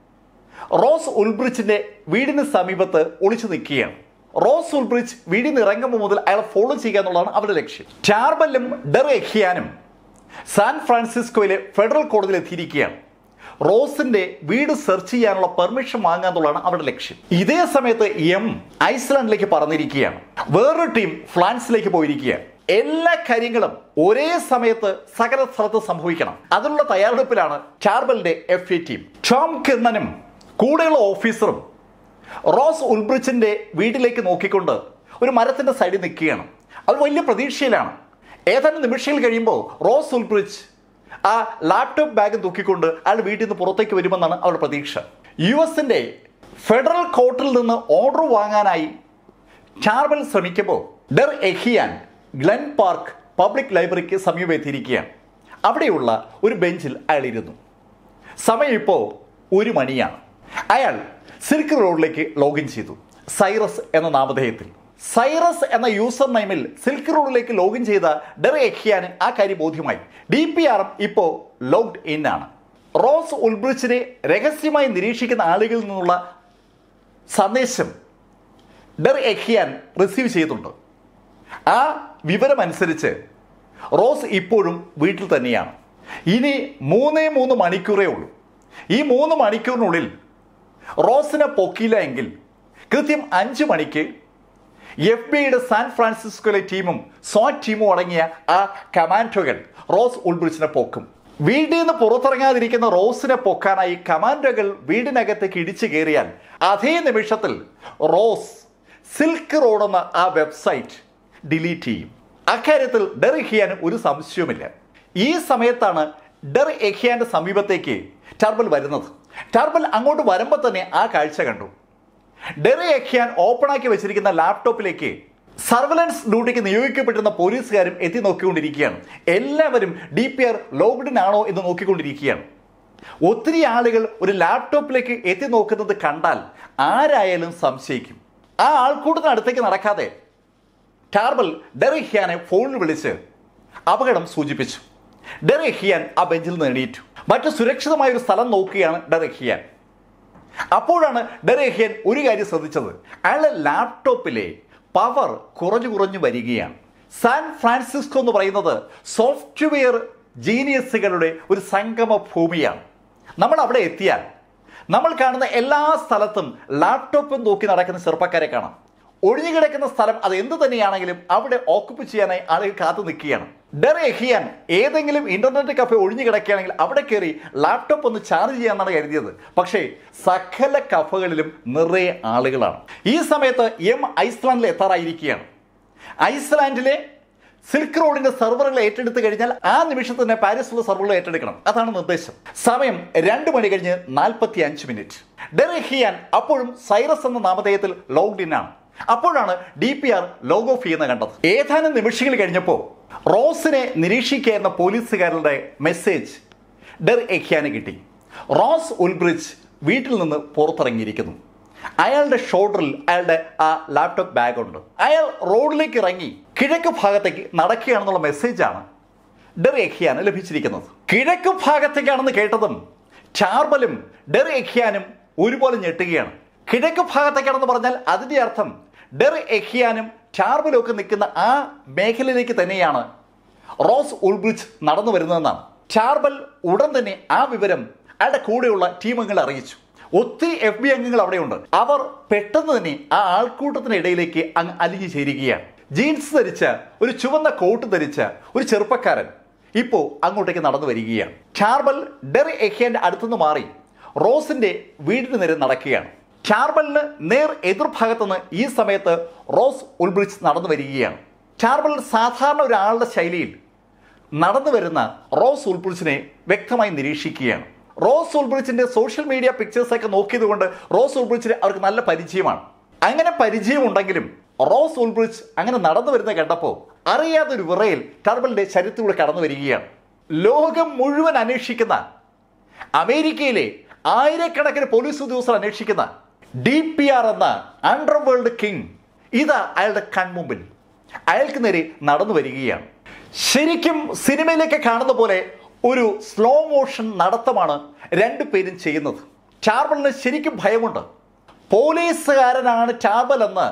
A: റോസ് ഉൾബ്രിഡ്ജിന്റെ വീടിന് സമീപത്ത് ഒളിച്ചു നിൽക്കുകയാണ് റോസ് ഉൾബ്രിഡ്ജ് വീടിൽ നിന്ന് ഇറങ്ങുമ്പോൾ മുതൽ അയാളെ ഫോളോ ചെയ്യുക എന്നുള്ളതാണ് അവരുടെ ലക്ഷ്യം ടാർബലും ഡെർ എഹിയാനും സാൻ ഫ്രാൻസിസ്കോയിലെ ഫെഡറൽ കോടതിയിൽ എത്തിയിരിക്കുകയാണ് റോസിന്റെ വീട് സെർച്ച് ചെയ്യാനുള്ള പെർമിഷൻ വാങ്ങുക എന്നുള്ളതാണ് അവരുടെ ലക്ഷ്യം ഇതേ സമയത്ത് എം ഐസ്ലാൻഡിലേക്ക് പറന്നിരിക്കുകയാണ് വേറൊരു ടീം ഫ്രാൻസിലേക്ക് പോയിരിക്കുകയാണ് എല്ലാ കാര്യങ്ങളും ഒരേ സമയത്ത് സകല സ്ഥലത്ത് സംഭവിക്കണം അതിനുള്ള തയ്യാറെടുപ്പിലാണ് ചാർബലിന്റെ എഫ് എ ടീം ടോം കിർണനും കൂടെയുള്ള ഓഫീസറും റോസ് ഉൾബ്രിച്ചിന്റെ വീട്ടിലേക്ക് നോക്കിക്കൊണ്ട് ഒരു മരത്തിന്റെ സൈഡിൽ നിൽക്കുകയാണ് അവർ വലിയ പ്രതീക്ഷയിലാണ് ഏതാനും നിമിഷങ്ങൾ കഴിയുമ്പോൾ റോസ് ഉൾബ്രിച്ച് ആ ലാപ്ടോപ്പ് ബാഗ് തൂക്കിക്കൊണ്ട് അയാൾ വീട്ടിൽ നിന്ന് പുറത്തേക്ക് വരുമെന്നാണ് അവരുടെ പ്രതീക്ഷ യു എസിന്റെ ഫെഡറൽ കോർട്ടിൽ നിന്ന് ഓർഡർ വാങ്ങാനായി ചാർബൽ ശ്രമിക്കുമ്പോൾ Der Yeghiayan Glen Park public ലൈബ്രറിക്ക് സമീപം എത്തിയിരിക്കുകയാണ് അവിടെയുള്ള ഒരു ബെഞ്ചിൽ അയാൾ ഇരുന്നു സമയം ഇപ്പോൾ ഒരു മണിയാണ് അയാൾ സിൽക്ക് റോഡിലേക്ക് ലോഗിൻ ചെയ്തു സൈറസ് എന്ന നാമധേയത്തിൽ സൈറസ് എന്ന യൂസർ നെയിമിൽ സിൽക്ക് റോഡിലേക്ക് ലോഗിൻ ചെയ്ത ഡെർ എഖിയാന് ആ കാര്യം ബോധ്യമായി ഡി പി ആറും ഇപ്പോൾ ലോഗ്ഡ് ഇൻ ആണ് റോസ് ഉൾബ്രിച്ചിനെ രഹസ്യമായി നിരീക്ഷിക്കുന്ന ആളുകളിൽ നിന്നുള്ള സന്ദേശം ഡെർ എഖിയാൻ റിസീവ് ചെയ്തിട്ടുണ്ട് ആ വിവരമനുസരിച്ച് റോസ് ഇപ്പോഴും വീട്ടിൽ തന്നെയാണ് ഇനി മൂന്നേ മൂന്ന് മണിക്കൂറേ ഉള്ളൂ ഈ മൂന്ന് മണിക്കൂറിനുള്ളിൽ റോസിനെ പൊക്കിയില്ല എങ്കിൽ കൃത്യം അഞ്ച് മണിക്ക് എഫ് ബി ഐയുടെ സാൻ ഫ്രാൻസിസ്കോയിലെ ടീമും സ്വാറ്റ് ടീമും അടങ്ങിയ ആ കമാൻഡോകൾ റോസ് ഉൾബ്രിച്ചിനെ പൊക്കും വീട്ടിൽ നിന്ന് പുറത്തിറങ്ങാതിരിക്കുന്ന റോസിനെ പൊക്കാനായി കമാൻഡോകൾ വീടിനകത്തേക്ക് ഇടിച്ചു കയറിയാൽ അതേ നിമിഷത്തിൽ റോസ് സിൽക്ക് റോഡ് എന്ന ആ വെബ്സൈറ്റ് ഡിലീറ്റ് ചെയ്യും അക്കാര്യത്തിൽ ഡെർ എഹിയാന് ഒരു സംശയവുമില്ല ഈ സമയത്താണ് ഡെർ എഹിയാന്റെ സമീപത്തേക്ക് ടർബൽ വരുന്നത് ടർബൽ അങ്ങോട്ട് വരുമ്പോൾ തന്നെ ആ കാഴ്ച കണ്ടു ഡെർ എഹിയാൻ ഓപ്പണാക്കി വെച്ചിരിക്കുന്ന ലാപ്ടോപ്പിലേക്ക് സർവലൻസ് ഡ്യൂട്ടിക്ക് നിയോഗിക്കപ്പെട്ടിരുന്ന പോലീസുകാരും എത്തി നോക്കിക്കൊണ്ടിരിക്കുകയാണ് എല്ലാവരും ഡി പി ആർ ലോക്ക്ഡൌൺ ആണോ എന്ന് നോക്കിക്കൊണ്ടിരിക്കുകയാണ് ഒത്തിരി ആളുകൾ ഒരു ലാപ്ടോപ്പിലേക്ക് എത്തി നോക്കുന്നത് കണ്ടാൽ ആരായാലും സംശയിക്കും ആ ആൾക്കൂട്ടത്തിനടുത്തേക്ക് നടക്കാതെ ടാർബൽ ഡെറിഹിയാനെ ഫോണിൽ വിളിച്ച് അപകടം സൂചിപ്പിച്ചു ഡെറിഹിയാൻ ആ ബെഞ്ചിൽ നിന്ന് എണീറ്റു മറ്റു സുരക്ഷിതമായ ഒരു സ്ഥലം നോക്കുകയാണ് ഡെറിഹിയാൻ അപ്പോഴാണ് ഡെറേഹിയൻ ഒരു കാര്യം ശ്രദ്ധിച്ചത് അയാളുടെ ലാപ്ടോപ്പിലെ പവർ കുറഞ്ഞു കുറഞ്ഞു വരികയാണ് സാൻ ഫ്രാൻസിസ്കോ എന്ന് പറയുന്നത് സോഫ്റ്റ്വെയർ ജീനിയസുകളുടെ ഒരു സംഗമ ഭൂമിയാണ് നമ്മൾ അവിടെ എത്തിയാൽ നമ്മൾ കാണുന്ന എല്ലാ സ്ഥലത്തും ലാപ്ടോപ്പും നോക്കി നടക്കുന്ന ചെറുപ്പക്കാരെ കാണാം ഒഴിഞ്ഞു കിടക്കുന്ന സ്ഥലം അത് എന്ത് തന്നെയാണെങ്കിലും അവിടെ ഓക്കുപ്പ് ചെയ്യാനായി ആളുകൾ കാത്തു നിൽക്കുകയാണ് ഡെർ എഹിയാൻ ഏതെങ്കിലും ഇന്റർനെറ്റ് കഫേ ഒഴിഞ്ഞു കിടക്കുകയാണെങ്കിൽ അവിടെ കയറി ലാപ്ടോപ്പ് ഒന്ന് ചാർജ് ചെയ്യാന്നാണ് കരുതിയത് പക്ഷേ സകല കഫകളിലും നിറയെ ആളുകളാണ് ഈ സമയത്ത് എം ഐസ്ലാൻഡിൽ എത്താറായിരിക്കുകയാണ് ഐസ്ലാൻഡിലെ സിൽക്ക് റോഡിന്റെ സെർവറുകൾ ഏറ്റെടുത്ത് കഴിഞ്ഞാൽ ആ നിമിഷത്തിൽ തന്നെ പാരീസിലുള്ള സെർവറുകൾ ഏറ്റെടുക്കണം അതാണ് നിർദ്ദേശം സമയം രണ്ട് മണി കഴിഞ്ഞ് നാൽപ്പത്തി അഞ്ച് മിനിറ്റ് ഡെറഹിയാൻ അപ്പോഴും സൈറസ് എന്ന നാമധേയത്തിൽ ലോഗ്ഡ് ഇൻ ആണ് അപ്പോഴാണ് D P R log off ചെയ്യുന്ന കണ്ടത് ഏതാനും നിമിഷങ്ങൾ കഴിഞ്ഞപ്പോൾ റോസിനെ നിരീക്ഷിക്കുന്ന പോലീസുകാരുടെ മെസ്സേജ് ഡെർ എഖ്യാന് കിട്ടി റോസ് ഉൽബ്രിഡ്ജ് വീട്ടിൽ നിന്ന് പുറത്തിറങ്ങിയിരിക്കുന്നു അയാളുടെ ഷോൾഡറിൽ അയാളുടെ ആ ലാപ്ടോപ്പ് ബാഗ് ഉണ്ട് അയാൾ റോഡിലേക്ക് ഇറങ്ങി കിഴക്ക് ഭാഗത്തേക്ക് നടക്കുകയാണെന്നുള്ള മെസ്സേജാണ് ഡെർ എഖ്യാന് ലഭിച്ചിരിക്കുന്നത് കിഴക്ക് ഭാഗത്തേക്കാണെന്ന് കേട്ടതും ചാർബലും ഡെർ എഖ്യാനും ഒരുപോലെ ഞെട്ടുകയാണ് കിഴക്ക് ഭാഗത്തേക്കാണെന്ന് പറഞ്ഞാൽ അതിന്റെ അർത്ഥം ഡെർ എഖ്യാനും ചാർബലും ഒക്കെ നിൽക്കുന്ന ആ മേഖലയിലേക്ക് തന്നെയാണ് റോസ് ഉൾബ്രിഡ്ജ് നടന്നു വരുന്നതെന്നാണ് ചാർബൽ ഉടൻ തന്നെ ആ വിവരം അയാളുടെ കൂടെയുള്ള ടീം അംഗങ്ങളെ അറിയിച്ചു ഒത്തിരി എഫ് ബി അംഗങ്ങൾ അവിടെയുണ്ട് അവർ പെട്ടെന്ന് തന്നെ ആ ആൾക്കൂട്ടത്തിനിടയിലേക്ക് അങ്ങ് അലിഞ്ഞു ചേരുകയാണ് ജീൻസ് ധരിച്ച ഒരു ചുവന്ന കോട്ട് ധരിച്ച ഒരു ചെറുപ്പക്കാരൻ ഇപ്പോൾ അങ്ങോട്ടേക്ക് നടന്നു വരികയാണ് ചാർബൽ ഡെറി എഹിയന്റെ അടുത്തുനിന്ന് മാറി റോസിന്റെ വീടിന് നേരെ നടക്കുകയാണ് ചാർബലിന് നേർ എതിർഭാഗത്തുനിന്ന് ഈ സമയത്ത് റോസ് ഉൾബ്രിഡ്ജ് നടന്നു വരികയാണ് ചാർബൽ സാധാരണ ഒരാളുടെ ശൈലിയിൽ നടന്നു വരുന്ന റോസ് ഉൾബ്രിഡ്ജിനെ വ്യക്തമായി നിരീക്ഷിക്കുകയാണ് റോസ് ഉൾബ്രിഡ്ജിന്റെ സോഷ്യൽ മീഡിയ പിക്ചേഴ്സ് ഒക്കെ നോക്കിയത് കൊണ്ട് റോസ് ഉൾബ്രിഡ്ജിന് അവർക്ക് നല്ല പരിചയമാണ് അങ്ങനെ പരിചയമുണ്ടെങ്കിലും റോസ് ഉൾബ്രിഡ്ജ് അങ്ങനെ നടന്നു വരുന്ന കണ്ടപ്പോൾ അറിയാതെ ഒരു വിറയിൽ ടർബലിന്റെ ശരീരത്തിലൂടെ കടന്നു വരികയാണ് ലോകം മുഴുവൻ അന്വേഷിക്കുന്ന അമേരിക്കയിലെ ആയിരക്കണക്കിന് പോലീസ് ഉദ്യോഗസ്ഥർ അന്വേഷിക്കുന്ന ഡി പി ആർ എന്ന അണ്ടർവേൾഡ് കിങ് ഇതാ അയാളുടെ കൺമുമ്പിൽ അയാൾക്ക് നേരെ നടന്നു വരികയാണ് ശരിക്കും സിനിമയിലൊക്കെ കാണുന്ന പോലെ ഒരു സ്ലോ മോഷൻ നടത്തമാണ് രണ്ടുപേരും ചെയ്യുന്നത് ചാർബലിന് ശരിക്കും ഭയമുണ്ട് പോലീസുകാരനാണ് ചാർബൽ എന്ന്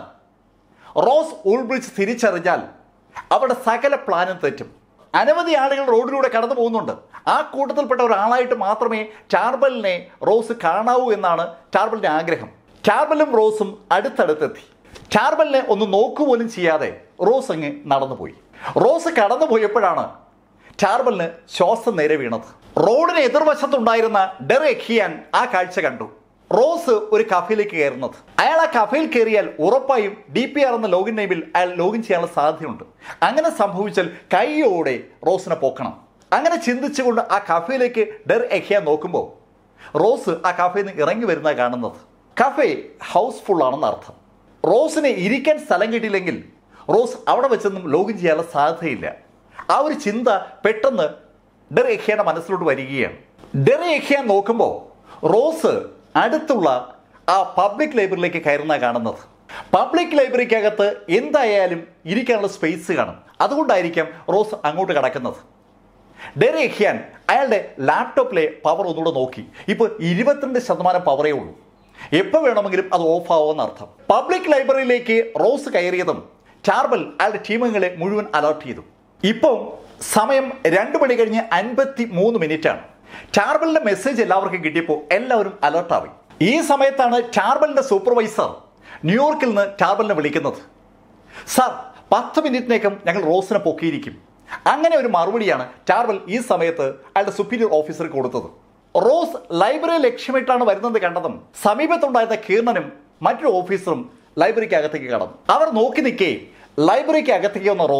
A: റോസ് ഉൾബ്രിഡ്ജ് തിരിച്ചറിഞ്ഞാൽ അവിടെ സകല പ്ലാനും തെറ്റും അനവധി ആളുകൾ റോഡിലൂടെ കടന്നു പോകുന്നുണ്ട് ആ കൂട്ടത്തിൽപ്പെട്ട ഒരാളായിട്ട് മാത്രമേ ചാർബലിനെ റോസ് കാണാവൂ എന്നാണ് ചാർബലിന്റെ ആഗ്രഹം ചാർബലും റോസും അടുത്തടുത്തെത്തി ചാർബലിനെ ഒന്ന് നോക്കുപോലും ചെയ്യാതെ റോസ് അങ്ങ് നടന്നുപോയി റോസ് കടന്നു പോയപ്പോഴാണ് ചാർബലിന് ശ്വാസം നേരെ വീണത് റോഡിന് എതിർവശത്തുണ്ടായിരുന്ന ഡെർ എഖിയാൻ ആ കാഴ്ച കണ്ടു റോസ് ഒരു കഫയിലേക്ക് കയറുന്നത് അയാൾ ആ കഫയിൽ കയറിയാൽ ഉറപ്പായും ഡി പി ആർ എന്ന ലോഗിൻ നെയിമിൽ അയാൾ ലോഗിൻ ചെയ്യാനുള്ള സാധ്യതയുണ്ട് അങ്ങനെ സംഭവിച്ചാൽ കൈയോടെ റോസിനെ പോക്കണം അങ്ങനെ ചിന്തിച്ചുകൊണ്ട് ആ കഫയിലേക്ക് ഡെർ എഖിയാൻ നോക്കുമ്പോൾ റോസ് ആ കഫയിൽ നിന്ന് ഇറങ്ങി വരുന്ന കാണുന്നത് കഫേ ഹൗസ്ഫുൾ ആണെന്ന് അർത്ഥം റോസിനെ ഇരിക്കാൻ സ്ഥലം കിട്ടിയില്ലെങ്കിൽ റോസ് അവിടെ വെച്ചൊന്നും ലോഗിൻ ചെയ്യാനുള്ള സാധ്യതയില്ല ആ ഒരു ചിന്ത പെട്ടെന്ന് ഡെർ എഖിയുടെ മനസ്സിലോട്ട് വരികയാണ് ഡെർ എഖിയാൻ നോക്കുമ്പോൾ റോസ് അടുത്തുള്ള ആ പബ്ലിക് ലൈബ്രറിയിലേക്ക് കയറുന്ന കാണുന്നത് പബ്ലിക് ലൈബ്രറിക്കകത്ത് എന്തായാലും ഇരിക്കാനുള്ള സ്പേസ് കാണും അതുകൊണ്ടായിരിക്കാം റോസ് അങ്ങോട്ട് കടക്കുന്നത് ഡെറേഖ്യാൻ അയാളുടെ ലാപ്ടോപ്പിലെ പവർ ഒന്നുകൂടെ നോക്കി ഇപ്പോൾ ഇരുപത്തിരണ്ട് ശതമാനം പവറേ ഉള്ളൂ എപ്പോൾ വേണമെങ്കിലും അത് ഓഫ് ആവുമെന്ന് അർത്ഥം പബ്ലിക് ലൈബ്രറിയിലേക്ക് റോസ് കയറിയതും ചാർബൽ അയാളുടെ ടീമംഗങ്ങളെ മുഴുവൻ അലർട്ട് ചെയ്തു ഇപ്പോൾ സമയം രണ്ട് മണി കഴിഞ്ഞ് അൻപത്തി മൂന്ന് മിനിറ്റ് ആണ് ചാർബലിന്റെ മെസ്സേജ് എല്ലാവർക്കും കിട്ടിയപ്പോൾ എല്ലാവരും അലർട്ടായി ഈ സമയത്താണ് ചാർബലിന്റെ സൂപ്പർവൈസർ ന്യൂയോർക്കിൽ നിന്ന് ചാർബലിനെ വിളിക്കുന്നത് സാർ പത്ത് മിനിറ്റിനേക്കും ഞങ്ങൾ റോസിനെ പൊക്കിയിരിക്കും അങ്ങനെ ഒരു മറുപടിയാണ് ചാർവൽ ഈ സമയത്ത് അയാളുടെ സുപ്പീരിയർ ഓഫീസർക്ക് കൊടുത്തത് റോസ് ലൈബ്രറി ലക്ഷ്യമിട്ടാണ് വരുന്നത് കണ്ടതും സമീപത്തുണ്ടായിരുന്ന കീർണനും മറ്റൊരു ഓഫീസറും ലൈബ്രറിക്ക് അകത്തേക്ക് കടന്നു അവർ നോക്കി നിൽക്കേ ലൈബ്രറിക്ക് അകത്തേക്ക് വന്ന റോസ്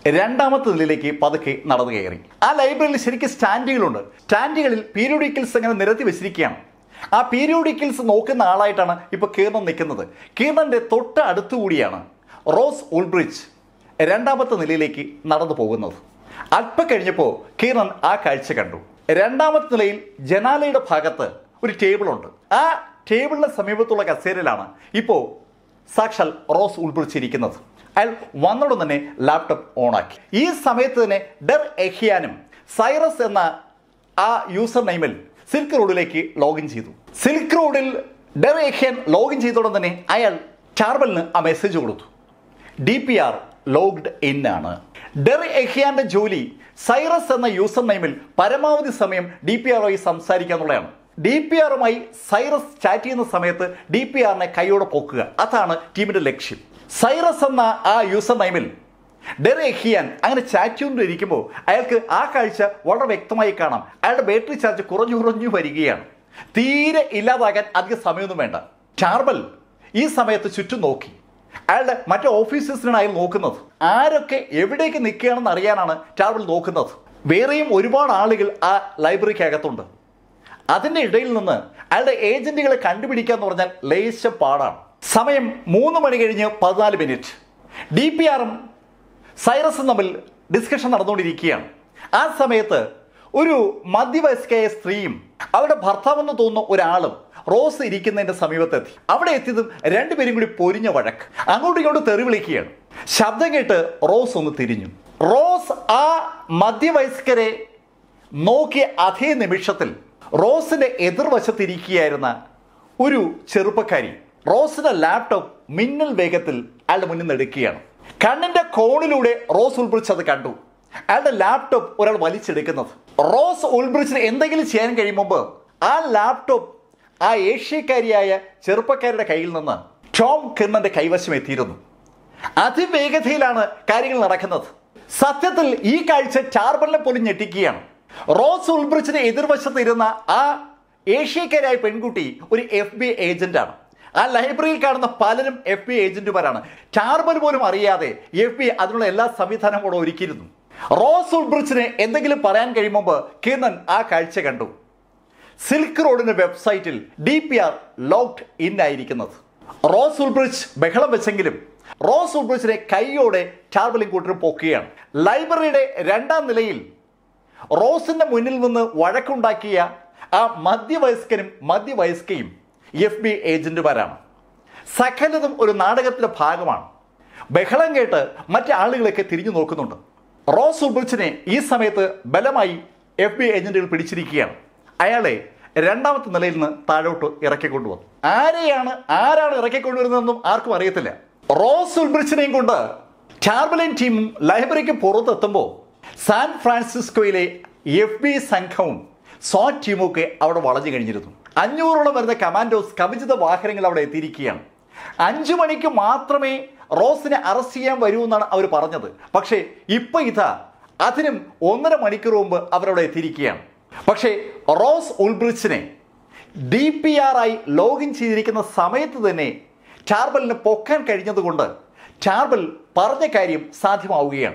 A: രണ്ടാമത്തെ നിലയിലേക്ക് പതുക്കെ നടന്നു കയറി ആ ലൈബ്രറിയിൽ ശരിക്കും സ്റ്റാൻഡുകളുണ്ട് സ്റ്റാൻഡുകളിൽ പീരിയോഡിക്കൽസ് അങ്ങനെ നിരത്തി വെച്ചിരിക്കുകയാണ് ആ പീരിയോഡിക്കൽസ് നോക്കുന്ന ആളായിട്ടാണ് ഇപ്പോൾ കീർണൻ നിൽക്കുന്നത് കീർണന്റെ തൊട്ട് അടുത്തുകൂടിയാണ് റോസ് ഉൾബ്രിഡ്ജ് രണ്ടാമത്തെ നിലയിലേക്ക് നടന്നു പോകുന്നത് അല്പം കഴിഞ്ഞപ്പോൾ കീർണൻ ആ കാഴ്ച കണ്ടു രണ്ടാമത്തെ നിലയിൽ ജനാലയുടെ ഭാഗത്ത് ഒരു ടേബിളുണ്ട് ആ ടേബിളിന് സമീപത്തുള്ള കസേരയിലാണ് ഇപ്പോൾ സാക്ഷാൽ റോസ് ഉൾപ്പെടുത്തിയിരിക്കുന്നത് അയാൾ വന്നോടും തന്നെ ലാപ്ടോപ്പ് ഓണാക്കി ഈ സമയത്ത് തന്നെ ഡെർ എഹിയാനും സൈറസ് എന്ന ആ യൂസർ നെയിമിൽ സിൽക്ക് റോഡിലേക്ക് ലോഗിൻ ചെയ്തു സിൽക്ക് റോഡിൽ ഡെർ എഹിയാൻ ലോഗിൻ ചെയ്തോടെ തന്നെ അയാൾ ചാർബലിന് ആ മെസ്സേജ് കൊടുത്തു D P R logged in ആണ് ഡെർ എഹിയാന്റെ ജോലി സൈറസ് എന്ന യൂസർ നെയിമിൽ പരമാവധി സമയം ഡി പി ആറുമായി സംസാരിക്കുക എന്നുള്ളതാണ് ഡി പി ആറുമായി സൈറസ് ചാറ്റ് ചെയ്യുന്ന സമയത്ത് ഡി പി ആറിനെ കൈയോടെ പൊക്കുക അതാണ് ടീമിന്റെ ലക്ഷ്യം സൈറസ് എന്ന ആ യൂസർ നെയിമിൽ ഡെർ എഹിയാൻ അങ്ങനെ ചാറ്റ് ചെയ്തുകൊണ്ടിരിക്കുമ്പോൾ അയാൾക്ക് ആ കാഴ്ച വളരെ വ്യക്തമായി കാണാം അയാളുടെ ബാറ്ററി ചാർജ് കുറഞ്ഞു കുറഞ്ഞു വരികയാണ് തീരെ ഇല്ലാതാകാൻ അധിക സമയമൊന്നും വേണ്ട ചാർബൽ ഈ സമയത്ത് ചുറ്റും നോക്കി അയാളുടെ മറ്റു ഓഫീസേഴ്സിനാണ് അയാൾ നോക്കുന്നത് ആരൊക്കെ എവിടേക്ക് നിൽക്കുകയാണെന്ന് അറിയാനാണ് ചാർബൽ നോക്കുന്നത് വേറെയും ഒരുപാട് ആളുകൾ ആ ലൈബ്രറിക്കകത്തുണ്ട് അതിന്റെ ഇടയിൽ നിന്ന് അയാളുടെ ഏജന്റുകളെ കണ്ടുപിടിക്കുക എന്ന് പറഞ്ഞാൽ ലേശം പാടാണ് സമയം മൂന്ന് മണി കഴിഞ്ഞ് പതിനാല് മിനിറ്റ് ഡി പി ആറും സൈറസും തമ്മിൽ ഡിസ്കഷൻ നടന്നുകൊണ്ടിരിക്കുകയാണ് ആ സമയത്ത് ഒരു മധ്യവയസ്കയായ സ്ത്രീയും അവരുടെ ഭർത്താവെന്ന് തോന്നുന്ന ഒരാളും റോസ് ഇരിക്കുന്നതിന്റെ സമീപത്തെത്തി അവിടെ എത്തിയതും രണ്ടുപേരും കൂടി പൊരിഞ്ഞ വഴക്ക് അങ്ങോട്ടും ഇങ്ങോട്ടും തെറി വിളിക്കുകയാണ് ശബ്ദം കേട്ട് റോസ് ഒന്ന് തിരിഞ്ഞു റോസ് ആ മധ്യവയസ്കരെ നോക്കിയ അതേ നിമിഷത്തിൽ റോസിന്റെ എതിർവശത്തിരിക്കുകയായിരുന്ന ഒരു ചെറുപ്പക്കാരി റോസിന്റെ ലാപ്ടോപ്പ് മിന്നൽ വേഗത്തിൽ അയാളുടെ മുന്നിൽ നിന്ന് എടുക്കുകയാണ് കണ്ണിന്റെ കോണിലൂടെ റോസ് ഉൾബ്രിച്ച് അത് കണ്ടു അയാളുടെ ലാപ്ടോപ്പ് ഒരാൾ വലിച്ചെടുക്കുന്നത് റോസ് ഉൾബ്രിച്ചിന് എന്തെങ്കിലും ചെയ്യാൻ കഴിയുമ്പോൾ ആ ലാപ്ടോപ്പ് ആ ഏഷ്യക്കാരിയായ ചെറുപ്പക്കാരുടെ കയ്യിൽ നിന്ന് ടോം കിർണന്റെ കൈവശം എത്തിയിരുന്നു അതിവേഗതയിലാണ് കാര്യങ്ങൾ നടക്കുന്നത് സത്യത്തിൽ ഈ കാഴ്ച ചാർബലിനെ പോലും ഞെട്ടിക്കുകയാണ് റോസ് ഉൾബ്രിച്ചിന് എതിർവശത്ത് ഇരുന്ന ആ ഏഷ്യക്കാരായ പെൺകുട്ടി ഒരു എഫ് ബി ഏജന്റാണ് ആ ലൈബ്രറിയിൽ കാണുന്ന പലരും എഫ് ബി ഏജന്റുമാരാണ് ചാർബൽ പോലും അറിയാതെ എഫ് ബി അതിനുള്ള എല്ലാ സംവിധാനവും കൂടെ ഒരുക്കിയിരുന്നു റോസ് ഉൾബ്രിച്ചിന് എന്തെങ്കിലും പറയാൻ കഴിയുമ്പോൾ കിർണൻ ആ കാഴ്ച കണ്ടു സിൽക്ക് റോഡിന്റെ വെബ്സൈറ്റിൽ D P R locked in ആയിരിക്കുന്നത് റോസ് ഉൾബ്രിഡ്ജ് ബഹളം വെച്ചെങ്കിലും റോസ് ഉൾബ്രിഡ്ജിനെ കൈയോടെ ചാർബലിൻ കൂട്ടരും പൊക്കുകയാണ് ലൈബ്രറിയുടെ രണ്ടാം നിലയിൽ റോസിന്റെ മുന്നിൽ നിന്ന് വഴക്കുണ്ടാക്കിയ ആ മധ്യവയസ്കനും മധ്യവയസ്കയും എഫ് ബി ഏജന്റുമാരാണ് സകലതും ഒരു നാടകത്തിന്റെ ഭാഗമാണ് ബഹളം കേട്ട് മറ്റു ആളുകളൊക്കെ തിരിഞ്ഞു നോക്കുന്നുണ്ട് റോസ് ഉൾബ്രിച്ചിനെ ഈ സമയത്ത് ബലമായി എഫ് ബി ഏജന്റുകൾ പിടിച്ചിരിക്കുകയാണ് അയാളെ രണ്ടാമത്തെ നിലയിൽ നിന്ന് താഴോട്ട് ഇറക്കിക്കൊണ്ടുവന്നു ആരെയാണ് ആരാണ് ഇറക്കിക്കൊണ്ടുവരുന്നതെന്നും ആർക്കും അറിയത്തില്ല റോസ് ഉൾബ്രിച്ചിനെയും കൊണ്ട് ചാർബലിൻ ടീമും ലൈബ്രറിക്ക് പുറത്തെത്തുമ്പോൾ സാൻ ഫ്രാൻസിസ്കോയിലെ എഫ് ബി സംഘവും സ്വാറ്റ് ടീമും ഒക്കെ അവിടെ വളഞ്ഞു കഴിഞ്ഞിരുന്നു അഞ്ഞൂറോളം വരുന്ന കമാൻഡോസ് കവചിത വാഹനങ്ങൾ അവിടെ എത്തിയിരിക്കുകയാണ് അഞ്ചു മണിക്ക് മാത്രമേ റോസിനെ അറസ്റ്റ് ചെയ്യാൻ വരൂ എന്നാണ് അവർ പറഞ്ഞത് പക്ഷേ ഇപ്പൊ ഇതാ അതിനും ഒന്നര മണിക്കൂർ മുമ്പ് അവരവിടെ എത്തിയിരിക്കുകയാണ് പക്ഷേ റോസ് ഉൾബ്രിച്ചിനെ ഡി പി ആർ ആയി ലോഗിൻ ചെയ്തിരിക്കുന്ന സമയത്ത് തന്നെ ചാർബലിന് പൊക്കാൻ കഴിഞ്ഞതുകൊണ്ട് ചാർബൽ പറഞ്ഞ കാര്യം സാധ്യമാവുകയാണ്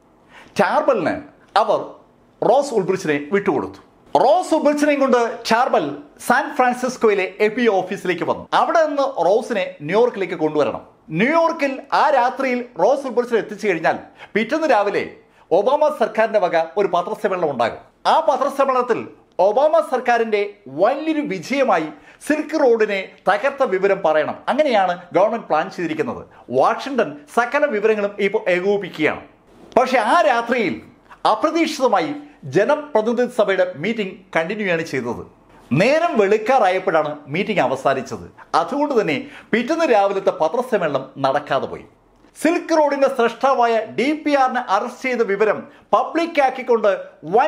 A: ചാർബലിന് അവർ റോസ് ഉൾബ്രിച്ചിനെ വിട്ടുകൊടുത്തു റോസ് ഉൾബ്രിച്ചിനെയും കൊണ്ട് ചാർബൽ സാൻ ഫ്രാൻസിസ്കോയിലെ എ പി ഓഫീസിലേക്ക് വന്നു അവിടെ നിന്ന് റോസിനെ ന്യൂയോർക്കിലേക്ക് കൊണ്ടുവരണം ന്യൂയോർക്കിൽ ആ രാത്രിയിൽ റോസ് ഉൾബ്രിച്ചിനെ എത്തിച്ചു കഴിഞ്ഞാൽ പിറ്റേന്ന് രാവിലെ ഒബാമ സർക്കാരിന്റെ വക ഒരു പത്രസമ്മേളനം ഉണ്ടാകും ആ പത്രസമ്മേളനത്തിൽ ഒബാമ സർക്കാരിന്റെ വലിയൊരു വിജയമായി സിൽക്ക് റോഡിനെ തകർത്ത വിവരം പറയണം അങ്ങനെയാണ് ഗവൺമെന്റ് പ്ലാൻ ചെയ്തിരിക്കുന്നത് വാഷിംഗ്ടൺ സകല വിവരങ്ങളും ഇപ്പോൾ ഏകോപിപ്പിക്കുകയാണ് പക്ഷെ ആ രാത്രിയിൽ അപ്രതീക്ഷിതമായി ജനപ്രതിനിധി സഭയുടെ മീറ്റിംഗ് കണ്ടിന്യൂ ആണ് ചെയ്തത് നേരം വെളുക്കാറായപ്പോഴാണ് മീറ്റിംഗ് അവസാനിച്ചത് അതുകൊണ്ട് തന്നെ പിറ്റേന്ന് രാവിലത്തെ പത്രസമ്മേളനം നടക്കാതെ പോയി സിൽക്ക് റോഡിന്റെ സൃഷ്ടാവായ ഡി പി ആറിനെ അറസ്റ്റ് ചെയ്ത വിവരം പബ്ലിക് ആക്കിക്കൊണ്ട് വൻ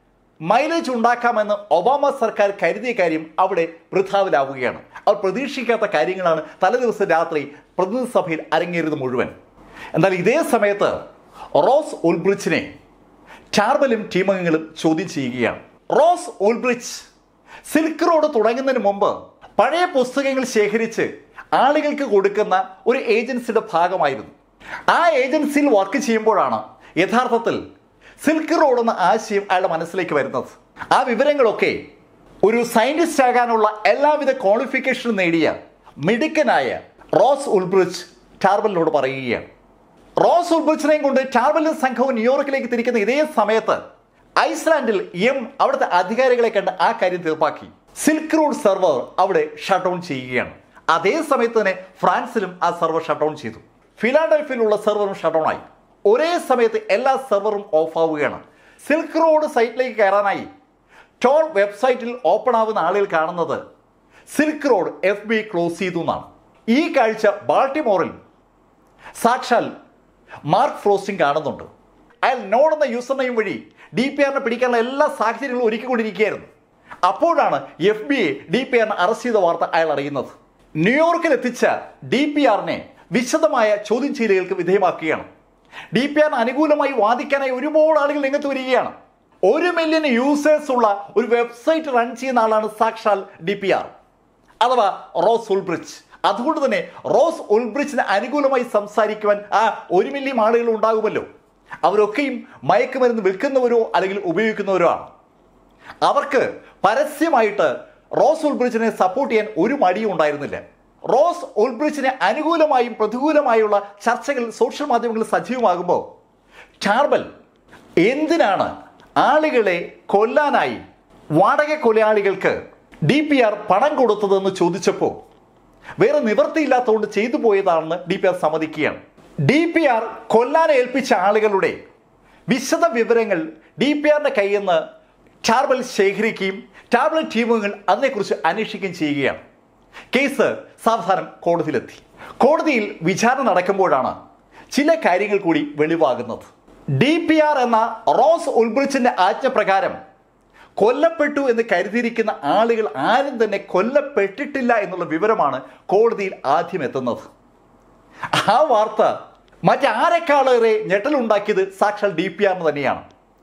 A: മൈലേജ് ഉണ്ടാക്കാമെന്ന് ഒബാമ സർക്കാർ കരുതിയ കാര്യം അവിടെ വൃഥാവിലാവുകയാണ് അവർ പ്രതീക്ഷിക്കാത്ത കാര്യങ്ങളാണ് തലേദിവസം രാത്രി പ്രതിനിധി സഭയിൽ അരങ്ങേറിയത് മുഴുവൻ എന്നാൽ ഇതേ സമയത്ത് റോസ് ഉൾബ്രിച്ചിനെ ചാർബലും ടീമംഗങ്ങളും ചോദ്യം ചെയ്യുകയാണ് റോസ് ഉൾബ്രിച്ച് സിൽക്ക് റോഡ് തുടങ്ങുന്നതിന് മുമ്പ് പഴയ പുസ്തകങ്ങൾ ശേഖരിച്ച് ആളുകൾക്ക് കൊടുക്കുന്ന ഒരു ഏജൻസിയുടെ ഭാഗമായിരുന്നു ആ ഏജൻസിയിൽ വർക്ക് ചെയ്യുമ്പോഴാണ് യഥാർത്ഥത്തിൽ സിൽക്ക് റോഡ് എന്ന ആശയം അയാളുടെ മനസ്സിലേക്ക് വരുന്നത് ആ വിവരങ്ങളൊക്കെ ഒരു സയന്റിസ്റ്റ് ആകാനുള്ള എല്ലാവിധ ക്വാളിഫിക്കേഷനും നേടിയ മിടുക്കനായ റോസ് ഉൾബ്രിച്ച് ടാർബലിനോട് പറയുകയാണ് റോസ് ഉൾബ്രിച്ചിനെയും കൊണ്ട് ടാർബലും സംഘവും ന്യൂയോർക്കിലേക്ക് തിരിക്കുന്ന ഇതേ സമയത്ത് ഐസ്ലാൻഡിൽ എം അവിടുത്തെ അധികാരികളെ കണ്ട് ആ കാര്യം തീർപ്പാക്കി സിൽക്ക് റോഡ് സെർവർ അവിടെ ഷട്ട് ഡൗൺ ചെയ്യുകയാണ് അതേ സമയത്ത് തന്നെ ഫ്രാൻസിലും ആ സെർവർ ഷട്ട് ഡൗൺ ചെയ്തു ഫിലാഡൽഫിയിലുള്ള സെർവറും ഷട്ട് ഡൗൺ ആയി ഒരേ സമയത്ത് എല്ലാ സെർവറും ഓഫ് ആവുകയാണ് സിൽക്ക് റോഡ് സൈറ്റിലേക്ക് കയറാനായി ടോൾ വെബ്സൈറ്റിൽ ഓപ്പൺ ആവുന്ന ആളുകൾ കാണുന്നത് silk road F B close ചെയ്തു എന്നാണ് ഈ കാഴ്ച ബാൾട്ടിമോറിൽ സാക്ഷാൽ മാർക്ക് ഫ്രോസ്റ്റിംഗ് കാണുന്നുണ്ട് അയാൾ നോഡ് എന്ന യൂസർ നെയിം വഴി ഡി പി ആറിനെ പിടിക്കാനുള്ള എല്ലാ സാഹചര്യങ്ങളും ഒരുക്കിക്കൊണ്ടിരിക്കുകയായിരുന്നു അപ്പോഴാണ് F B A D P ആറിനെ അറസ്റ്റ് ചെയ്ത വാർത്ത അയാൾ അറിയുന്നത് ന്യൂയോർക്കിൽ എത്തിച്ച ഡി പി ആറിനെ വിശദമായ ചോദ്യം ചെയ്യലുകൾക്ക് വിധേയമാക്കുകയാണ് ഡി പി ആറിന് അനുകൂലമായി വാദിക്കാനായി ഒരുപാട് ആളുകൾ രംഗത്ത് വരികയാണ് ഒരു മില്യൺ യൂസേഴ്സ് ഉള്ള ഒരു വെബ്സൈറ്റ് റൺ ചെയ്യുന്ന ആളാണ് സാക്ഷാൽ ഡി പി ആർ അഥവാ റോസ് ഉൾബ്രിച്ച് അതുകൊണ്ട് തന്നെ റോസ് ഉൾബ്രിച്ചിന് അനുകൂലമായി സംസാരിക്കുവാൻ ആ ഒരു മില്യൺ ആളുകൾ ഉണ്ടാകുമല്ലോ അവരൊക്കെയും മയക്കുമരുന്ന് വിൽക്കുന്നവരോ അല്ലെങ്കിൽ ഉപയോഗിക്കുന്നവരോ ആണ് അവർക്ക് പരസ്യമായിട്ട് റോസ് ഉൾബ്രിച്ചിനെ സപ്പോർട്ട് ചെയ്യാൻ ഒരു മടിയും ഉണ്ടായിരുന്നില്ല റോസ് ഉൾബ്രിച്ചിനെ അനുകൂലമായും പ്രതികൂലമായുള്ള ചർച്ചകൾ സോഷ്യൽ മാധ്യമങ്ങളിൽ സജീവമാകുമ്പോൾ ചാർബൽ എന്തിനാണ് ആളുകളെ കൊല്ലാനായി വാടക കൊലയാളികൾക്ക് ഡി പി ആർ പണം കൊടുത്തതെന്ന് ചോദിച്ചപ്പോൾ വേറെ നിവൃത്തിയില്ലാത്തതുകൊണ്ട് ചെയ്തു പോയതാണെന്ന് ഡി പി ആർ സമ്മതിക്കുകയാണ് ഡി പി ആർ കൊല്ലാൻ ഏൽപ്പിച്ച ആളുകളുടെ വിശദ വിവരങ്ങൾ ഡി പി ആറിന്റെ കയ്യിൽ നിന്ന് ചാർബൽ ശേഖരിക്കുകയും ടാബ്ലറ്റ് ടീമുകൾ അതിനെക്കുറിച്ച് അന്വേഷിക്കുകയും ചെയ്യുകയാണ് കേസ് സാവധാനം കോടതിയിലെത്തി കോടതിയിൽ വിചാരണ നടക്കുമ്പോഴാണ് ചില കാര്യങ്ങൾ കൂടി വെളിവാകുന്നത് ഡി പി ആർ എന്ന റോസ് ഉൾബ്രിച്ചിന്റെ ആജ്ഞപ്രകാരം കൊല്ലപ്പെട്ടു എന്ന് കരുതിയിരിക്കുന്ന ആളുകൾ ആരും തന്നെ കൊല്ലപ്പെട്ടിട്ടില്ല എന്നുള്ള വിവരമാണ് കോടതിയിൽ ആദ്യം എത്തുന്നത് ആ വാർത്ത മറ്റാരെക്കാളേറെ ഞെട്ടലുണ്ടാക്കിയത് സാക്ഷാൽ ഡി പി ആറിന് തന്നെയാണ്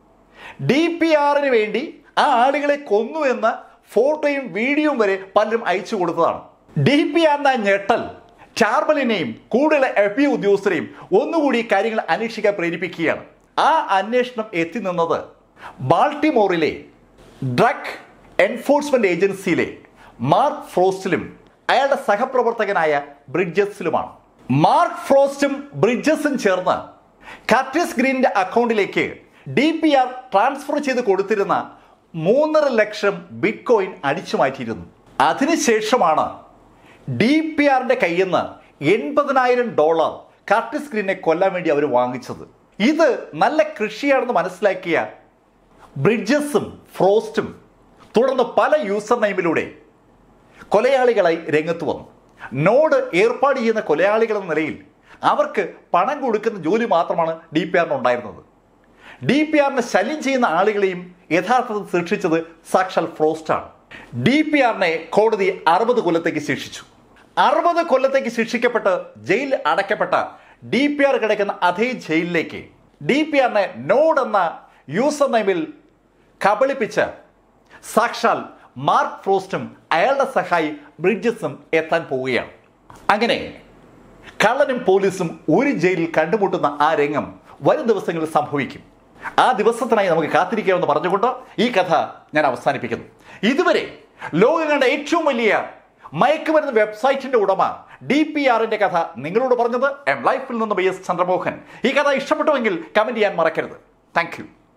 A: ഡി പി ആറിന് വേണ്ടി ആ ആളുകളെ കൊന്നു എന്ന ഫോട്ടോയും വീഡിയോയും വരെ പലരും അയച്ചു കൊടുത്തതാണ് ഡി പി ആറിന്റെ ആ ഞെട്ടൽ ചാർബലിനെയും കൂടുതൽ എഫ് ബി ഉദ്യോഗസ്ഥരെയും ഒന്നുകൂടി ഈ കാര്യങ്ങൾ അന്വേഷിക്കാൻ പ്രേരിപ്പിക്കുകയാണ് ആ അന്വേഷണം എത്തി നിന്നത് ബാൾട്ടിമോറിലെ ഡ്രഗ് എൻഫോഴ്സ്മെന്റ് ഏജൻസിയിലെ മാർക്ക് ഫ്രോസ്റ്റിലും അയാളുടെ സഹപ്രവർത്തകനായ ബ്രിഡ്ജസിലുമാണ് മാർക്ക് ഫ്രോസ്റ്റും ബ്രിഡ്ജസും ചേർന്ന് കർട്ടിസ് ഗ്രീനിന്റെ അക്കൗണ്ടിലേക്ക് ഡി പി ആർ ട്രാൻസ്ഫർ ചെയ്ത് കൊടുത്തിരുന്ന മൂന്നര ലക്ഷം ബിറ്റ് കോയിൻ അടിച്ചു മാറ്റിയിരുന്നു അതിനുശേഷമാണ് ഡി പി ആറിന്റെ കയ്യിൽ നിന്ന് എൺപതിനായിരം ഡോളർ കർട്ടിസ് ഗ്രീനെ കൊല്ലാൻ വേണ്ടി അവർ വാങ്ങിച്ചത് ഇത് നല്ല കൃഷിയാണെന്ന് മനസ്സിലാക്കിയ ബ്രിഡ്ജസും ഫ്രോസ്റ്റും തുടർന്ന് പല യൂസർ നെയിമിലൂടെ കൊലയാളികളായി രംഗത്ത് വന്നു നോഡ് ഏർപ്പാട് ചെയ്യുന്ന കൊലയാളികൾ എന്ന നിലയിൽ അവർക്ക് പണം കൊടുക്കുന്ന ജോലി മാത്രമാണ് ഡി പി ആറിന് ഉണ്ടായിരുന്നത് ഡി പി ആറിനെ ശല്യം ചെയ്യുന്ന ആളുകളെയും യഥാർത്ഥത്തിൽ ശിക്ഷിച്ചത് സാക്ഷാൽ ഫ്രോസ്റ്റാണ് ഡി പി ആറിനെ കോടതി അറുപത് കൊല്ലത്തേക്ക് ശിക്ഷിച്ചു അറുപത് കൊല്ലത്തേക്ക് ശിക്ഷിക്കപ്പെട്ട് ജയിൽ അടയ്ക്കപ്പെട്ട ഡി പി ആർ കിടക്കുന്ന അതേ ജയിലിലേക്ക് ഡി പി ആറിനെ നോഡ് എന്ന യൂസർ നെയിമിൽ കബളിപ്പിച്ച് സാക്ഷാൽ മാർക്ക് ഫ്രോസ്റ്റും അയാളുടെ സഹായി ബ്രിഡ്ജസും എത്താൻ പോവുകയാണ് അങ്ങനെ കള്ളനും പോലീസും ഒരു ജയിലിൽ കണ്ടുമുട്ടുന്ന ആ രംഗം വരും ദിവസങ്ങളിൽ സംഭവിക്കും ആ ദിവസത്തിനായി നമുക്ക് കാത്തിരിക്കാമെന്ന് പറഞ്ഞുകൊണ്ട് ഈ കഥ ഞാൻ അവസാനിപ്പിക്കുന്നു ഇതുവരെ ലോകം കണ്ട ഏറ്റവും വലിയ മയക്കുമരുന്ന് വെബ്സൈറ്റിന്റെ ഉടമ ഡി പി ആറിന്റെ കഥ നിങ്ങളോട് പറഞ്ഞത് എം ലൈഫിൽ നിന്ന് ബി എസ് ചന്ദ്രമോഹൻ ഈ കഥ ഇഷ്ടപ്പെട്ടുവെങ്കിൽ കമന്റ് ചെയ്യാൻ മറക്കരുത് താങ്ക് യു